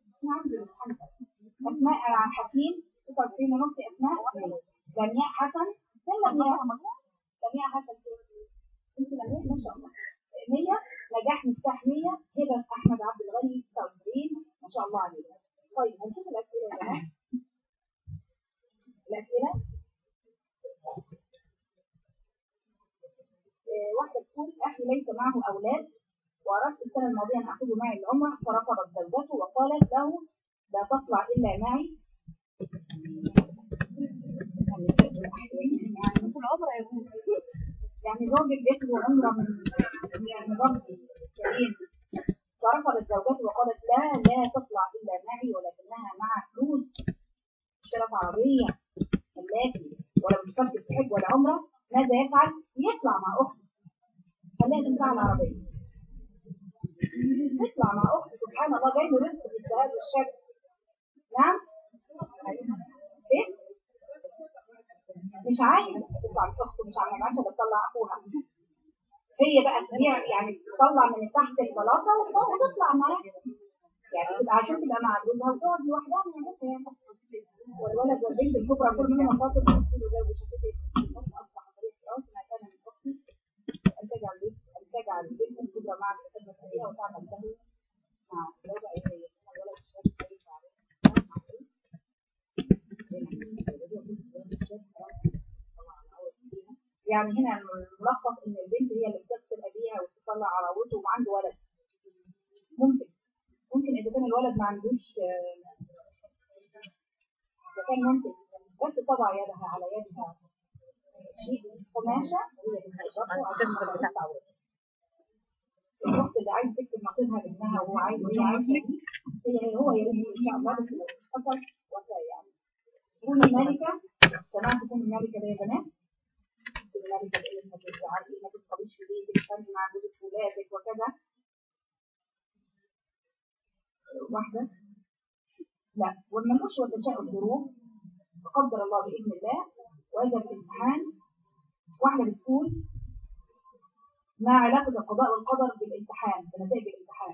أسماء عبد الحكيم 99 ونص أسماء جميع حسن فين لمياء؟ جميع حسن انت لمياء ما شاء الله 100 نجاح مفتاح 100 هبة أحمد عبد الغني 99 ما شاء الله عليك طيب هنشوف الأسئلة يا جماعة الأسئلة آه، واحدة تقول أخي ليس معه أولاد وأردت السنة الماضية أن أخذه معي العمرة فرفضت زوجته وقالت له لا تطلع إلا معي يعني في العمره يا ابوي يعني زوجك جات له عمرة من من ربي كريم فرفضت زوجته وقالت لا لا تطلع إلا معي ولكنها مع فلوس اشترت عربية ملاكي ولو مش فاكر تحب ولا عمرة ماذا يفعل؟ يطلع مع أخته خليها تنفع العربية تطلع مع أخته سبحان الله جاي له رزق في هذا الشكل نعم ايه مش عايز تطلع من اخته مش عايزه عشان تطلع اخوها هي بقى هي يعني تطلع من تحت البلاطه وتقعد تطلع معاه يعني تبقى عشان تبقى مع جوزها وتقعد لوحدها من الناس والولد والبنت الكبرى كل منهم خاطر تفصيل زوج وشقيقه اصبح طريق الارض ما كان من اختي ان تجعل البنت ان تجعل البنت الكبرى مع الخدمه السريعه وتعمل له مع زوجها هي الولد الشاب كويس عليه يعني هنا الملخص ان البنت هي اللي بتغسل ابيها وتطلع عراوته وعنده ولد ممكن ممكن اذا كان الولد ما عندوش آه، اذا كان ممكن بس تضع يدها على يدها شيء قماشه هي اللي بتنضفه عشان ما تبقاش تعود. الوقت اللي عايز تكتب نصيبها لابنها وهو عايز وهي عايشه هي هو يريد ان شاء الله بس لو حصل وفاه يعني كوني ملكه سمعت كوني ملكه ده يا بنات كوني ملكه ايه ما تزعلي ما تتقبيش في بيتك تخلي مع جوزك وولادك وكذا واحده لا والمنقوش وتشاء الظروف وقدر الله باذن الله وهذا الامتحان واحده بتقول ما علاقه القضاء والقدر بالامتحان بنتائج الامتحان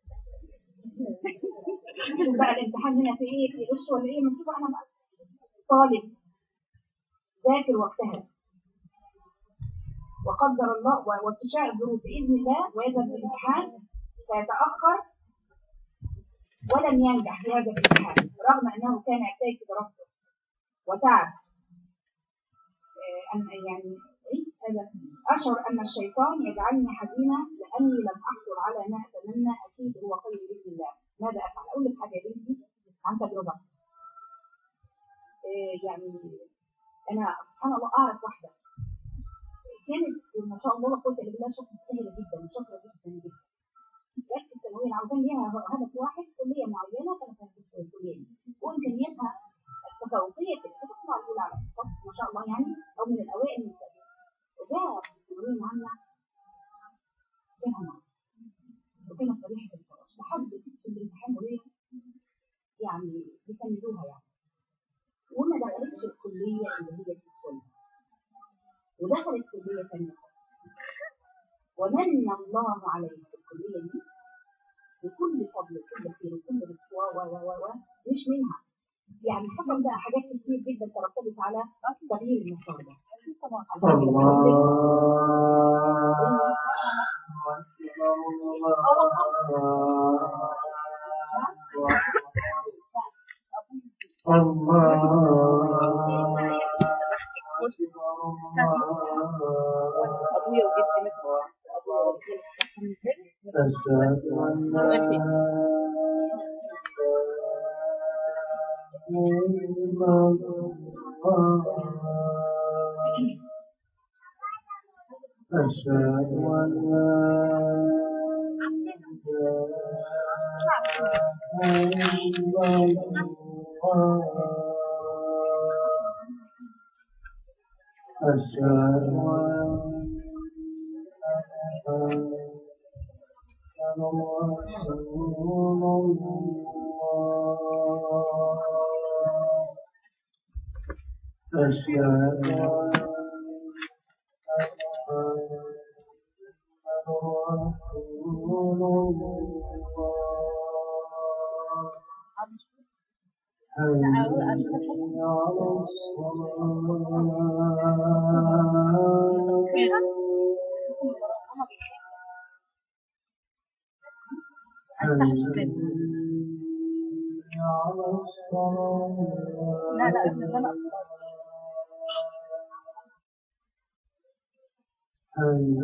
شوف بقى الامتحان هنا في ايه في غش ولا ايه مكتوب انا بقى طالب ذاكر واجتهد وقدر الله و- وتشاء الظروف باذن الله ويذهب في الامتحان فيتاخر ولم ينجح في هذا الامتحان رغم انه كان يجتهد في دراسته وتعب آه، ان يعني إيه؟ هذا اشعر ان الشيطان يجعلني حزينه لاني لم احصل على ما اتمنى اكيد هو خير باذن الله ماذا افعل؟ اقول لك حاجه يا بنتي عن تجربه آه، يعني انا سبحان الله اعرف واحده كانت ما شاء الله لا قوه الا بالله شاطره سهله جدا وشاطره جدا جدا بس الثانويه العامه كان ليها هدف واحد كليه معينه كانت هتدخل الكليه دي وامكانياتها التفوقيه كانت تطلع الاولى على الفصل ما شاء الله يعني او من الاوائل من الفصل وجاء في الثانويه العامه الكلية اللي هي في الكل ودخلت كلية ثانية ومن الله عليه في الكلية دي بكل فضل وكل خير وكل رسوة و و و و مش منها يعني حصل بقى حاجات كتير جدا ترتبط على تغيير المسار ده طبعا عشان كده بقول ابويا وجدي مثل سؤال فين؟ أشهد أن لا إله إلا الله أشهد أن رسول الله أشهد أن رسول الله حي على الصلاة حي على الصلاة لا لا ابن لا لا حي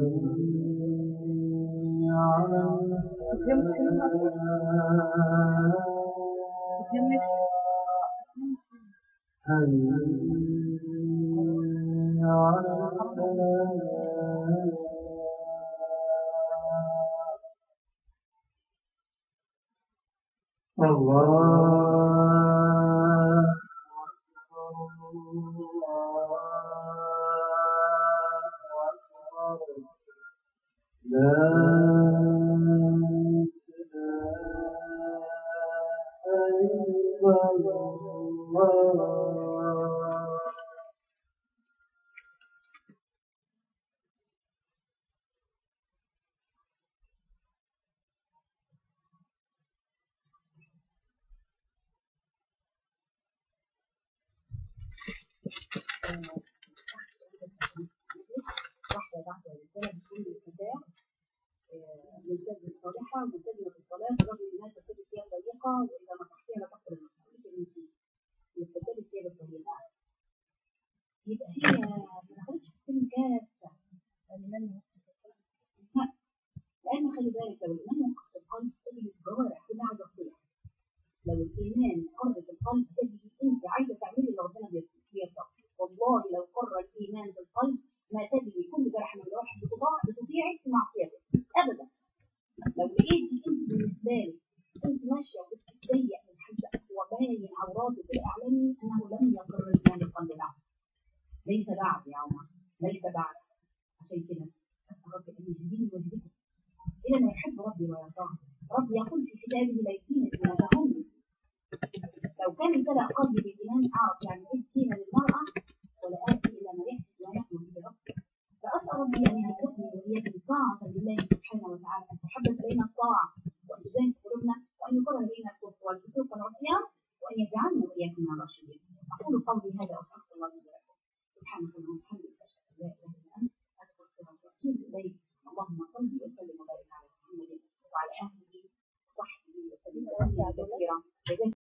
على سفيان مش هنا الفلاح سفيان مش حي على الفلاح الله أكبر الله أكبر لا إله إلا الله واحدة بعد رسالة بتقول الكتاب ملتزم صالحة ملتزمة بالصلاة رغم إنها ترتدي ثياب ضيقة وإذا نصحتها لا تقبل النصيحة إن أنت ترتدي ثياب ضيقة يبقى هي ما دخلتش في السن كافة لا. لأن خلي بالك لو الإيمان وقف في القلب تجد الجوارح كلها عايزة تصلح لو الإيمان قر في القلب تجد أنت عايزة تعملي اللي ربنا بيرضى والله لو قر الإيمان في القلب ما تجري كل جرح من الجوارح بتطاع بتطيعك في معصيتك ابدا لو لقيتي انت بالنسبه لك انت ماشيه وبتتضيق من حد وباين عوراتك كده اعلمي انه لم يقر الايمان القلب بعد ليس بعد يا عمر ليس بعد عشان كده أسأل ربي ان يهديني ويهديكم الى ما يحب ربي ويرضاه ربي يقول في كتابه ليتين ما تهون لو كان امتلأ قلبي بالايمان اعرف يعني ايه الدين للمراه ولا اتي الى ما يحدث ما يحدث به ربي فاسال ربي ان يرزقني واياكم طاعه لله سبحانه وتعالى محبه الينا الطاعه وان يزين قلوبنا وان يكره الينا الكفر والفسوق والعصيان وان يجعلنا واياكم من الراشدين اقول قولي هذا واستغفر الله لي ولكم سبحانك اللهم وبحمدك اشهد ان لا اله الا انت استغفرك واتوب اليك اللهم صل وسلم وبارك على محمد وعلى اله وصحبه وسلم تسليما كثيرا